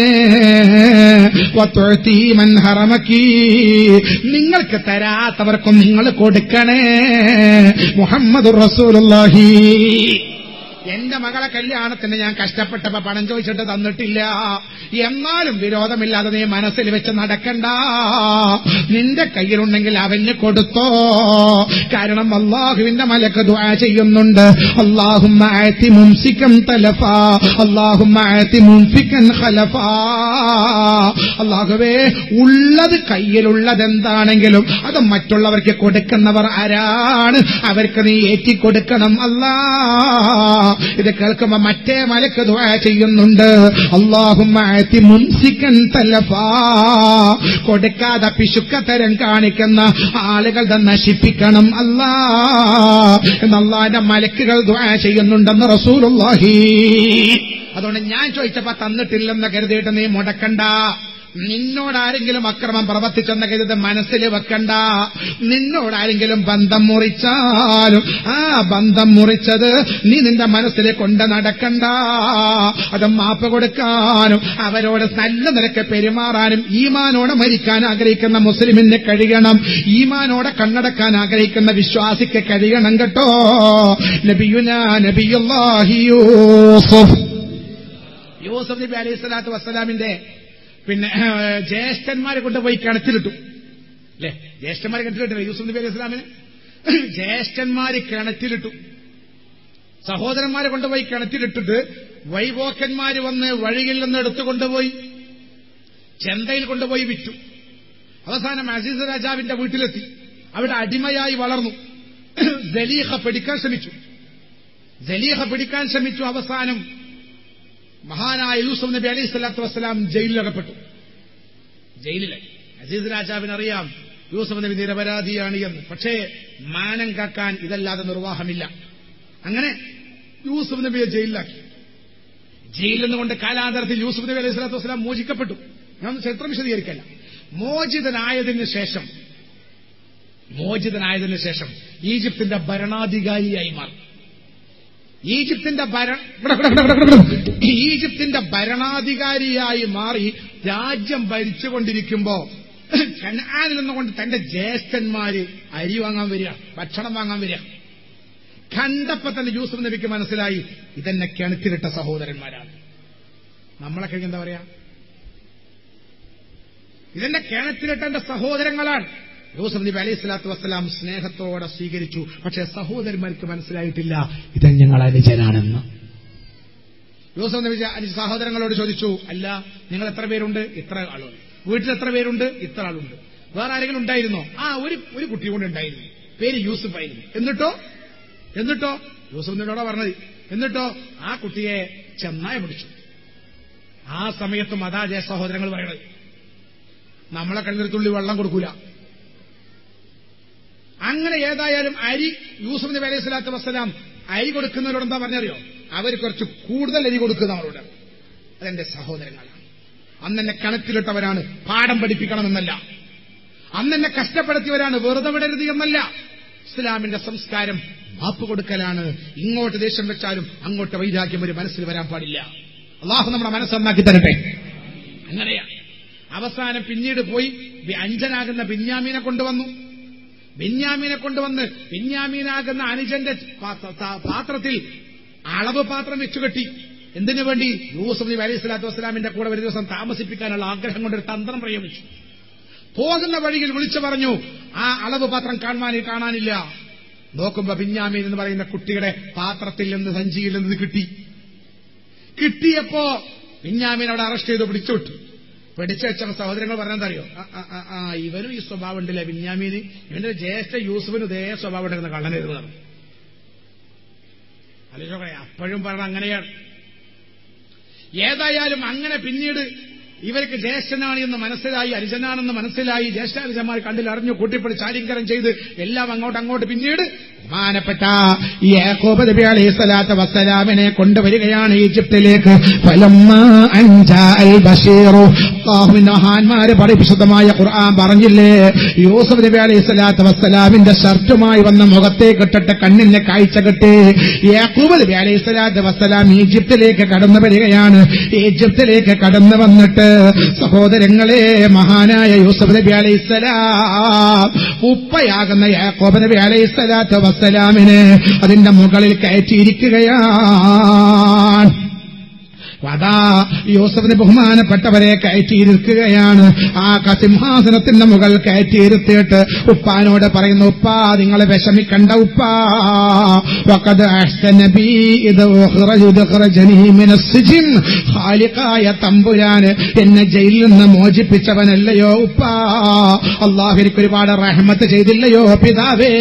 വതുഅതി മൻ ഹറമക്കി നിങ്ങൾക്ക് തരാത്തവർക്കും നിങ്ങൾ കൊടുക്കണേ മുഹമ്മദ് റസൂലുള്ളാഹി എന്റെ മകളെ കല്യാണത്തിന് ഞാൻ കഷ്ടപ്പെട്ടപ്പോ പണം ചോദിച്ചിട്ട് തന്നിട്ടില്ല എന്നാലും വിരോധമില്ലാതെ നീ മനസ്സിൽ വെച്ച് നടക്കണ്ട നിന്റെ കയ്യിലുണ്ടെങ്കിൽ അവന് കൊടുത്തോ കാരണം അള്ളാഹുവിന്റെ മലക്ക് ദുആ ചെയ്യുന്നുണ്ട് അള്ളാഹും മുംസിക്കൻ തലഫ അള്ളാഹും മുംഫിക്കൻ ഖലഫ അള്ളാഹുവേ ഉള്ളത് കയ്യിലുള്ളത് എന്താണെങ്കിലും അത് മറ്റുള്ളവർക്ക് കൊടുക്കുന്നവർ ആരാണ് അവർക്ക് നീ ഏറ്റിക്കൊടുക്കണം അല്ലാ ഇത് കേൾക്കുമ്പോ മറ്റേ മലക്ക് ദുആ ചെയ്യുന്നുണ്ട് അള്ളാഹുമാറ്റി മുൻസിക്കൻ തലഫാ കൊടുക്കാതെ പിശുക്കത്തരം കാണിക്കുന്ന ആളുകളുടെ നശിപ്പിക്കണം അല്ലാ എന്നല്ലാന്റെ മലക്കുകൾ ദുആ ചെയ്യുന്നുണ്ടെന്ന് റസൂലുള്ളാഹി അതുകൊണ്ട് ഞാൻ ചോദിച്ചപ്പോ തന്നിട്ടില്ലെന്ന് കരുതിയിട്ട് നീ മുടക്കണ്ട നിന്നോടാരെങ്കിലും അക്രമം പ്രവർത്തിച്ചെന്ന കരുത് മനസ്സിൽ വെക്കണ്ട നിന്നോടാരെങ്കിലും ബന്ധം മുറിച്ചാലും ആ ബന്ധം മുറിച്ചത് നീ നിന്റെ മനസ്സിൽ കൊണ്ട് നടക്കണ്ട അത് മാപ്പ് കൊടുക്കാനും അവരോട് നല്ല നിലക്ക് പെരുമാറാനും ഈമാനോടെ മരിക്കാൻ ആഗ്രഹിക്കുന്ന മുസ്ലിമിന് കഴിയണം ഈമാനോടെ കണ്ണടക്കാൻ ആഗ്രഹിക്കുന്ന വിശ്വാസിക്ക് കഴിയണം കേട്ടോ നബിയുന നബിയുല്ലാഹി യൂസുഫ് യൂസഫ് നബി അലൈഹി സ്വലാത്തു വസ്സലാമിന്റെ പിന്നെ ജ്യേഷ്ഠന്മാരെ കൊണ്ടുപോയി കിണറ്റിലിട്ടു അല്ലേ ജ്യേഷ്ഠന്മാരെ കിണറ്റിലിട്ടില്ല യൂസുഫ് നബി അലൈഹി സ്വലാമിന് ജ്യേഷ്ഠന്മാര് കിണറ്റിലിട്ടു സഹോദരന്മാരെ കൊണ്ടുപോയി കിണറ്റിലിട്ടിട്ട് വൈപോക്കന്മാര് വന്ന് വഴിയിൽ നിന്ന് എടുത്തുകൊണ്ടുപോയി ചെന്തയിൽ കൊണ്ടുപോയി വിറ്റു അവസാനം അസീസ് രാജാവിന്റെ വീട്ടിലെത്തി അവിടെ അടിമയായി വളർന്നു ജലീഹ പിടിക്കാൻ ശ്രമിച്ചു ജലീഹ പിടിക്കാൻ ശ്രമിച്ചു അവസാനം മഹാനായ യൂസുഫ് നബി അലൈഹി സ്വലാത്തു വസ്സലാം ജയിലിലകപ്പെട്ടു ജയിലിലായി അസീസ് രാജാവിനറിയാം യൂസുഫ് നബി നിരപരാധിയാണ് എന്ന് പക്ഷേ മാനം കാക്കാൻ ഇതല്ലാതെ നിർവാഹമില്ല അങ്ങനെ യൂസുഫ് നബിയെ ജയിലിലാക്കി ജയിലിൽ നിന്നുകൊണ്ട് കാലാന്തരത്തിൽ യൂസുഫ് നബി അലൈഹി സ്വലാത്തു വസ്സലാം മോചിക്കപ്പെട്ടു ഞാൻ ചരിത്രം വിശദീകരിക്കല്ല മോചിതനായതിനു ശേഷം മോചിതനായതിനു ശേഷം ഈജിപ്തിന്റെ ഭരണാധികാരിയായി മാറി ഈജിപ്തിന്റെ ഭര ഈജിപ്തിന്റെ ഭരണാധികാരിയായി മാറി രാജ്യം ഭരിച്ചുകൊണ്ടിരിക്കുമ്പോ കനാനിൽ നിന്നുകൊണ്ട് തന്റെ ജ്യേഷ്ഠന്മാര് അരി വാങ്ങാൻ വരിക ഭക്ഷണം വാങ്ങാൻ വരിക കണ്ടപ്പോ തന്നെ യൂസുഫ് നബിക്ക് മനസ്സിലായി ഇതെന്നെ കിണറ്റിലിട്ട സഹോദരന്മാരാണ് നമ്മളൊക്കെ എന്താ പറയാ ഇതെന്നെ കിണറ്റിലിട്ട എന്റെ സഹോദരങ്ങളാണ് യൂസഫ് നബി അലൈഹി സ്വലാത്തു വസ്സലാം സ്നേഹത്തോടെ സ്വീകരിച്ചു പക്ഷെ സഹോദരന്മാർക്ക് മനസ്സിലായിട്ടില്ല ഇത് ഞങ്ങൾ അനുജനാണെന്ന് യൂസഫ് നബി അലി സഹോദരങ്ങളോട് ചോദിച്ചു അല്ല നിങ്ങൾ എത്ര പേരുണ്ട് ഇത്ര ആളുണ്ട് വീട്ടിൽ എത്ര പേരുണ്ട് ഇത്ര ആളുണ്ട് വേറെ ആരെങ്കിലും ഉണ്ടായിരുന്നോ ആ ഒരു ഒരു കുട്ടി കൊണ്ട് ഉണ്ടായിരുന്നു പേര് യൂസുഫ് ആയിരുന്നു എന്നിട്ടോ എന്നിട്ടോ യൂസുഫ് നബിയോടാ പറഞ്ഞത് എന്നിട്ടോ ആ കുട്ടിയെ ചെന്നായ പിടിച്ചു ആ സമയത്തും അതാ ജയ സഹോദരങ്ങൾ പറയണത് നമ്മളെ കണ്ണിൽ തുള്ളി വെള്ളം കൊടുക്കൂല അങ്ങനെ ഏതായാലും അരി യൂസുഫ് നബി അലൈഹി സ്വലാത്തു വസ്സലാം അരി കൊടുക്കുന്നവരോട് എന്താ പറഞ്ഞറിയോ അവർ കുറച്ച് കൂടുതൽ അരി കൊടുക്കുന്നവരോട് അതെന്റെ സഹോദരങ്ങളാണ് അന്നെന്നെ കണക്കിലിട്ടവരാണ് പാഠം പഠിപ്പിക്കണമെന്നല്ല അന്നെന്നെ കഷ്ടപ്പെടുത്തിയവരാണ് വെറുതെ വിടരുത് എന്നല്ല ഇസ്ലാമിന്റെ സംസ്കാരം മാപ്പ് കൊടുക്കലാണ് ഇങ്ങോട്ട് ദേഷ്യം വെച്ചാലും അങ്ങോട്ട് വൈരാഗ്യം ഒരു മനസ്സിൽ വരാൻ പാടില്ല അള്ളാഹു നമ്മുടെ മനസ്സന്നാക്കി തരട്ടെ അങ്ങനെയാ അവസാനം പിന്നീട് പോയി അഞ്ചനാകുന്ന ബിന്യാമീനെ കൊണ്ടുവന്നു ബിന്യാമീനെ കൊണ്ടുവന്ന് ബിന്യാമീനാകുന്ന അനുജന്റെ പാത്രത്തിൽ അളവ് പാത്രം വെച്ചുകെട്ടി എന്തിനു വേണ്ടി യൂസുഫ് നബി അലൈഹി സ്വലാത്തു വസ്സലാമിന്റെ കൂടെ ഒരു ദിവസം താമസിപ്പിക്കാനുള്ള ആഗ്രഹം കൊണ്ട് ഒരു തന്ത്രം പ്രയോഗിച്ചു പോകുന്ന വഴിയിൽ വിളിച്ചു പറഞ്ഞു ആ അളവ് പാത്രം കാണാൻ കാണാനില്ല നോക്കുമ്പോ ബിന്യാമീൻ എന്ന് പറയുന്ന കുട്ടിയുടെ പാത്രത്തിൽ നിന്ന് സഞ്ചിയിൽ നിന്ന് കിട്ടി കിട്ടിയപ്പോ ബിന്യാമീൻ അവിടെ അറസ്റ്റ് ചെയ്ത് പിടിച്ചുവിട്ടു പിടിച്ചു വെച്ച സഹോദരങ്ങൾ പറഞ്ഞെന്തറിയോ ആ, ആ, ആ, ആ ഇവനും ഈ സ്വഭാവം ഉണ്ടല്ലേ ബിന്യാമീന് ഇവന്റെ ജ്യേഷ്ഠ യൂസുഫിന് ഇതേ സ്വഭാവം ഉണ്ടെന്ന് കള്ളനെന്ന് പറഞ്ഞു ആലോചിച്ചോക്കണേ അപ്പോഴും പറഞ്ഞ അങ്ങനെയാണ് ഏതായാലും അങ്ങനെ പിന്നീട് ഇവർക്ക് ജ്യേഷ്ഠനാണ് എന്ന് മനസ്സിലായി അനുജനാണെന്ന് മനസ്സിലായി ജ്യേഷ്ഠാനുജന്മാർ കണ്ടിൽ അറിഞ്ഞു കൂട്ടിപ്പിടി ചാരിങ്കരം ചെയ്ത് എല്ലാം അങ്ങോട്ട് അങ്ങോട്ട് പിന്നീട് ബഹുമാനപ്പെട്ട യാക്കോബ് നബി അലൈഹി സ്വലാത്ത് വസ്സലാമിനെ കൊണ്ടുവരികയാണ് ഈജിപ്തിലേക്ക് ഫലമ്മാ അൻജാഅൽ ബശീറു അല്ലാഹുവിന്റെ മഹാന്മാര് പരിശുദ്ധമായ ഖുർആൻ പറഞ്ഞില്ലേ യൂസുഫ് നബി അലൈഹി സ്വലാത്ത് വസ്സലാമിന്റെ ഷർട്ടുമായി വന്ന മുഖത്തേക്ക് ഇട്ടിട്ട് കണ്ണിന്റെ കാഴ്ച കെട്ടി യാക്കൂബ് നബി അലൈഹി സ്വലാത്ത് വസ്സലാം ഈജിപ്തിലേക്ക് കടന്നു വരികയാണ് ഈജിപ്തിലേക്ക് കടന്നു വന്നിട്ട് സഹോദരങ്ങളെ മഹാനായ യൂസുഫ് നബി അലൈഹി സ്വലാം ഉപ്പയാകുന്ന യാക്കോബ് നബി അലൈഹി സ്വലാത്ത് വസ്സലാമിന് അതിന്റെ മുകളിൽ കയറ്റിയിരിക്കുകയാണ് അതാ യൂസഫിന് ബഹുമാനപ്പെട്ടവരെ കയറ്റിയിരിക്കുകയാണ് ആ കസിംഹാസനത്തിന്റെ മുകൾ കയറ്റിയിരുത്തിയിട്ട് ഉപ്പാനോട് പറയുന്നു ഉപ്പാ നിങ്ങളെ വിഷമിക്കണ്ട ഉപ്പാ വഖദ് അഹ്സന ബി ഇത് ഉഖ്റജ ഉഖ്റജനി മിന സിജിൻ ഖാലിഖായ തമ്പുരാന് എന്നെ ജയിലിൽ നിന്ന് മോചിപ്പിച്ചവനല്ലയോ ഉപ്പാ അള്ളാഹു എനിക്ക് ഒരുപാട് റഹ്മത്ത് ചെയ്തില്ലയോ പിതാവേ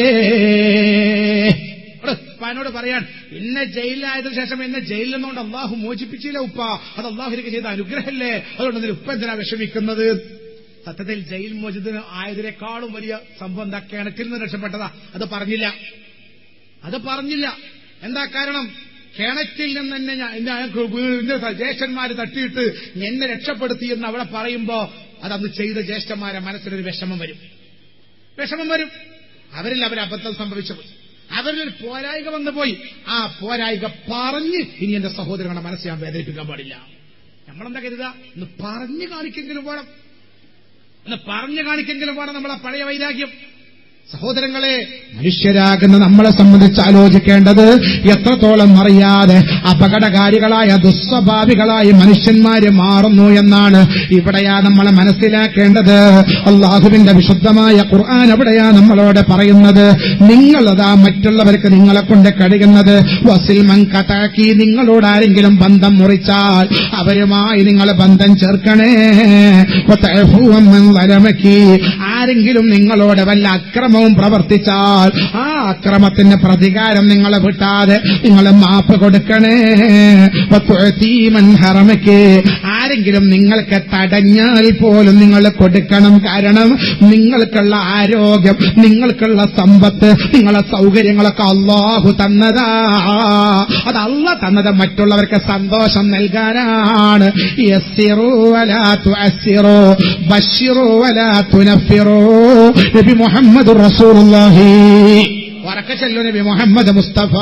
ഇവിടെ ഉപ്പാനോട് പറയാൻ എന്നെ ജയിലിലായതിനു ശേഷം എന്നെ ജയിലിൽ നിന്നുകൊണ്ട് അള്ളാഹു മോചിപ്പിച്ചില്ല ഉപ്പ അത് അള്ളാഹു എനിക്ക് ചെയ്ത അനുഗ്രഹമല്ലേ അതുകൊണ്ട് ഇതിന് ഉപ്പ എന്തിനാ വിഷമിക്കുന്നത് സത്യത്തിൽ ജയിൽ മോചിതന് ആയതിനേക്കാളും വലിയ സംഭവം എന്താ കിണറ്റിൽ നിന്ന് രക്ഷപ്പെട്ടതാ അത് പറഞ്ഞില്ല അത് പറഞ്ഞില്ല എന്താ കാരണം കിണറ്റിൽ നിന്ന് എന്നെ ഞാൻ എന്നെ അയാൾക്ക് വീ- എന്റെ ജ്യേഷ്ഠന്മാര് തട്ടിയിട്ട് എന്നെ രക്ഷപ്പെടുത്തി എന്ന് അവിടെ പറയുമ്പോ അതന്ന് ചെയ്ത ജ്യേഷ്ഠന്മാരെ മനസ്സിലൊരു വിഷമം വരും വിഷമം വരും അവരിൽ അവർ അബദ്ധം സംഭവിച്ചത് അവരിലൊരു പോരായിക വന്നു പോയി ആ പോരായിക പറഞ്ഞ് ഇനി എന്റെ സഹോദരങ്ങളുടെ മനസ്സ് ഞാൻ വേദനിപ്പിക്കാൻ പാടില്ല നമ്മളെന്താ കരുതുക ഒന്ന് പറഞ്ഞു കാണിക്കെങ്കിലും വേണം ഒന്ന് പറഞ്ഞു കാണിക്കെങ്കിലും വേണം നമ്മളെ പഴയ വൈരാഗ്യം സഹോദരങ്ങളെ മനുഷ്യരാകുന്ന നമ്മളെ സംബന്ധിച്ച് ആലോചിക്കേണ്ടത് എത്രത്തോളം അറിയാതെ അപകടകാരികളായ ദുസ്വഭാവികളായ മനുഷ്യന്മാര് മാറുന്നു എന്നാണ് ഇവിടെയാ നമ്മളെ മനസ്സിലാക്കേണ്ടത് അള്ളാഹുവിന്റെ വിശുദ്ധമായ ഖുർആൻ എവിടെയാ നമ്മളോട് പറയുന്നത് നിങ്ങളതാ മറ്റുള്ളവർക്ക് നിങ്ങളെ കൊണ്ട് കഴിയുന്നത് വസിൽമൻ കഥാക്കി നിങ്ങളോട് ആരെങ്കിലും ബന്ധം മുറിച്ചാൽ അവരുമായി നിങ്ങൾ ബന്ധം ചേർക്കണേ വതഅഫുവമ്മൻ വലമക്കി ആരെങ്കിലും നിങ്ങളോട് വല്ല അക്രമവും പ്രവർത്തിച്ചാൽ ആ അക്രമത്തിന് പ്രതികാരം നിങ്ങളെ വിട്ടാതെ നിങ്ങൾ മാപ്പ് കൊടുക്കണേ വതുഅതീമൻ ഹറമക്ക് ആരെങ്കിലും നിങ്ങൾക്ക് തടഞ്ഞാൽ പോലും നിങ്ങൾ കൊടുക്കണം കാരണം നിങ്ങൾക്കുള്ള ആരോഗ്യം നിങ്ങൾക്കുള്ള സമ്പത്ത് നിങ്ങളെ സൗകര്യങ്ങളൊക്കെ അള്ളാഹു തന്നതാ അത് അല്ല തന്നത് മറ്റുള്ളവർക്ക് സന്തോഷം നൽകാനാണ് യസ്സിറൂ വലാ തുഅസ്സിറൂ ബശ്ശിറൂ വലാ തുനഫിറൂ നബി മുഹമ്മദ് റസൂലുള്ളാഹി വറക്ക ചെല്ലു നബി മുഹമ്മദ് മുസ്തഫ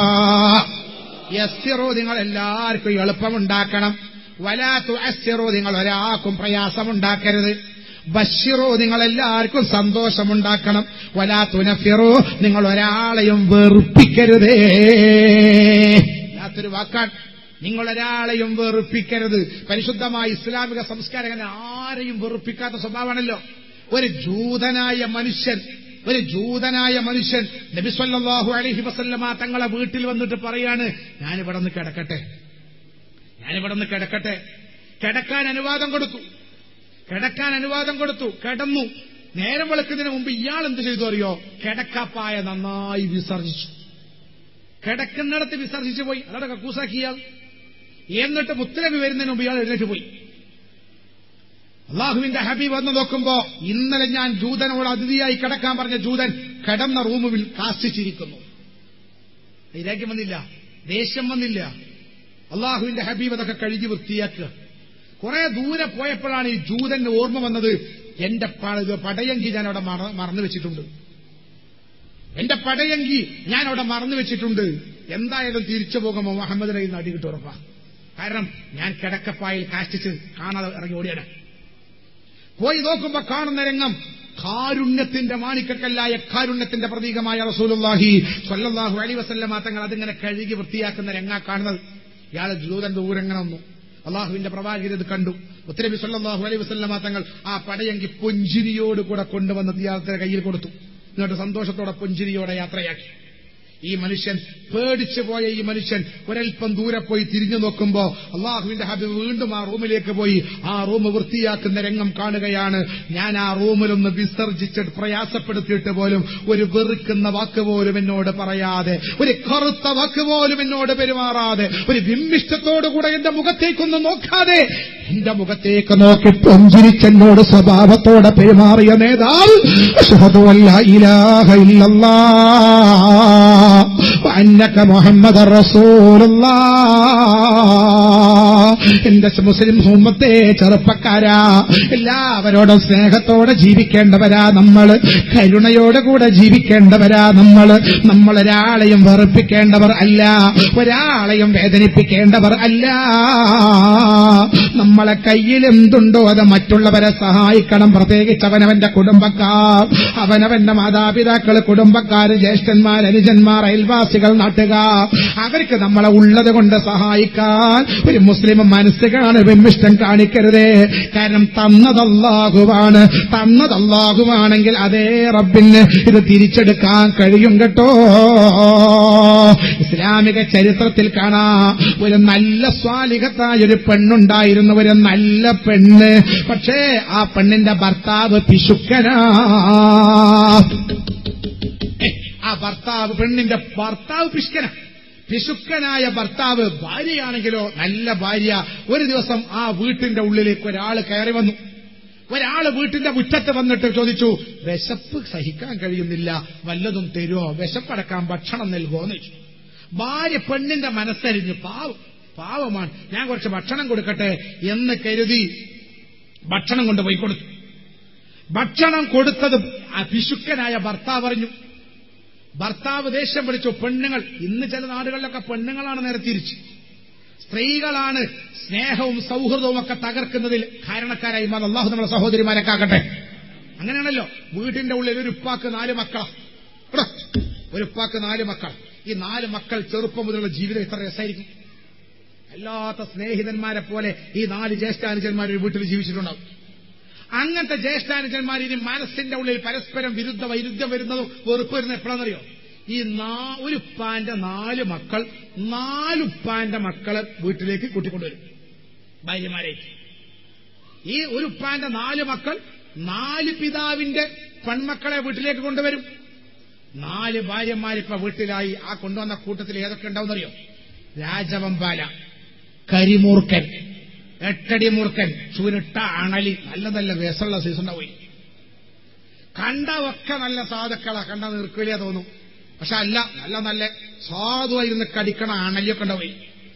യസ്സിറൂ നിങ്ങൾ എല്ലാവർക്കും എളുപ്പമുണ്ടാക്കണം വലാ തുഅസ്സിറൂ നിങ്ങൾ ഒരാൾക്കും പ്രയാസമുണ്ടാക്കരുത് ബഷിറോ നിങ്ങൾ എല്ലാവർക്കും സന്തോഷമുണ്ടാക്കണം വലാ തുനഫിറോ നിങ്ങൾ ഒരാളെയും വെറുപ്പിക്കരുതേ അല്ലാത്തൊരു വാക്കാണ് നിങ്ങൾ ഒരാളെയും വെറുപ്പിക്കരുത് പരിശുദ്ധമായ ഇസ്ലാമിക സംസ്കാരം അങ്ങനെ ആരെയും വെറുപ്പിക്കാത്ത സ്വഭാവമാണല്ലോ ഒരു ജൂതനായ മനുഷ്യൻ ഒരു ജൂതനായ മനുഷ്യൻ നബിസ്വല്ലാഹു അലഹി വസല്ലമ തങ്ങളെ വീട്ടിൽ വന്നിട്ട് പറയാണ് ഞാനിവിടെ നിന്ന് കിടക്കട്ടെ ഞാനിവിടെ നിന്ന് കിടക്കട്ടെ കിടക്കാൻ അനുവാദം കൊടുത്തു കിടക്കാൻ അനുവാദം കൊടുത്തു കിടന്നു നേരം വെളുക്കുന്നതിന് മുമ്പ് ഇയാൾ എന്ത് ചെയ്തു അറിയോ കിടക്കാപ്പായ നന്നായി വിസർജിച്ചു കിടക്കുന്നിടത്ത് വിസർജിച്ചു പോയി അതാണ് കക്കൂസാക്കി ഇയാൾ എന്നിട്ട് മുത്തലബി വരുന്നതിന് മുമ്പ് ഇയാൾ എഴുന്നേറ്റ് പോയി അള്ളാഹുവിന്റെ ഹബീബ് വന്ന് നോക്കുമ്പോ ഇന്നലെ ഞാൻ ജൂതനോട് അതിഥിയായി കിടക്കാൻ പറഞ്ഞ ജൂതൻ കിടന്ന റൂമിൽ കാസ്റ്റിച്ചിരിക്കുന്നു വൈരാഗ്യം വന്നില്ല ദേഷ്യം വന്നില്ല അള്ളാഹുവിന്റെ ഹബീബ് അതൊക്കെ കഴുകി വൃത്തിയാക്കുക കുറെ ദൂരെ പോയപ്പോഴാണ് ഈ ജൂതന്റെ ഓർമ്മ വന്നത് എന്റെ പ- ഇത് പടയങ്കി ഞാൻ അവിടെ മറ- മറന്നു വെച്ചിട്ടുണ്ട് എന്റെ പടയങ്കി ഞാൻ അവിടെ മറന്നു വെച്ചിട്ടുണ്ട് എന്തായാലും തിരിച്ചു പോകുമ്പോ മുഹമ്മദിനെ കയ്യിൽ നിന്ന് അടി കിട്ടും ഉറപ്പാ കാരണം ഞാൻ കിടക്കപ്പായിൽ കാഷ്ടിച്ച് കാണാതെ ഇറങ്ങി ഓടിയാണ് പോയി നോക്കുമ്പോ കാണുന്ന രംഗം കാരുണ്യത്തിന്റെ മാണിക്കക്കല്ലായ കാരുണ്യത്തിന്റെ പ്രതീകമായ റസൂലുള്ളാഹി സ്വല്ലല്ലാഹു അലൈഹി വസല്ലമ തങ്ങൾ അതിങ്ങനെ കഴുകി വൃത്തിയാക്കുന്ന രംഗാ കാണുന്നത് ഇയാളെ ജൂതന്റെ ഊരങ്ങനെ വന്നു അള്ളാഹുവിന്റെ പ്രവാചകർ ഇത് കണ്ടു ഉത്തരബി സല്ലല്ലാഹു അലൈഹി വസല്ലമ തങ്ങൾ ആ പടയങ്കി പുഞ്ചിരിയോട് കൂടെ കൊണ്ടുവന്ന് ഇയാളത്തിന്റെ കയ്യിൽ കൊടുത്തു എന്നിട്ട് സന്തോഷത്തോടെ പുഞ്ചിരിയോടെ യാത്രയാക്കി ഈ മനുഷ്യൻ പേടിച്ചു പോയ ഈ മനുഷ്യൻ ഒരൽപ്പം ദൂരെ പോയി തിരിഞ്ഞു നോക്കുമ്പോ അള്ളാഹുവിന്റെ ഹബീബ് വീണ്ടും ആ റൂമിലേക്ക് പോയി ആ റൂം വൃത്തിയാക്കുന്ന രംഗം കാണുകയാണ് ഞാൻ ആ റൂമിലൊന്ന് വിസർജിച്ചിട്ട് പ്രയാസപ്പെടുത്തിയിട്ട് പോലും ഒരു വെറുക്കുന്ന വാക്ക് പോലും എന്നോട് പറയാതെ ഒരു കറുത്ത വാക്ക് പോലും എന്നോട് പെരുമാറാതെ ഒരു ബിംബിഷ്ടത്തോടുകൂടെ എന്റെ മുഖത്തേക്കൊന്ന് നോക്കാതെ എന്റെ മുഖത്തേക്ക് നോക്കി പുഞ്ചിരിച്ചെന്നോട് സ്വഭാവത്തോടെ പെരുമാറിയ നേതാവ് അഷ്ഹദു അല്ലാ ഇലാഹ ഇല്ലല്ലാഹ് അന്നക മുഹമ്മദ് റസൂലുള്ളാഹ് എന്റെ മുസ്ലിം ഉമ്മത്തെ ചെറുപ്പക്കാരാ എല്ലാവരോടും സ്നേഹത്തോടെ ജീവിക്കേണ്ടവരാ നമ്മൾ കരുണയോടുകൂടെ ജീവിക്കേണ്ടവരാ നമ്മൾ നമ്മൾ ഒരാളെയും വെറുപ്പിക്കേണ്ടവർ അല്ല ഒരാളെയും വേദനിപ്പിക്കേണ്ടവർ അല്ല നമ്മളെ കയ്യിൽ എന്തുണ്ടോ അത് മറ്റുള്ളവരെ സഹായിക്കണം പ്രത്യേകിച്ച് അവനവന്റെ കുടുംബക്കാർ അവനവന്റെ മാതാപിതാക്കൾ കുടുംബക്കാർ ജ്യേഷ്ഠന്മാർ അനുജന്മാർ അയൽവാസികൾ നാട്ടുകാർ അവർക്ക് നമ്മളെ ഉള്ളത് കൊണ്ട് സഹായിക്കാൻ ഒരു മുസ്ലിം മനസ്സ് കാണും ഇഷ്ടം കാണിക്കരുതേ കാരണം തന്നതല്ലാഹുവാണ് തന്നതല്ലാഹുവാണെങ്കിൽ അതേ റബ്ബിന് ഇത് തിരിച്ചെടുക്കാൻ കഴിയും കേട്ടോ ഇസ്ലാമിക ചരിത്രത്തിൽ കാണാ ഒരു നല്ല സ്വാലികത്തായ ഒരു പെണ്ണുണ്ടായിരുന്നു ഒരു നല്ല പെണ്ണ് പക്ഷേ ആ പെണ്ണിന്റെ ഭർത്താവ് പിശുക്കനാ ഏ, ആ ഭർത്താവ് പെണ്ണിന്റെ ഭർത്താവ് പിശുക്കന പിശുക്കനായ ഭർത്താവ് ഭാര്യയാണെങ്കിലോ നല്ല ഭാര്യ ഒരു ദിവസം ആ വീട്ടിന്റെ ഉള്ളിലേക്ക് ഒരാൾ കയറി വന്നു ഒരാള് വീട്ടിന്റെ മുറ്റത്ത് വന്നിട്ട് ചോദിച്ചു വിശപ്പ് സഹിക്കാൻ കഴിയുന്നില്ല വല്ലതും തരുമോ വിശപ്പടക്കാൻ ഭക്ഷണം നൽകുമോ എന്ന് ചോദിച്ചു ഭാര്യ പെണ്ണിന്റെ മനസ്സരിഞ്ഞു പാവം പാവമാണ് ഞാൻ കുറച്ച് ഭക്ഷണം കൊടുക്കട്ടെ എന്ന് കരുതി ഭക്ഷണം കൊണ്ടുപോയി കൊടുത്തു ഭക്ഷണം കൊടുത്തത് ആ പിശുക്കനായ ഭർത്താവ് അറിഞ്ഞു ഭർത്താവ് ദേഷ്യം പിടിച്ചു പെണ്ണുങ്ങൾ ഇന്ന് ചില നാടുകളിലൊക്കെ പെണ്ണുങ്ങളാണ് നേരെ തിരിച്ച് സ്ത്രീകളാണ് സ്നേഹവും സൗഹൃദവും ഒക്കെ തകർക്കുന്നതിൽ കാരണക്കാരായി മാറി അള്ളാഹു നമ്മളെ സഹോദരിമാരൊക്കെ ആകട്ടെ അങ്ങനെയാണല്ലോ വീട്ടിന്റെ ഉള്ളിൽ ഒരു ഉപ്പാക്ക് നാല് മക്കളാ എടാ, ഒരു ഉപ്പാക്ക് നാല് മക്കൾ ഈ നാല് മക്കൾ ചെറുപ്പം മുതലുള്ള ജീവിതം എത്ര രസമായിരിക്കും അല്ലാത്ത സ്നേഹിതന്മാരെ പോലെ ഈ നാല് ജ്യേഷ്ഠാനുജന്മാർ ഒരു വീട്ടിൽ ജീവിച്ചിട്ടുണ്ടാവും അങ്ങനത്തെ ജ്യേഷ്ഠാനുജന്മാർ ഇനി മനസ്സിന്റെ ഉള്ളിൽ പരസ്പരം വിരുദ്ധ വൈരുദ്ധ്യം വരുന്നതും വെറുപ്പ് വരുന്നത് എപ്പോഴാണെന്നറിയോ ഈ നാ- ഒരു ഉപ്പാന്റെ നാല് മക്കൾ നാലുപ്പാന്റെ മക്കളെ വീട്ടിലേക്ക് കൂട്ടിക്കൊണ്ടുവരും ഭാര്യമാരേക്ക് ഈ ഒരു ഉപ്പാന്റെ നാല് മക്കൾ നാല് പിതാവിന്റെ പെൺമക്കളെ വീട്ടിലേക്ക് കൊണ്ടുവരും നാല് ഭാര്യമാരിപ്പോ വീട്ടിലായി ആ കൊണ്ടുവന്ന കൂട്ടത്തിൽ ഏതൊക്കെ ഉണ്ടാവുന്നറിയോ രാജവമ്പാല കരിമൂർക്കൻ എട്ടടി മൂർക്കൻ ചുരുട്ട അണലി നല്ല നല്ല രസമുള്ള സീസൺ ഉണ്ടാവും കണ്ടതൊക്കെ നല്ല സാധുക്കളാ കണ്ട നിർക്കിളിയാ തോന്നും പക്ഷെ അല്ല നല്ല നല്ല സാധുവായിരുന്ന് കടിക്കണ അണലിയൊക്കെ ഉണ്ടാവും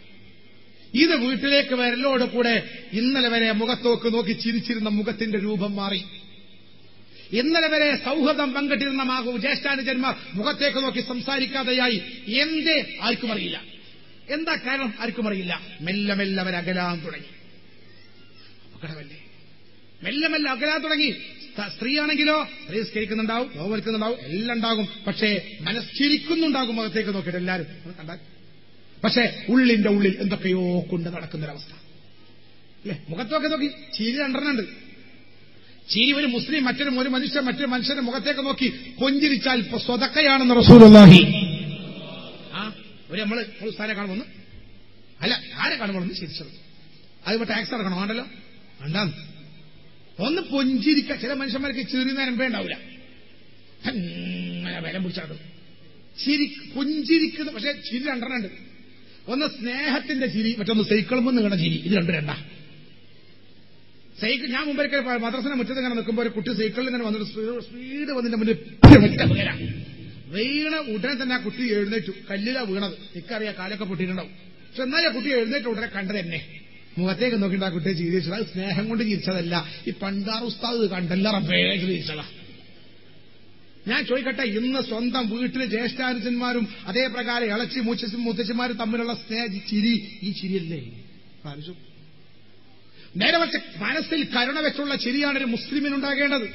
ഇത് വീട്ടിലേക്ക് വരലോട് കൂടെ ഇന്നലെ വരെ മുഖത്തോക്ക് നോക്കി ചിരിച്ചിരുന്ന മുഖത്തിന്റെ രൂപം മാറി ഇന്നലെ വരെ സൗഹൃദം പങ്കിട്ടിരുന്ന മാഹു ജ്യേഷ്ഠാനുജന്മാർ മുഖത്തേക്ക് നോക്കി സംസാരിക്കാതെയായി എന്തേ ആർക്കും അറിയില്ല എന്താ കാരണം ആർക്കും അറിയില്ല മെല്ലെ മെല്ലെ അവർ അകലാൻ തുടങ്ങി അപകടമല്ലേ മെല്ലെ മെല്ലെ അകലാൻ തുടങ്ങി സ്ത- സ്ത്രീയാണെങ്കിലോ സ്ത്രീ സ്കരിക്കുന്നുണ്ടാവും നോവലിക്കുന്നുണ്ടാവും എല്ലാം ഉണ്ടാകും പക്ഷേ മനസ്ചിരിക്കുന്നുണ്ടാകും മുഖത്തേക്ക് നോക്കിയിട്ട് എല്ലാവരും ഒന്ന് കണ്ടാൽ പക്ഷേ ഉള്ളിന്റെ ഉള്ളിൽ എന്തൊക്കെയോ കൊണ്ട് നടക്കുന്നൊരവസ്ഥ അല്ലേ മുഖത്തൊക്കെ നോക്കി ചിരി രണ്ടെണ്ണുണ്ട് ചിരി ഒരു മുസ്ലിം മറ്റൊരു ഒരു മനുഷ്യൻ മറ്റൊരു മനുഷ്യന്റെ മുഖത്തേക്ക് നോക്കി പൊഞ്ചിരിച്ചാൽ ഇപ്പൊ സ്വതക്കയാണെന്ന് റസൂലുള്ളാഹി ആ ഒരു നമ്മള് ഒരു ഉസ്താനെ കാണുമെന്ന് അല്ല ആരെ കാണുമ്പോഴൊന്ന് ചിരിച്ചത് അതിപ്പോ ടാക്സ് അടക്കണോ വേണ്ടല്ലോ വേണ്ടാന്ന് ഒന്ന് പൊഞ്ചിരിക്ക ചില മനുഷ്യന്മാർക്ക് ചെറിയ നേരം ഉണ്ടാവില്ല അങ്ങനെ വില പിടിച്ചാടും ചിരി പുഞ്ചിരിക്കുന്ന പക്ഷെ ചിരി രണ്ടെണ്ണം ഉണ്ട് ഒന്ന് സ്നേഹത്തിന്റെ ചിരി മറ്റൊന്ന് സൈക്കിളുമ്പോൾ നിങ്ങളുടെ ചിരി ഇത് രണ്ടു രണ്ടാ സൈക്കിൾ ഞാൻ മുമ്പൊരിക്കൽ മദ്രസിനെ മുറ്റത്ത് ഇങ്ങനെ നിൽക്കുമ്പോൾ ഒരു കുട്ടി സൈക്കിളിൽ ഇങ്ങനെ വന്നിട്ട് സ്പീഡ് സ്പീഡ് വന്നിട്ട് മുന്നിൽ ഒറ്റ വീഴ വീണ ഉടനെ തന്നെ ആ കുട്ടി എഴുന്നേറ്റു കല്ലിലാ വീണത് എനിക്കറിയാം കാലൊക്കെ പൊട്ടിയിട്ടുണ്ടാവും പക്ഷെ എന്നാൽ ആ കുട്ടി എഴുന്നേറ്റ് ഉടനെ കണ്ടത് എന്നെ മുഖത്തേക്ക് നോക്കിയിട്ട് ആ കുട്ടിയെ ചിരിച്ചത് അത് സ്നേഹം കൊണ്ട് ചിരിച്ചതല്ല ഈ പണ്ടാർ ഉസ്താദ് കണ്ടല്ല റബ്ബേ ചിരിച്ചതാ ഞാൻ ചോദിക്കട്ടെ ഇന്ന് സ്വന്തം വീട്ടിലെ ജ്യേഷ്ഠാനുജന്മാരും അതേ പ്രകാരം ഇളച്ചി മൂച്ചസും മുത്തച്ഛന്മാരും തമ്മിലുള്ള സ്നേഹ ചിരി ഈ ചിരിയല്ലേ ആലോചിച്ചു നേരെ മറിച്ച് മനസ്സിൽ കരുണ വെച്ചുള്ള ചിരിയാണ് ഒരു മുസ്ലിമിനുണ്ടാകേണ്ടത്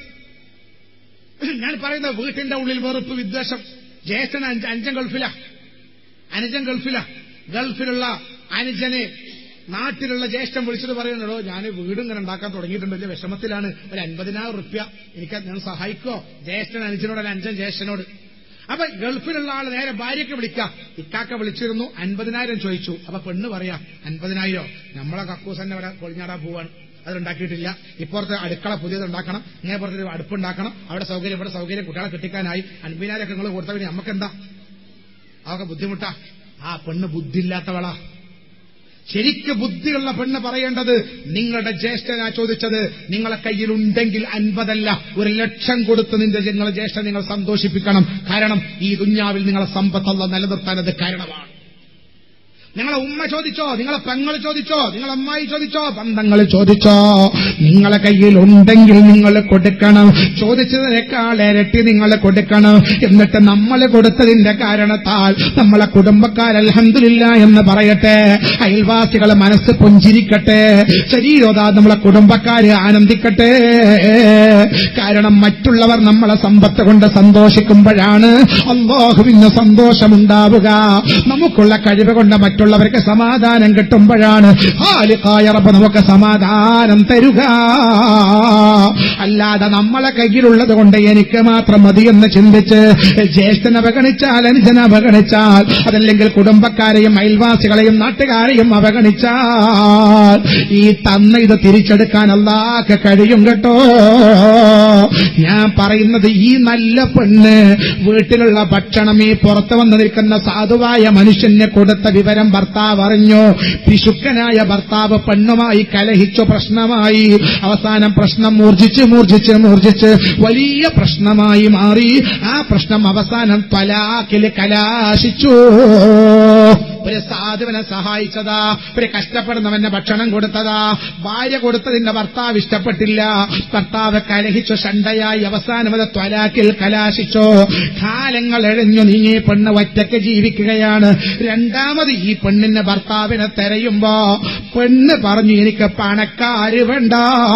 ഞാൻ പറയുന്നത് വീട്ടിന്റെ ഉള്ളിൽ വെറുപ്പ് വിദ്വേഷം ജ്യേഷ്ഠൻ അഞ്ച അഞ്ചൻ ഗൾഫിലാ അനുജൻ ഗൾഫിലാ ഗൾഫിലുള്ള അനുജനെ നാട്ടിലുള്ള ജ്യേഷ്ഠൻ വിളിച്ചിട്ട് പറയുന്നുണ്ടോ ഞാൻ വീട് ഇങ്ങനെ ഉണ്ടാക്കാൻ തുടങ്ങിയിട്ടുണ്ട് വലിയ വിഷമത്തിലാണ് ഒരു അൻപതിനായിരം റുപ്യ എനിക്ക് ഞാൻ സഹായിക്കോ ജ്യേഷ്ഠൻ അനുജനോട് അല്ല അഞ്ചൻ ജ്യേഷ്ഠനോട് അപ്പൊ ഗൾഫിലുള്ള ആള് നേരെ ഭാര്യയ്ക്ക് വിളിക്കാം ഇക്കാക്ക വിളിച്ചിരുന്നു അൻപതിനായിരം ചോദിച്ചു അപ്പൊ പെണ്ണ് പറയാ അൻപതിനായിരം നമ്മളെ കക്കൂസ് തന്നെ ഇവിടെ പൊളിഞ്ഞാടാൻ പോവാണ് അതുണ്ടാക്കിയിട്ടില്ല ഇപ്പുറത്തെ അടുക്കള പുതിയത് ഉണ്ടാക്കണം ഇങ്ങനെ പുറത്തെ ഒരു അടുപ്പുണ്ടാക്കണം അവിടെ സൗകര്യം ഇവിടെ സൗകര്യം കുട്ടികളെ കിട്ടിക്കാനായി അൻപതിനായിരം ഒക്കെ നിങ്ങൾ കൊടുത്ത പിന്നെ നമുക്കെന്താ അതൊക്കെ ബുദ്ധിമുട്ടാ ആ പെണ്ണ് ബുദ്ധിയില്ലാത്തവളാ ശരിക്ക് ബുദ്ധിയുള്ള പെണ്ണ് പറയേണ്ടത് നിങ്ങളുടെ ജ്യേഷ്ഠനാ ചോദിച്ചത് നിങ്ങളെ കയ്യിൽ ഉണ്ടെങ്കിൽ അൻപതല്ല ഒരു ലക്ഷം കൊടുത്ത് നിന്റെ നിങ്ങളെ ജ്യേഷ്ഠ നിങ്ങൾ സന്തോഷിപ്പിക്കണം കാരണം ഈ ദുഞ്ഞാവിൽ നിങ്ങളെ സമ്പത്തല്ല നിലനിർത്താൻ അത് കാരണമാണ് നിങ്ങളെ ഉമ്മ ചോദിച്ചോ നിങ്ങളെ പെങ്ങൾ ചോദിച്ചോ നിങ്ങളെ അമ്മായി ചോദിച്ചോ ബന്ധങ്ങൾ ചോദിച്ചോ നിങ്ങളെ കയ്യിൽ ഉണ്ടെങ്കിൽ നിങ്ങൾ കൊടുക്കണം ചോദിച്ചതിനേക്കാൾ ഇരട്ടി നിങ്ങൾ കൊടുക്കണം എന്നിട്ട് നമ്മൾ കൊടുത്തതിന്റെ കാരണത്താൽ നമ്മളെ കുടുംബക്കാർ അൽഹംദുലില്ല എന്ന് പറയട്ടെ അയൽവാസികളെ മനസ്സ് പുഞ്ചിരിക്കട്ടെ ശരീരോതാ നമ്മളെ കുടുംബക്കാര് ആനന്ദിക്കട്ടെ കാരണം മറ്റുള്ളവർ നമ്മളെ സമ്പത്ത് കൊണ്ട് സന്തോഷിക്കുമ്പോഴാണ് അള്ളാഹുവിന് സന്തോഷമുണ്ടാവുക നമുക്കുള്ള കഴിവ് കൊണ്ട് മറ്റുള്ളവർക്ക് സമാധാനം കിട്ടുമ്പോഴാണ് ഹാലിക്കായ റബ്ബ് നമുക്ക് സമാധാനം തരുക അല്ലാതെ നമ്മളെ കയ്യിലുള്ളത് കൊണ്ട് എനിക്ക് മാത്രം മതിയെന്ന് ചിന്തിച്ച് ജ്യേഷ്ഠനെ അവഗണിച്ചാൽ അനുജനെ അവഗണിച്ചാൽ അതല്ലെങ്കിൽ കുടുംബക്കാരെയും അയൽവാസികളെയും നാട്ടുകാരെയും അവഗണിച്ചാൽ ഈ തന്ന ഇത് തിരിച്ചെടുക്കാൻ അല്ലാക്ക് കഴിയും കേട്ടോ ഞാൻ പറയുന്നത് ഈ നല്ല പെണ്ണ് വീട്ടിലുള്ള ഭക്ഷണം ഈ പുറത്തു വന്ന് നിൽക്കുന്ന സാധുവായ മനുഷ്യന് കൊടുത്ത വിവരം ഭർത്താവ് അറിഞ്ഞു പിശുക്കനായ ഭർത്താവ് പെണ്ണുമായി കലഹിച്ചു പ്രശ്നമായി അവസാനം പ്രശ്നം മൂർജിച്ച് മൂർജിച്ച് മൂർജിച്ച് വലിയ പ്രശ്നമായി മാറി ആ പ്രശ്നം അവസാനം തലാക്കിൽ കലാശിച്ചു ഒരു സാധുവിനെ സഹായിച്ചതാ ഒരു കഷ്ടപ്പെടുന്നവന്റെ ഭക്ഷണം കൊടുത്തതാ ഭാര്യ കൊടുത്തതിന്റെ ഭർത്താവ് ഇഷ്ടപ്പെട്ടില്ല ഭർത്താവ് കലഹിച്ചു ഷണ്ടയായി അവസാനം അത് ത്വലാക്കിൽ കലാശിച്ചു കാലങ്ങൾ എഴഞ്ഞു നീങ്ങി പെണ്ണ് ഒറ്റയ്ക്ക് ജീവിക്കുകയാണ് രണ്ടാമത് ഈ പെണ്ണിന്റെ ഭർത്താവിനെ തെരയുമ്പോ പെണ്ണ് പറഞ്ഞു എനിക്ക് പണക്കാര് വേണ്ട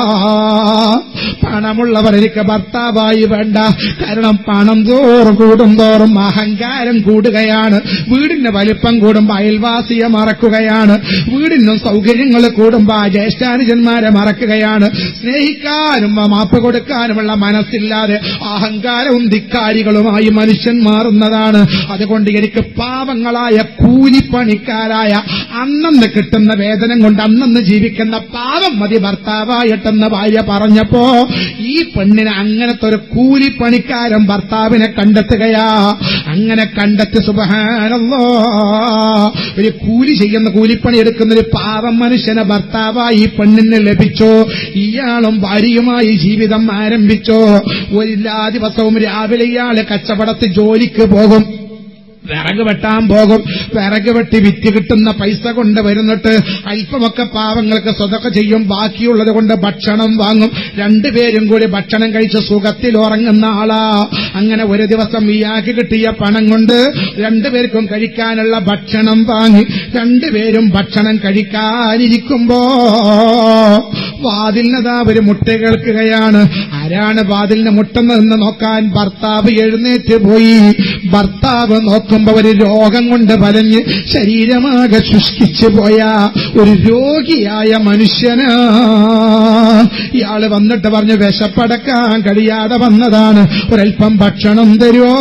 പണമുള്ളവർ എനിക്ക് ഭർത്താവായി വേണ്ട കാരണം പണം തോറും കൂടും തോറും അഹങ്കാരം കൂടുകയാണ് വീടിന്റെ വലിപ്പം കൂടുമ്പോ അയൽവാസിയെ മറക്കുകയാണ് വീടിനും സൗകര്യങ്ങൾ കൂടുമ്പോ ആ ജ്യേഷ്ഠാനുജന്മാരെ മറക്കുകയാണ് സ്നേഹിക്കാനും മാപ്പ് കൊടുക്കാനുമുള്ള മനസ്സില്ലാതെ അഹങ്കാരവും ധിക്കാരികളുമായി മനുഷ്യൻ മാറുന്നതാണ് അതുകൊണ്ട് എനിക്ക് പാവങ്ങളായ കൂലിപ്പണിക്കാരായ അന്നന്ന് കിട്ടുന്ന വേതനം കൊണ്ട് അന്നന്ന് ജീവിക്കുന്ന പാവം മതി ഭർത്താവായിട്ടെന്ന് ഭാര്യ പറഞ്ഞപ്പോ ഈ പെണ്ണിന് അങ്ങനത്തെ ഒരു കൂലിപ്പണിക്കാരൻ ഭർത്താവിനെ കണ്ടെത്തുകയാ അങ്ങനെ കണ്ടെത്തി സുബഹാനല്ലോ ഒരു കൂലി ചെയ്യുന്ന കൂലിപ്പണി എടുക്കുന്ന ഒരു പാവം മനുഷ്യനെ ഭർത്താവായി ഈ പെണ്ണിന് ലഭിച്ചു ഇയാളും ഭാര്യയുമായി ജീവിതം ആരംഭിച്ചു എല്ലാ ദിവസവും രാവിലെ ഇയാള് കച്ചവടത്തിൽ ജോലിക്ക് പോകും വിറക് വെട്ടാൻ പോകും വിറക് വെട്ടി വിറ്റ് കിട്ടുന്ന പൈസ കൊണ്ട് വരുന്നിട്ട് അല്പമൊക്കെ പാവങ്ങൾക്ക് സ്വതൊക്കെ ചെയ്യും ബാക്കിയുള്ളത് കൊണ്ട് ഭക്ഷണം വാങ്ങും രണ്ടുപേരും കൂടി ഭക്ഷണം കഴിച്ച് സുഖത്തിൽ ഉറങ്ങുന്ന ആളാ അങ്ങനെ ഒരു ദിവസം ഇയാൾക്ക് കിട്ടിയ പണം കൊണ്ട് രണ്ടുപേർക്കും കഴിക്കാനുള്ള ഭക്ഷണം വാങ്ങി രണ്ടുപേരും ഭക്ഷണം കഴിക്കാനിരിക്കുമ്പോ വാതിലിനതാ ഒരു മുട്ട കേൾക്കുകയാണ് ആരാണ് വാതിലിന് മുട്ടുന്നതെന്ന് നോക്കാൻ ഭർത്താവ് എഴുന്നേറ്റ് പോയി ഭർത്താവ് നോക്കുമ്പോ ഒരു രോഗം കൊണ്ട് വലഞ്ഞ് ശരീരമാകെ ശുഷ്കിച്ചു പോയ ഒരു രോഗിയായ മനുഷ്യന് ഇയാള് വന്നിട്ട് പറഞ്ഞു വിശപ്പടക്കാൻ കഴിയാതെ വന്നതാണ് ഒരൽപ്പം ഭക്ഷണം തരുമോ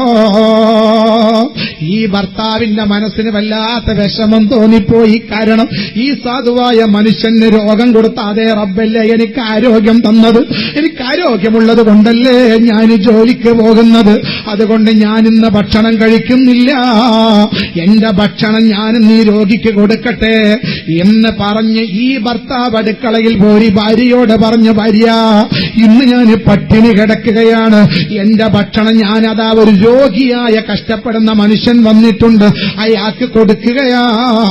ഈ ഭർത്താവിന്റെ മനസ്സിന് വല്ലാത്ത വിഷമം തോന്നിപ്പോയി കാരണം ഈ സാധുവായ മനുഷ്യന് രോഗം കൊടുത്ത അതേ റബ്ബല്ലേ എനിക്ക് ആരോഗ്യം തന്നത് എനിക്ക് ആരോഗ്യമുള്ളത് കൊണ്ടല്ലേ ഞാൻ ജോലിക്ക് പോകുന്നത് അതുകൊണ്ട് ഞാൻ ഇന്ന് ഭക്ഷണം കഴിക്കുന്നില്ല എന്റെ ഭക്ഷണം ഞാൻ ഈ രോഗിക്ക് കൊടുക്കട്ടെ എന്ന് പറഞ്ഞ് ഈ ഭർത്താവ് അടുക്കളയിൽ പോയി ഭാര്യയോട് പറഞ്ഞു ഭാര്യ ഇന്ന് ഞാൻ പട്ടിണി കിടക്കുകയാണ് എന്റെ ഭക്ഷണം ഞാൻ അതാ ഒരു രോഗിയായ കഷ്ടപ്പെടുന്ന മനുഷ്യൻ വന്നിട്ടുണ്ട് അയാൾക്ക് കൊടുക്കുകയാ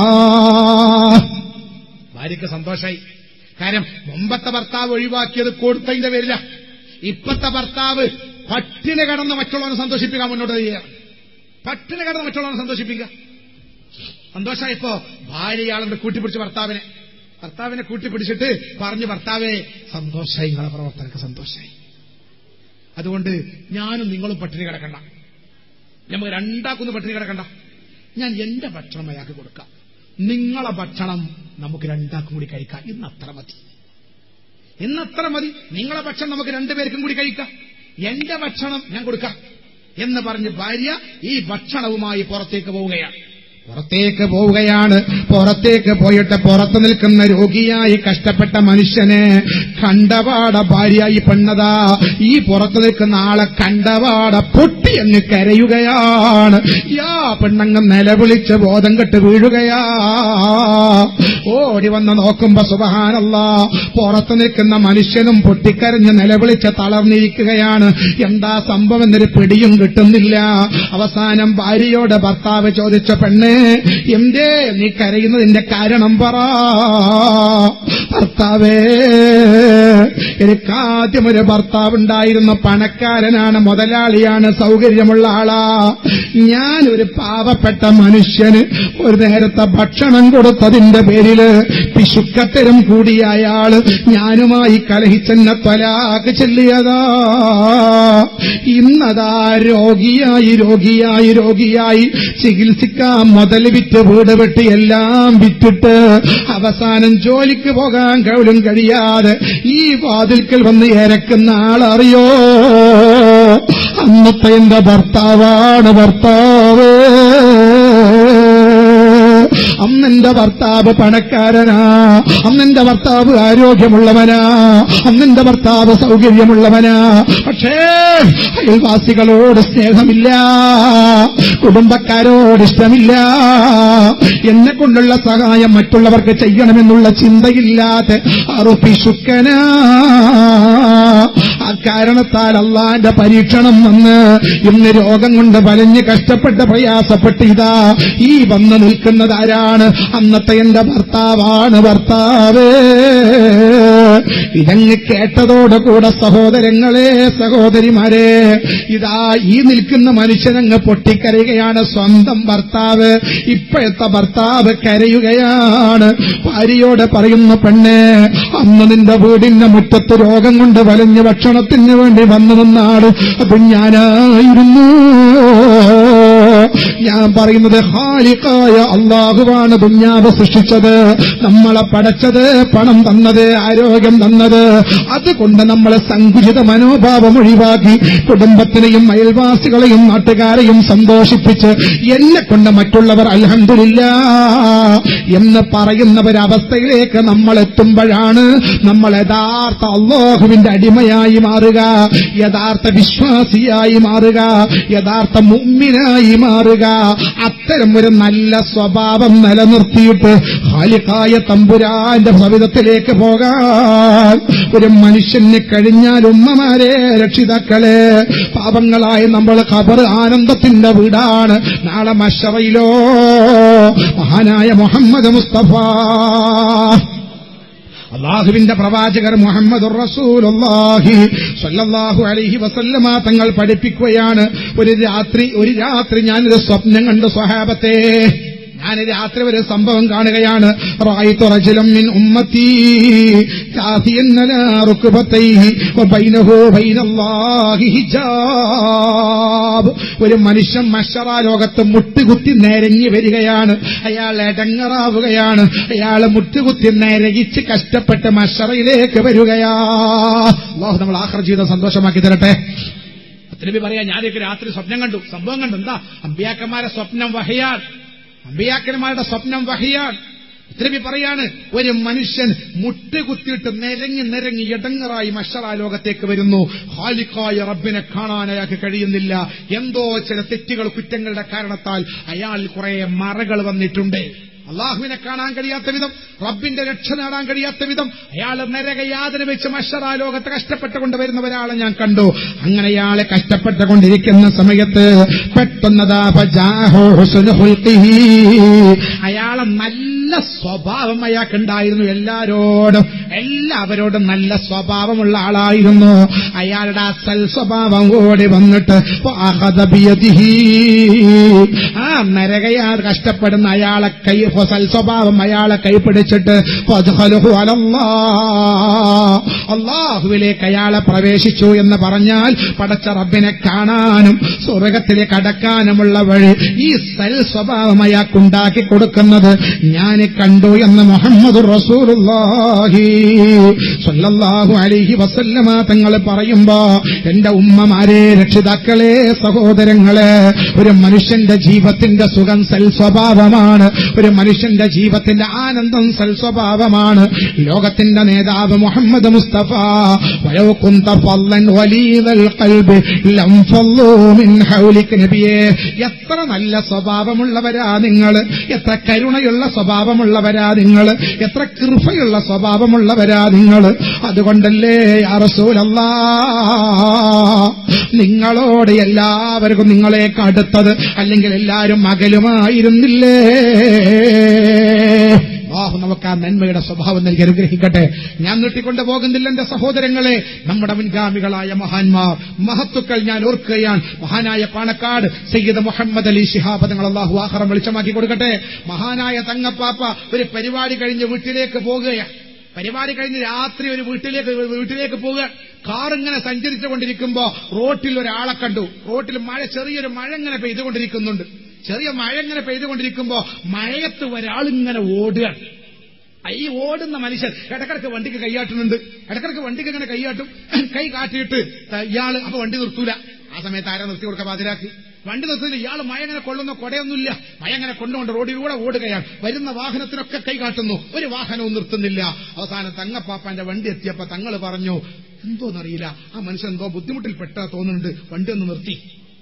ഭാര്യക്ക് സന്തോഷായി കാര്യം മുമ്പത്തെ ഭർത്താവ് ഒഴിവാക്കിയത് കൊടുത്തതിന്റെ പേരില ഇപ്പത്തെ ഭർത്താവ് പട്ടിണി കടന്ന് മറ്റുള്ളവനെ സന്തോഷിപ്പിക്കാൻ മുന്നോട്ട് ചെയ്യുക പട്ടിണി കടന്ന് മറ്റുള്ളവനെ സന്തോഷിപ്പിക്കുക സന്തോഷമായിപ്പോ ഭാര്യ ഇയാളുടെ കൂട്ടിപ്പിടിച്ച് ഭർത്താവിനെ ഭർത്താവിനെ കൂട്ടിപ്പിടിച്ചിട്ട് പറഞ്ഞു ഭർത്താവേ സന്തോഷായി നിങ്ങളെ പ്രവർത്തനക്ക് സന്തോഷായി അതുകൊണ്ട് ഞാനും നിങ്ങളും പട്ടിണി കിടക്കണ്ട നമുക്ക് രണ്ടാക്കൊന്നും പട്ടിണി കിടക്കണ്ട ഞാൻ എന്റെ ഭക്ഷണം അയാൾക്ക് കൊടുക്കാം നിങ്ങളെ ഭക്ഷണം നമുക്ക് രണ്ടാക്കും കൂടി കഴിക്കാം ഇന്ന് അത്ര മതി ഇന്ന് അത്ര മതി നിങ്ങളെ ഭക്ഷണം നമുക്ക് രണ്ടുപേർക്കും കൂടി കഴിക്കാം എന്റെ ഭക്ഷണം ഞാൻ കൊടുക്കാം എന്ന് പറഞ്ഞ് ഭാര്യ ഈ ഭക്ഷണവുമായി പുറത്തേക്ക് പോവുകയാണ് പുറത്തേക്ക് പോവുകയാണ് പുറത്തേക്ക് പോയിട്ട് പുറത്തു നിൽക്കുന്ന രോഗിയായി കഷ്ടപ്പെട്ട മനുഷ്യനെ കണ്ടപാട ഭാര്യയായി പെണ്ണതാ ഈ പുറത്തു നിൽക്കുന്ന ആളെ കണ്ടപാട പൊട്ടി അങ്ങ് കരയുകയാണ് യാ പെണ്ണങ്ങ് നിലവിളിച്ച് ബോധം കെട്ട് വീഴുകയാ ഓടി വന്ന് നോക്കുമ്പോ സുബഹാനല്ല പുറത്തു നിൽക്കുന്ന മനുഷ്യനും പൊട്ടിക്കരഞ്ഞ് നിലവിളിച്ച് തളർന്നിരിക്കുകയാണ് എന്താ സംഭവം എന്നൊരു പിടിയും കിട്ടുന്നില്ല അവസാനം ഭാര്യയോട് ഭർത്താവ് ചോദിച്ച പെണ്ണ് എന്തേ നീ കരയുന്നതിന്റെ കാരണം പറ ഭർത്താവേ എനിക്കാദ്യം ഒരു ഭർത്താവ് ഉണ്ടായിരുന്നു പണക്കാരനാണ് മുതലാളിയാണ് സൗകര്യമുള്ള ആളാ ഞാൻ ഒരു പാവപ്പെട്ട മനുഷ്യന് ഒരു നേരത്തെ ഭക്ഷണം കൊടുത്തതിന്റെ പേരില് പിശുക്കത്തരം കൂടിയ അയാള് ഞാനുമായി കലഹിച്ചെന്നെ ത്വലാക്ക് ചെല്ലിയതാ ഇന്നതാ രോഗിയായി രോഗിയായി രോഗിയായി ചികിത്സിക്കാൻ മുതൽ വിറ്റ് വീട് വെട്ടി എല്ലാം വിറ്റിട്ട് അവസാനം ജോലിക്ക് പോകാൻ കഴിയും കഴിയാതെ ഈ വാതിൽക്കൽ വന്ന് ഇരക്കുന്ന ആളറിയോ അന്നത്തെ എന്റെ ഭർത്താവാണ് ഭർത്താവ് അന്നെന്റെ ഭർത്താവ് പണക്കാരനാ അന്നെന്റെ ഭർത്താവ് ആരോഗ്യമുള്ളവനാ അന്നെന്റെ ഭർത്താവ് സൗകര്യമുള്ളവനാ പക്ഷേ അയൽവാസികളോട് സ്നേഹമില്ല കുടുംബക്കാരോട് ഇഷ്ടമില്ല എന്നെ കൊണ്ടുള്ള സഹായം മറ്റുള്ളവർക്ക് ചെയ്യണമെന്നുള്ള ചിന്തയില്ലാതെ അറുപ്പിശുക്കനാ ആ കാരണത്താൽ അള്ളാന്റെ പരീക്ഷണം വന്ന് ഇന്ന് രോഗം കൊണ്ട് വലഞ്ഞ് കഷ്ടപ്പെട്ട് പ്രയാസപ്പെട്ട് ഇതാ ഈ വന്ന് നിൽക്കുന്നത് ആരാണ് അന്നത്തെ എന്റെ ഭർത്താവാണ് ഭർത്താവ് ഇതങ്ങ് കേട്ടതോടുകൂടെ സഹോദരങ്ങളെ സഹോദരിമാരെ ഇതാ ഈ നിൽക്കുന്ന മനുഷ്യനങ്ങ് പൊട്ടിക്കരയുകയാണ് സ്വന്തം ഭർത്താവ് ഇപ്പോഴത്തെ ഭർത്താവ് കരയുകയാണ് ഭാര്യയോട് പറയുന്ന പെണ്ണ് അന്ന് നിന്റെ വീടിന്റെ മുറ്റത്ത് രോഗം കൊണ്ട് വലഞ്ഞ് ഭക്ഷണത്തിന് വേണ്ടി വന്നു നിന്നാണ് അത് ഞാനായിരുന്നു ഞാൻ പറയുന്നത് ഹാലിക്കായ അള്ളാഹുവാണ് ദുഞ്ഞാവ് സൃഷ്ടിച്ചത് നമ്മളെ പടച്ചത് പണം തന്നത് ആരോഗ്യം തന്നത് അതുകൊണ്ട് നമ്മളെ സങ്കുചിത മനോഭാവം ഒഴിവാക്കി കുടുംബത്തിനെയും അയൽവാസികളെയും നാട്ടുകാരെയും സന്തോഷിപ്പിച്ച് എന്നെ കൊണ്ട് മറ്റുള്ളവർ അൽഹന്ദില്ല എന്ന് പറയുന്നവരവസ്ഥയിലേക്ക് നമ്മൾ എത്തുമ്പോഴാണ് നമ്മൾ യഥാർത്ഥ അള്ളാഹുവിന്റെ അടിമയായി മാറുക യഥാർത്ഥ വിശ്വാസിയായി മാറുക യഥാർത്ഥ മുമ്മിനായി മാറുക അത്തരം ഒരു നല്ല സ്വഭാവം നിലനിർത്തിയിട്ട് ഹാലിക്കായ തമ്പുരാന്റെ ഭവിതത്തിലേക്ക് പോകാൻ ഒരു മനുഷ്യന് കഴിഞ്ഞാൽ ഉമ്മമാരെ രക്ഷിതാക്കളെ പാപങ്ങളായി നമ്മൾ ഖബർ ആനന്ദത്തിന്റെ വീടാണ് നാളെ മഷറയിലോ മഹാനായ മുഹമ്മദ് മുസ്തഫ അള്ളാഹുവിന്റെ പ്രവാചകർ മുഹമ്മദ് റസൂലുള്ളാഹി സ്വല്ലല്ലാഹു അലൈഹി വസല്ലമ തങ്ങൾ പഠിപ്പിക്കുകയാണ് ഒരു രാത്രി ഒരു രാത്രി ഞാനൊരു സ്വപ്നം കണ്ടു സ്വഹാബത്തെ ഞാൻ രാത്രി ഒരു സംഭവം കാണുകയാണ് റായിത്തു റജുലം മിൻ ഉമ്മത്തി കാസിയൻ അലാ റുക്ബതൈഹി വബൈനഹു വബൈനല്ലാഹി ഹിജാബ് ഒരു മനുഷ്യൻ മഷറ ലോകത്ത് മുട്ടുകുത്തി നേരങ്ങി വരികയാണ് അയാൾ എടങ്ങറാവുകയാണ് അയാൾ മുട്ടുകുത്തി നേരകിച്ച് കഷ്ടപ്പെട്ട് മഷറയിലേക്ക് വരികയാ അള്ളാഹു നമ്മൾ ആഹ്റ ജീവിതം സന്തോഷമാക്കി തരട്ടെ നബി പറയാ ഞാനൊക്കെ രാത്രി സ്വപ്നം കണ്ടു സംഭവം കണ്ടു എന്താ അമ്പിയാക്കന്മാരെ സ്വപ്നം വഹയാൻ അമ്പിയാക്കന്മാരുടെ സ്വപ്നം വഹയാൻ നബി പറയാണ് ഒരു മനുഷ്യൻ മുട്ടുകുത്തിയിട്ട് നിരങ്ങി നിരങ്ങി ഇടങ്ങറായി മഷറ ലോകത്തേക്ക് വരുന്നു ഹാലിക്കായ റബ്ബിനെ കാണാൻ അയാൾക്ക് കഴിയുന്നില്ല എന്തോ ചില തെറ്റുകൾ കുറ്റങ്ങളുടെ കാരണത്താൽ അയാൾ കുറെ മറകൾ വന്നിട്ടുണ്ട് അള്ളാഹുവിനെ കാണാൻ കഴിയാത്ത വിധം റബ്ബിന്റെ രക്ഷ നേടാൻ കഴിയാത്ത വിധം അയാൾ നരകയാതന വെച്ച് മഷറ ലോകത്ത് കഷ്ടപ്പെട്ടുകൊണ്ട് വരുന്ന ഒരാളെ ഞാൻ കണ്ടു അങ്ങനെ അയാളെ കഷ്ടപ്പെട്ടുകൊണ്ടിരിക്കുന്ന സമയത്ത് പെട്ടെന്നതാ ഫജാഹു ഹുസ്നു ഹുൽഖിഹി. അയാളെ നല്ല സ്വഭാവം അയാൾക്കുണ്ടായിരുന്നു എല്ലാരോടും എല്ലാവരോടും നല്ല സ്വഭാവമുള്ള ആളായിരുന്നു അയാളുടെ അസൽ സ്വഭാവം ഓടി വന്നിട്ട് ഫഅഖദ ബിയദിഹി. ആ നരകയാൽ കഷ്ടപ്പെടുന്ന അയാളെ കൈ ഫസൽ സ്വഭാവം അയാളെ കൈപിടിച്ചിട്ട് ഫദ്ഖലുഹു അലല്ലാ. അള്ളാഹുവിലേക്ക് അയാളെ പ്രവേശിച്ചു എന്ന് പറഞ്ഞാൽ പടച്ച റബ്ബിനെ കാണാനും സ്വർഗത്തിലേക്ക് കടക്കാനുമുള്ള വഴി ഈ സൽ സ്വഭാവം അയാൾക്കുണ്ടാക്കി കൊടുക്കുന്നത് ഞാൻ കണ്ടു കണ്ടു എന്ന് മുഹമ്മദ് റസൂലുള്ളാഹി സ്വല്ലല്ലാഹു അലൈഹി വസല്ലമ തങ്ങൾ പറയുമ്പോ എന്റെ ഉമ്മമാരെ രക്ഷിതാക്കളെ സഹോദരങ്ങളെ ഒരു മനുഷ്യന്റെ ജീവത്തിന്റെ സുഖം സൽസ്വഭാവമാണ് ഒരു മനുഷ്യന്റെ ജീവത്തിന്റെ ആനന്ദം സൽസ്വഭാവമാണ് ലോകത്തിന്റെ നേതാവ് മുഹമ്മദ് മുസ്തഫ വയോ കുന്ത ഫല്ലൻ വലീദൽ ഖൽബ് ലം ഫല്ലൂ മിൻ ഹൗലിക് നബിയേ എത്ര നല്ല സ്വഭാവമുള്ളവരാ നിങ്ങൾ എത്ര കരുണയുള്ള സ്വഭാവമുള്ളവരാ നിങ്ങൾ എത്ര കൃപയുള്ള സ്വഭാവമുള്ളവരാ നിങ്ങൾ അതുകൊണ്ടല്ലേ യാ റസൂലല്ലാ നിങ്ങളോട് എല്ലാവർക്കും നിങ്ങളേക്ക് അടുത്തത് അല്ലെങ്കിൽ എല്ലാവരും അകലുമായിരുന്നില്ലേ അള്ളാഹു നമുക്ക് ആ നന്മയുടെ സ്വഭാവം നൽകി അനുഗ്രഹിക്കട്ടെ ഞാൻ നീട്ടിക്കൊണ്ടു പോകുന്നില്ല എന്റെ സഹോദരങ്ങളെ നമ്മുടെ മുൻഗാമികളായ മഹാന്മാർ മഹത്തുക്കൾ ഞാൻ ഓർക്കുകയാണ് മഹാനായ പാണക്കാട് സയ്യിദ് മുഹമ്മദ് അലി ശിഹാബ് തങ്ങൾ അള്ളാഹു ആഹാരം വെളിച്ചമാക്കി കൊടുക്കട്ടെ മഹാനായ തങ്ങപ്പാപ്പ ഒരു പരിപാടി കഴിഞ്ഞ് വീട്ടിലേക്ക് പോകുകയാണ് പരിപാടി കഴിഞ്ഞ് രാത്രി ഒരു വീട്ടിലേക്ക് വീട്ടിലേക്ക് പോവുക കാർ ഇങ്ങനെ സഞ്ചരിച്ചുകൊണ്ടിരിക്കുമ്പോ റോട്ടിൽ ഒരാളെ കണ്ടു റോട്ടിൽ മഴ ചെറിയൊരു മഴ ഇങ്ങനെ പെയ്തുകൊണ്ടിരിക്കുന്നുണ്ട് ചെറിയ മഴ ഇങ്ങനെ പെയ്തുകൊണ്ടിരിക്കുമ്പോ മഴയത്ത് ഒരാളിങ്ങനെ ഓടുകയാണ് ഈ ഓടുന്ന മനുഷ്യൻ ഇടക്കിടക്ക് വണ്ടിക്ക് കൈയാട്ടുന്നുണ്ട് ഇടക്കിടക്ക് വണ്ടിക്ക് ഇങ്ങനെ കൈയാട്ടും കൈ കാട്ടിയിട്ട് ഇയാള് അപ്പൊ വണ്ടി നിർത്തൂല ആ സമയത്ത് ആരാ നിർത്തി കൊടുക്കാൻ ബാധ്യരാക്കി വണ്ടി നിർത്തില്ല ഇയാൾ മഴ ഇങ്ങനെ കൊള്ളുന്ന കൊടയൊന്നുമില്ല മഴ ഇങ്ങനെ കൊണ്ടുകൊണ്ട് റോഡിലൂടെ ഓടുകയാണ് വരുന്ന വാഹനത്തിനൊക്കെ കൈ കാട്ടുന്നു ഒരു വാഹനവും നിർത്തുന്നില്ല അവസാനം തങ്ങപ്പാപ്പാന്റെ വണ്ടി എത്തിയപ്പോ തങ്ങൾ പറഞ്ഞു എന്തോന്നറിയില്ല ആ മനുഷ്യൻ എന്തോ ബുദ്ധിമുട്ടിൽപ്പെട്ട തോന്നുന്നുണ്ട് വണ്ടി ഒന്ന് നിർത്തി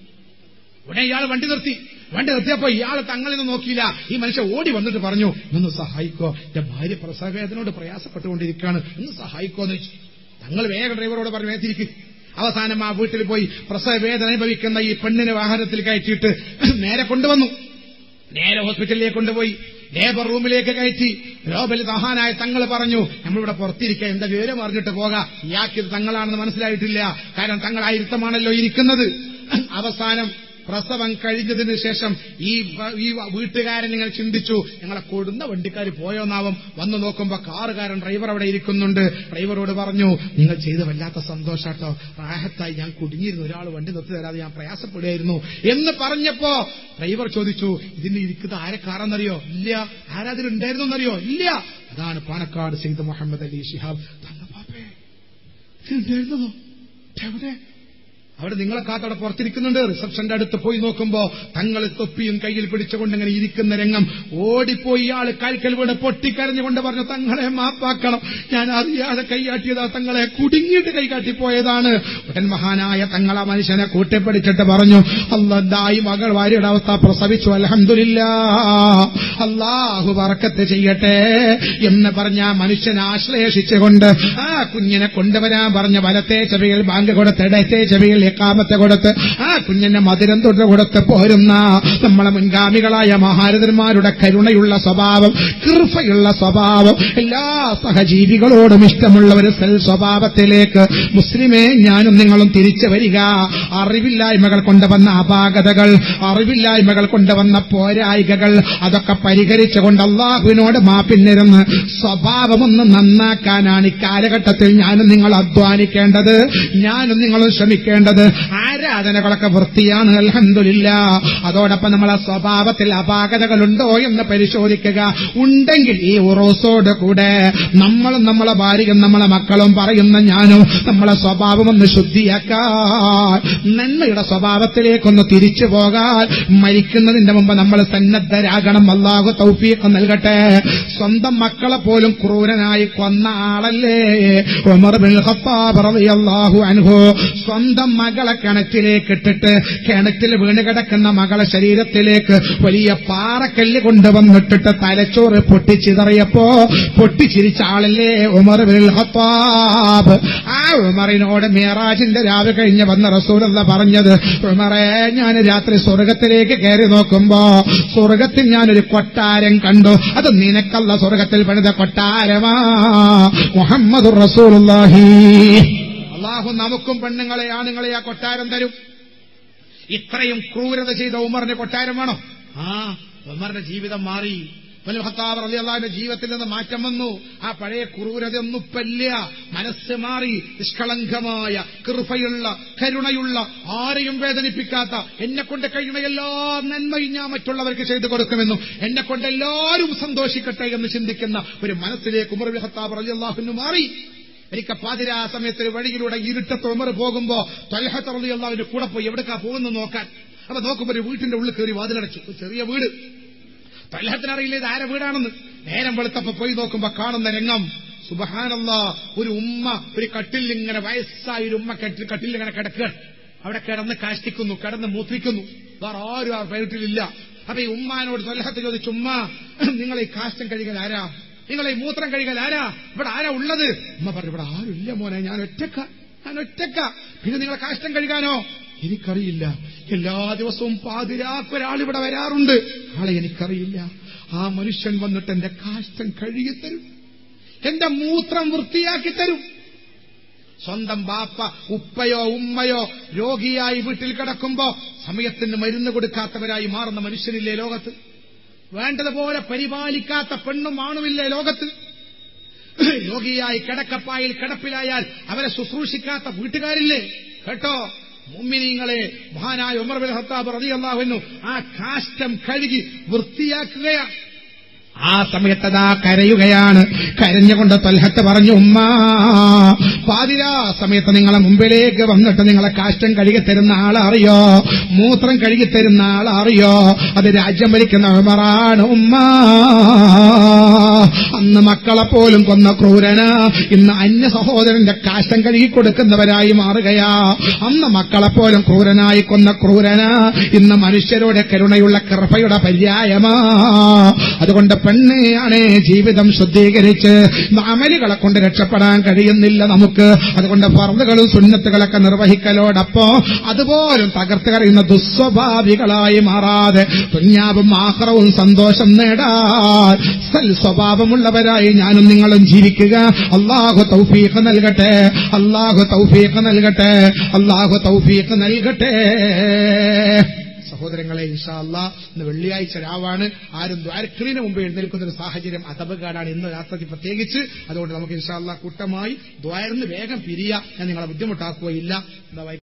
ഉടനെ ഇയാൾ വണ്ടി നിർത്തി വണ്ടി നിർത്തിയപ്പോ ഇയാൾ തങ്ങളിൽ നിന്ന് നോക്കിയില്ല ഈ മനുഷ്യൻ ഓടി വന്നിട്ട് പറഞ്ഞു ഒന്ന് സഹായിക്കോ എന്റെ ഭാര്യ പ്രസവേദനോട് പ്രയാസപ്പെട്ടുകൊണ്ടിരിക്കുകയാണ് ഒന്ന് സഹായിക്കോ എന്ന് വെച്ചു തങ്ങൾ വേഗം ഡ്രൈവറോട് പറഞ്ഞു വേത്തിരിക്കും അവസാനം ആ വീട്ടിൽ പോയി പ്രസവ വേദന അനുഭവിക്കുന്ന ഈ പെണ്ണിനെ വാഹനത്തിൽ കയറ്റിയിട്ട് നേരെ കൊണ്ടുവന്നു നേരെ ഹോസ്പിറ്റലിലേക്ക് കൊണ്ടുപോയി ലേബർ റൂമിലേക്ക് കയറ്റി രോബൽ ദഹാനായ തങ്ങൾ പറഞ്ഞു നമ്മളിവിടെ പുറത്തിരിക്കുക എന്താ വിവരം അറിഞ്ഞിട്ട് പോകാം ഇയാൾക്കിത് തങ്ങളാണെന്ന് മനസ്സിലായിട്ടില്ല കാരണം തങ്ങൾ ആ ഇരുത്തമാണല്ലോ ഇരിക്കുന്നത് അവസാനം പ്രസവം കഴിഞ്ഞതിന് ശേഷം ഈ വ- ഈ വീട്ടുകാരൻ നിങ്ങൾ ചിന്തിച്ചു ഞങ്ങളെ കൊടുന്ന വണ്ടിക്കാർ പോയോന്നാവും വന്നു നോക്കുമ്പോ കാറുകാരൻ ഡ്രൈവർ അവിടെ ഇരിക്കുന്നുണ്ട് ഡ്രൈവറോട് പറഞ്ഞു നിങ്ങൾ ചെയ്ത് വല്ലാത്ത സന്തോഷാട്ടോ റാഹത്തായി ഞാൻ കുടുങ്ങിയിരുന്നു ഒരാൾ വണ്ടി നിർത്തി തരാതെ ഞാൻ പ്രയാസപ്പെടുകയായിരുന്നു എന്ന് പറഞ്ഞപ്പോ ഡ്രൈവർ ചോദിച്ചു ഇതിന് ഇരിക്കുന്നത് ആരെ കാറെന്നറിയോ ഇല്ല ആരാതിലുണ്ടായിരുന്നു എന്നറിയോ ഇല്ല അതാണ് പാണക്കാട് സെയ്ദ് മുഹമ്മദ് അലി ഷിഹാബ് തന്ന പാപ്പേ ഉണ്ടായിരുന്നോ എവിടെ അവിടെ നിങ്ങളെ കാത്തവിടെ പുറത്തിരിക്കുന്നുണ്ട് റിസപ്ഷന്റെ അടുത്ത് പോയി നോക്കുമ്പോ തങ്ങൾ തൊപ്പിയും കയ്യിൽ പിടിച്ചുകൊണ്ട് ഇങ്ങനെ ഇരിക്കുന്ന രംഗം ഓടിപ്പോയി ഇയാൾ കാൽക്കൽ വീണ് പൊട്ടിക്കരഞ്ഞുകൊണ്ട് പറഞ്ഞു തങ്ങളെ മാപ്പാക്കണം ഞാൻ അറിയാതെ കൈയാട്ടിയതാ തങ്ങളെ കുടുങ്ങിയിട്ട് കൈകാട്ടിപ്പോയതാണ് ഉടൻ മഹാനായ തങ്ങളെ മനുഷ്യനെ കൂട്ടിപ്പിടിച്ചിട്ട് പറഞ്ഞു അല്ലായി മകൾ ഭാര്യയുടെ അവസ്ഥ പ്രസവിച്ചു അലഹമില്ല അള്ളാഹു വറക്കത്ത് ചെയ്യട്ടെ എന്ന് പറഞ്ഞ ആ മനുഷ്യനെ ആശ്ലേഷിച്ചുകൊണ്ട് ആ കുഞ്ഞിനെ കൊണ്ടുവരാൻ പറഞ്ഞ വലത്തെ ചെവിയിൽ ബാങ്ക് കൊടുത്ത് ഇടത്തെ ചെവിയിൽ എക്കാമത്തെ കൊടുത്ത് ആ കുഞ്ഞിനെ മധുരം തൊട്ട് കൊടുത്ത് പോരുന്ന നമ്മളെ മുൻഗാമികളായ മഹാരഥന്മാരുടെ കരുണയുള്ള സ്വഭാവം കൃപയുള്ള സ്വഭാവം എല്ലാ സഹജീവികളോടും ഇഷ്ടമുള്ള ഒരു സെൽ സ്വഭാവത്തിലേക്ക് മുസ്ലിമേ ഞാനും നിങ്ങളും തിരിച്ചു വരിക അറിവില്ലായ്മകൾ കൊണ്ടുവന്ന അപാകതകൾ അറിവില്ലായ്മകൾ കൊണ്ടുവന്ന പോരായികകൾ അതൊക്കെ പരിഹരിച്ചുകൊണ്ട് അള്ളാഹുവിനോട് മാപ്പിന്നിരുന്ന് സ്വഭാവമൊന്ന് നന്നാക്കാനാണ് ഈ കാലഘട്ടത്തിൽ ഞാനും നിങ്ങൾ അധ്വാനിക്കേണ്ടത് ഞാനും നിങ്ങളും ശ്രമിക്കേണ്ടത് ആരാധനകളൊക്കെ വൃത്തിയാണ് അൽഹംദുലില്ല അതോടൊപ്പം നമ്മളെ സ്വഭാവത്തിൽ അപാകതകളുണ്ടോ എന്ന് പരിശോധിക്കുക ഉണ്ടെങ്കിൽ ഈ ഉറോസോട് കൂടെ നമ്മളും നമ്മളെ ഭാര്യയും നമ്മളെ മക്കളും പറയുന്ന ഞാനും നമ്മളെ സ്വഭാവം ഒന്ന് ശുദ്ധിയാക്കാൻ നന്മയുടെ സ്വഭാവത്തിലേക്കൊന്ന് തിരിച്ചു പോകാൻ മരിക്കുന്നതിന്റെ മുമ്പ് നമ്മൾ സന്നദ്ധരാകണം അല്ലാഹു തൗഫീഖ് നൽകട്ടെ സ്വന്തം മക്കളെ പോലും ക്രൂരനായി കൊന്ന ആളല്ലേ ഉമർ ബിൻ ഖത്താബ് റളിയല്ലാഹു അൻഹു സ്വന്തം മകളെ കിണറ്റിലേക്ക് ഇട്ടിട്ട് കിണറ്റിൽ വീണ് കിടക്കുന്ന മകളെ ശരീരത്തിലേക്ക് വലിയ പാറക്കല്ല് കൊണ്ടുവന്നിട്ടിട്ട് തലച്ചോറ് പൊട്ടിച്ചിതറിയപ്പോ പൊട്ടിച്ചിരിച്ച ആളല്ലേ ഉമർ ബിൻ ഖത്താബ് ആ ഉമറിനോട് മേറാജിന്റെ രാവ് കഴിഞ്ഞ് വന്ന റസൂലല്ല പറഞ്ഞത് ഉമറെ ഞാൻ രാത്രി സ്വർഗത്തിലേക്ക് കയറി നോക്കുമ്പോ സ്വർഗത്തിൽ ഞാനൊരു കൊട്ടാരം കണ്ടു അത് നിനക്കല്ല സ്വർഗത്തിൽ പണിത കൊട്ടാരമാ മുഹമ്മദ് റസൂലുള്ളാഹി അള്ളാഹു നമുക്കും പെണ്ണുങ്ങളെ ആണുങ്ങളെ ആ കൊട്ടാരം തരും ഇത്രയും ക്രൂരത ചെയ്ത ഉമറിന്റെ കൊട്ടാരം വേണോ ആ ഉമറിന്റെ ജീവിതം മാറി ഖത്താബ് റളിയല്ലാഹുവിന്റെ ജീവിതത്തിൽ നിന്ന് മാറ്റം വന്നു ആ പഴയ ക്രൂരതയൊന്നും ഇപ്പല്ല മനസ്സ് മാറി നിഷ്കളങ്കമായ കൃപയുള്ള കരുണയുള്ള ആരെയും വേദനിപ്പിക്കാത്ത എന്നെ കൊണ്ട് കഴിയുന്ന എല്ലാ നന്മയും ഞാൻ മറ്റുള്ളവർക്ക് ചെയ്തു കൊടുക്കുമെന്നും എന്നെ കൊണ്ട് എല്ലാവരും സന്തോഷിക്കട്ടെ എന്ന് ചിന്തിക്കുന്ന ഒരു മനസ്സിലേക്ക് ഉമർ ബിൻ ഖത്താബ് റളിയല്ലാഹുവിന് മാറി എനിക്ക് പാതിരാ സമയത്ത് ഒരു വഴിയിലൂടെ ഇരുട്ടത്ത് ഉമർ പോകുമ്പോ തൊലഹത്ത് റളിയല്ലാഹുവിന്റെ കൂടെ പോയി എവിടേക്കാ പോകുന്നത് നോക്കാൻ അപ്പൊ നോക്കുമ്പോ ഒരു വീട്ടിന്റെ ഉള്ളിൽ കയറി വാതിലടച്ചു ഒരു ചെറിയ വീട് തൊലഹത്തിനറിയില്ല ഇത് ആരെ വീടാണെന്ന് നേരം വെളുത്തപ്പോ പോയി നോക്കുമ്പോ കാണുന്ന രംഗം സുബഹാനല്ല ഒരു ഉമ്മ ഒരു കട്ടിൽ ഇങ്ങനെ വയസ്സായ ഒരു ഉമ്മ കട്ടിൽ കട്ടിൽ ഇങ്ങനെ കിടക്കുകയാണ് അവിടെ കിടന്ന് കാഷ്ടിക്കുന്നു കിടന്ന് മൂത്രിക്കുന്നു വേറെ ആരും ആ വീട്ടിലില്ല അപ്പൊ ഈ ഉമ്മാനോട് തൊലഹത്ത് ചോദിച്ചു ഉമ്മ നിങ്ങൾ ഈ കാഷ്ടം കഴുകൽ ആരാ നിങ്ങൾ ഈ മൂത്രം കഴുകൽ ആരാ ഇവിടെ ആരാ ഉള്ളത് ഉമ്മ പറഞ്ഞു ഇവിടെ ആരുമില്ല മോനെ ഞാൻ ഒറ്റക്ക ഞാൻ ഒറ്റക്ക പിന്നെ നിങ്ങളെ കാഷ്ടം കഴുകാനോ എനിക്കറിയില്ല എല്ലാ ദിവസവും പാതിരാക്ക് ഒരാൾ ഇവിടെ വരാറുണ്ട് ആളെ എനിക്കറിയില്ല ആ മനുഷ്യൻ വന്നിട്ട് എന്റെ കാഷ്ടം കഴുകിത്തരും എന്റെ മൂത്രം വൃത്തിയാക്കി തരും സ്വന്തം ബാപ്പ ഉപ്പയോ ഉമ്മയോ രോഗിയായി വീട്ടിൽ കിടക്കുമ്പോ സമയത്തിന് മരുന്ന് കൊടുക്കാത്തവരായി മാറുന്ന മനുഷ്യനില്ലേ ലോകത്ത് വേണ്ടതുപോലെ പരിപാലിക്കാത്ത പെണ്ണും ആണുമില്ലേ ലോകത്ത് രോഗിയായി കിടക്കപ്പായിൽ കിടപ്പിലായാൽ അവരെ ശുശ്രൂഷിക്കാത്ത വീട്ടുകാരില്ലേ കേട്ടോ മുമ്മിനീങ്ങളെ മഹാനായ ഉമർ ബിൻ ഹത്താബ് റളിയല്ലാഹു ആ കാഷ്ടം കഴുകി വൃത്തിയാക്കുകയാണ് ആ സമയത്തതാ കരയുകയാണ് കരഞ്ഞുകൊണ്ട് തൊൽഹത്ത് പറഞ്ഞു ഉമ്മ പാതിരാ സമയത്ത് നിങ്ങളെ മുമ്പിലേക്ക് വന്നിട്ട് നിങ്ങളെ കാഷ്ടം കഴുകി തരുന്ന ആളറിയോ മൂത്രം കഴുകി തരുന്ന ആളറിയോ അത് രാജ്യം ഭരിക്കുന്ന ഉമറാണ് ഉമ്മ അന്ന് മക്കളെ പോലും കൊന്ന ക്രൂരന് ഇന്ന് അന്യ സഹോദരന്റെ കാഷ്ടം കഴുകി കൊടുക്കുന്നവരായി മാറുകയാ അന്ന് മക്കളെ പോലും ക്രൂരനായി കൊന്ന ക്രൂരന് ഇന്ന് മനുഷ്യരുടെ കരുണയുള്ള കൃപയുടെ പര്യായമാ അതുകൊണ്ട് പെണ്ണയാണ് ജീവിതം ശുദ്ധീകരിച്ച് അമലുകളെ കൊണ്ട് രക്ഷപ്പെടാൻ കഴിയുന്നില്ല നമുക്ക് അതുകൊണ്ട് ഫർദുകളും സുന്നത്തുകളൊക്കെ നിർവഹിക്കലോടൊപ്പം അതുപോലും തകർത്ത് കറിയുന്ന ദുസ്വഭാവികളായി മാറാതെ തുഞ്ഞാവും ആഹ്റവും സന്തോഷം നേടാൻ സൽ സ്വഭാവമുള്ളവരായി ഞാനും നിങ്ങളും ജീവിക്കുക അള്ളാഹു തൗഫീഖ് നൽകട്ടെ അള്ളാഹു തൗഫീഖ് നൽകട്ടെ അള്ളാഹു തൗഫീഖ് നൽകട്ടെ സഹോദരങ്ങളെ ഇൻഷാല്ല ഇന്ന് വെള്ളിയാഴ്ച രാവാണ് ആരും ദ്വാരക്കിളിന് മുമ്പ് എഴുന്നേൽക്കുന്ന ഒരു സാഹചര്യം അതപകാടാണ് ഇന്ന് രാത്രി പ്രത്യേകിച്ച് അതുകൊണ്ട് നമുക്ക് ഇൻഷാല്ല കൂട്ടമായി ദ്വാരന്ന് വേഗം പിരിയ ഞാൻ നിങ്ങളെ ബുദ്ധിമുട്ടാക്കുകയില്ല എന്താ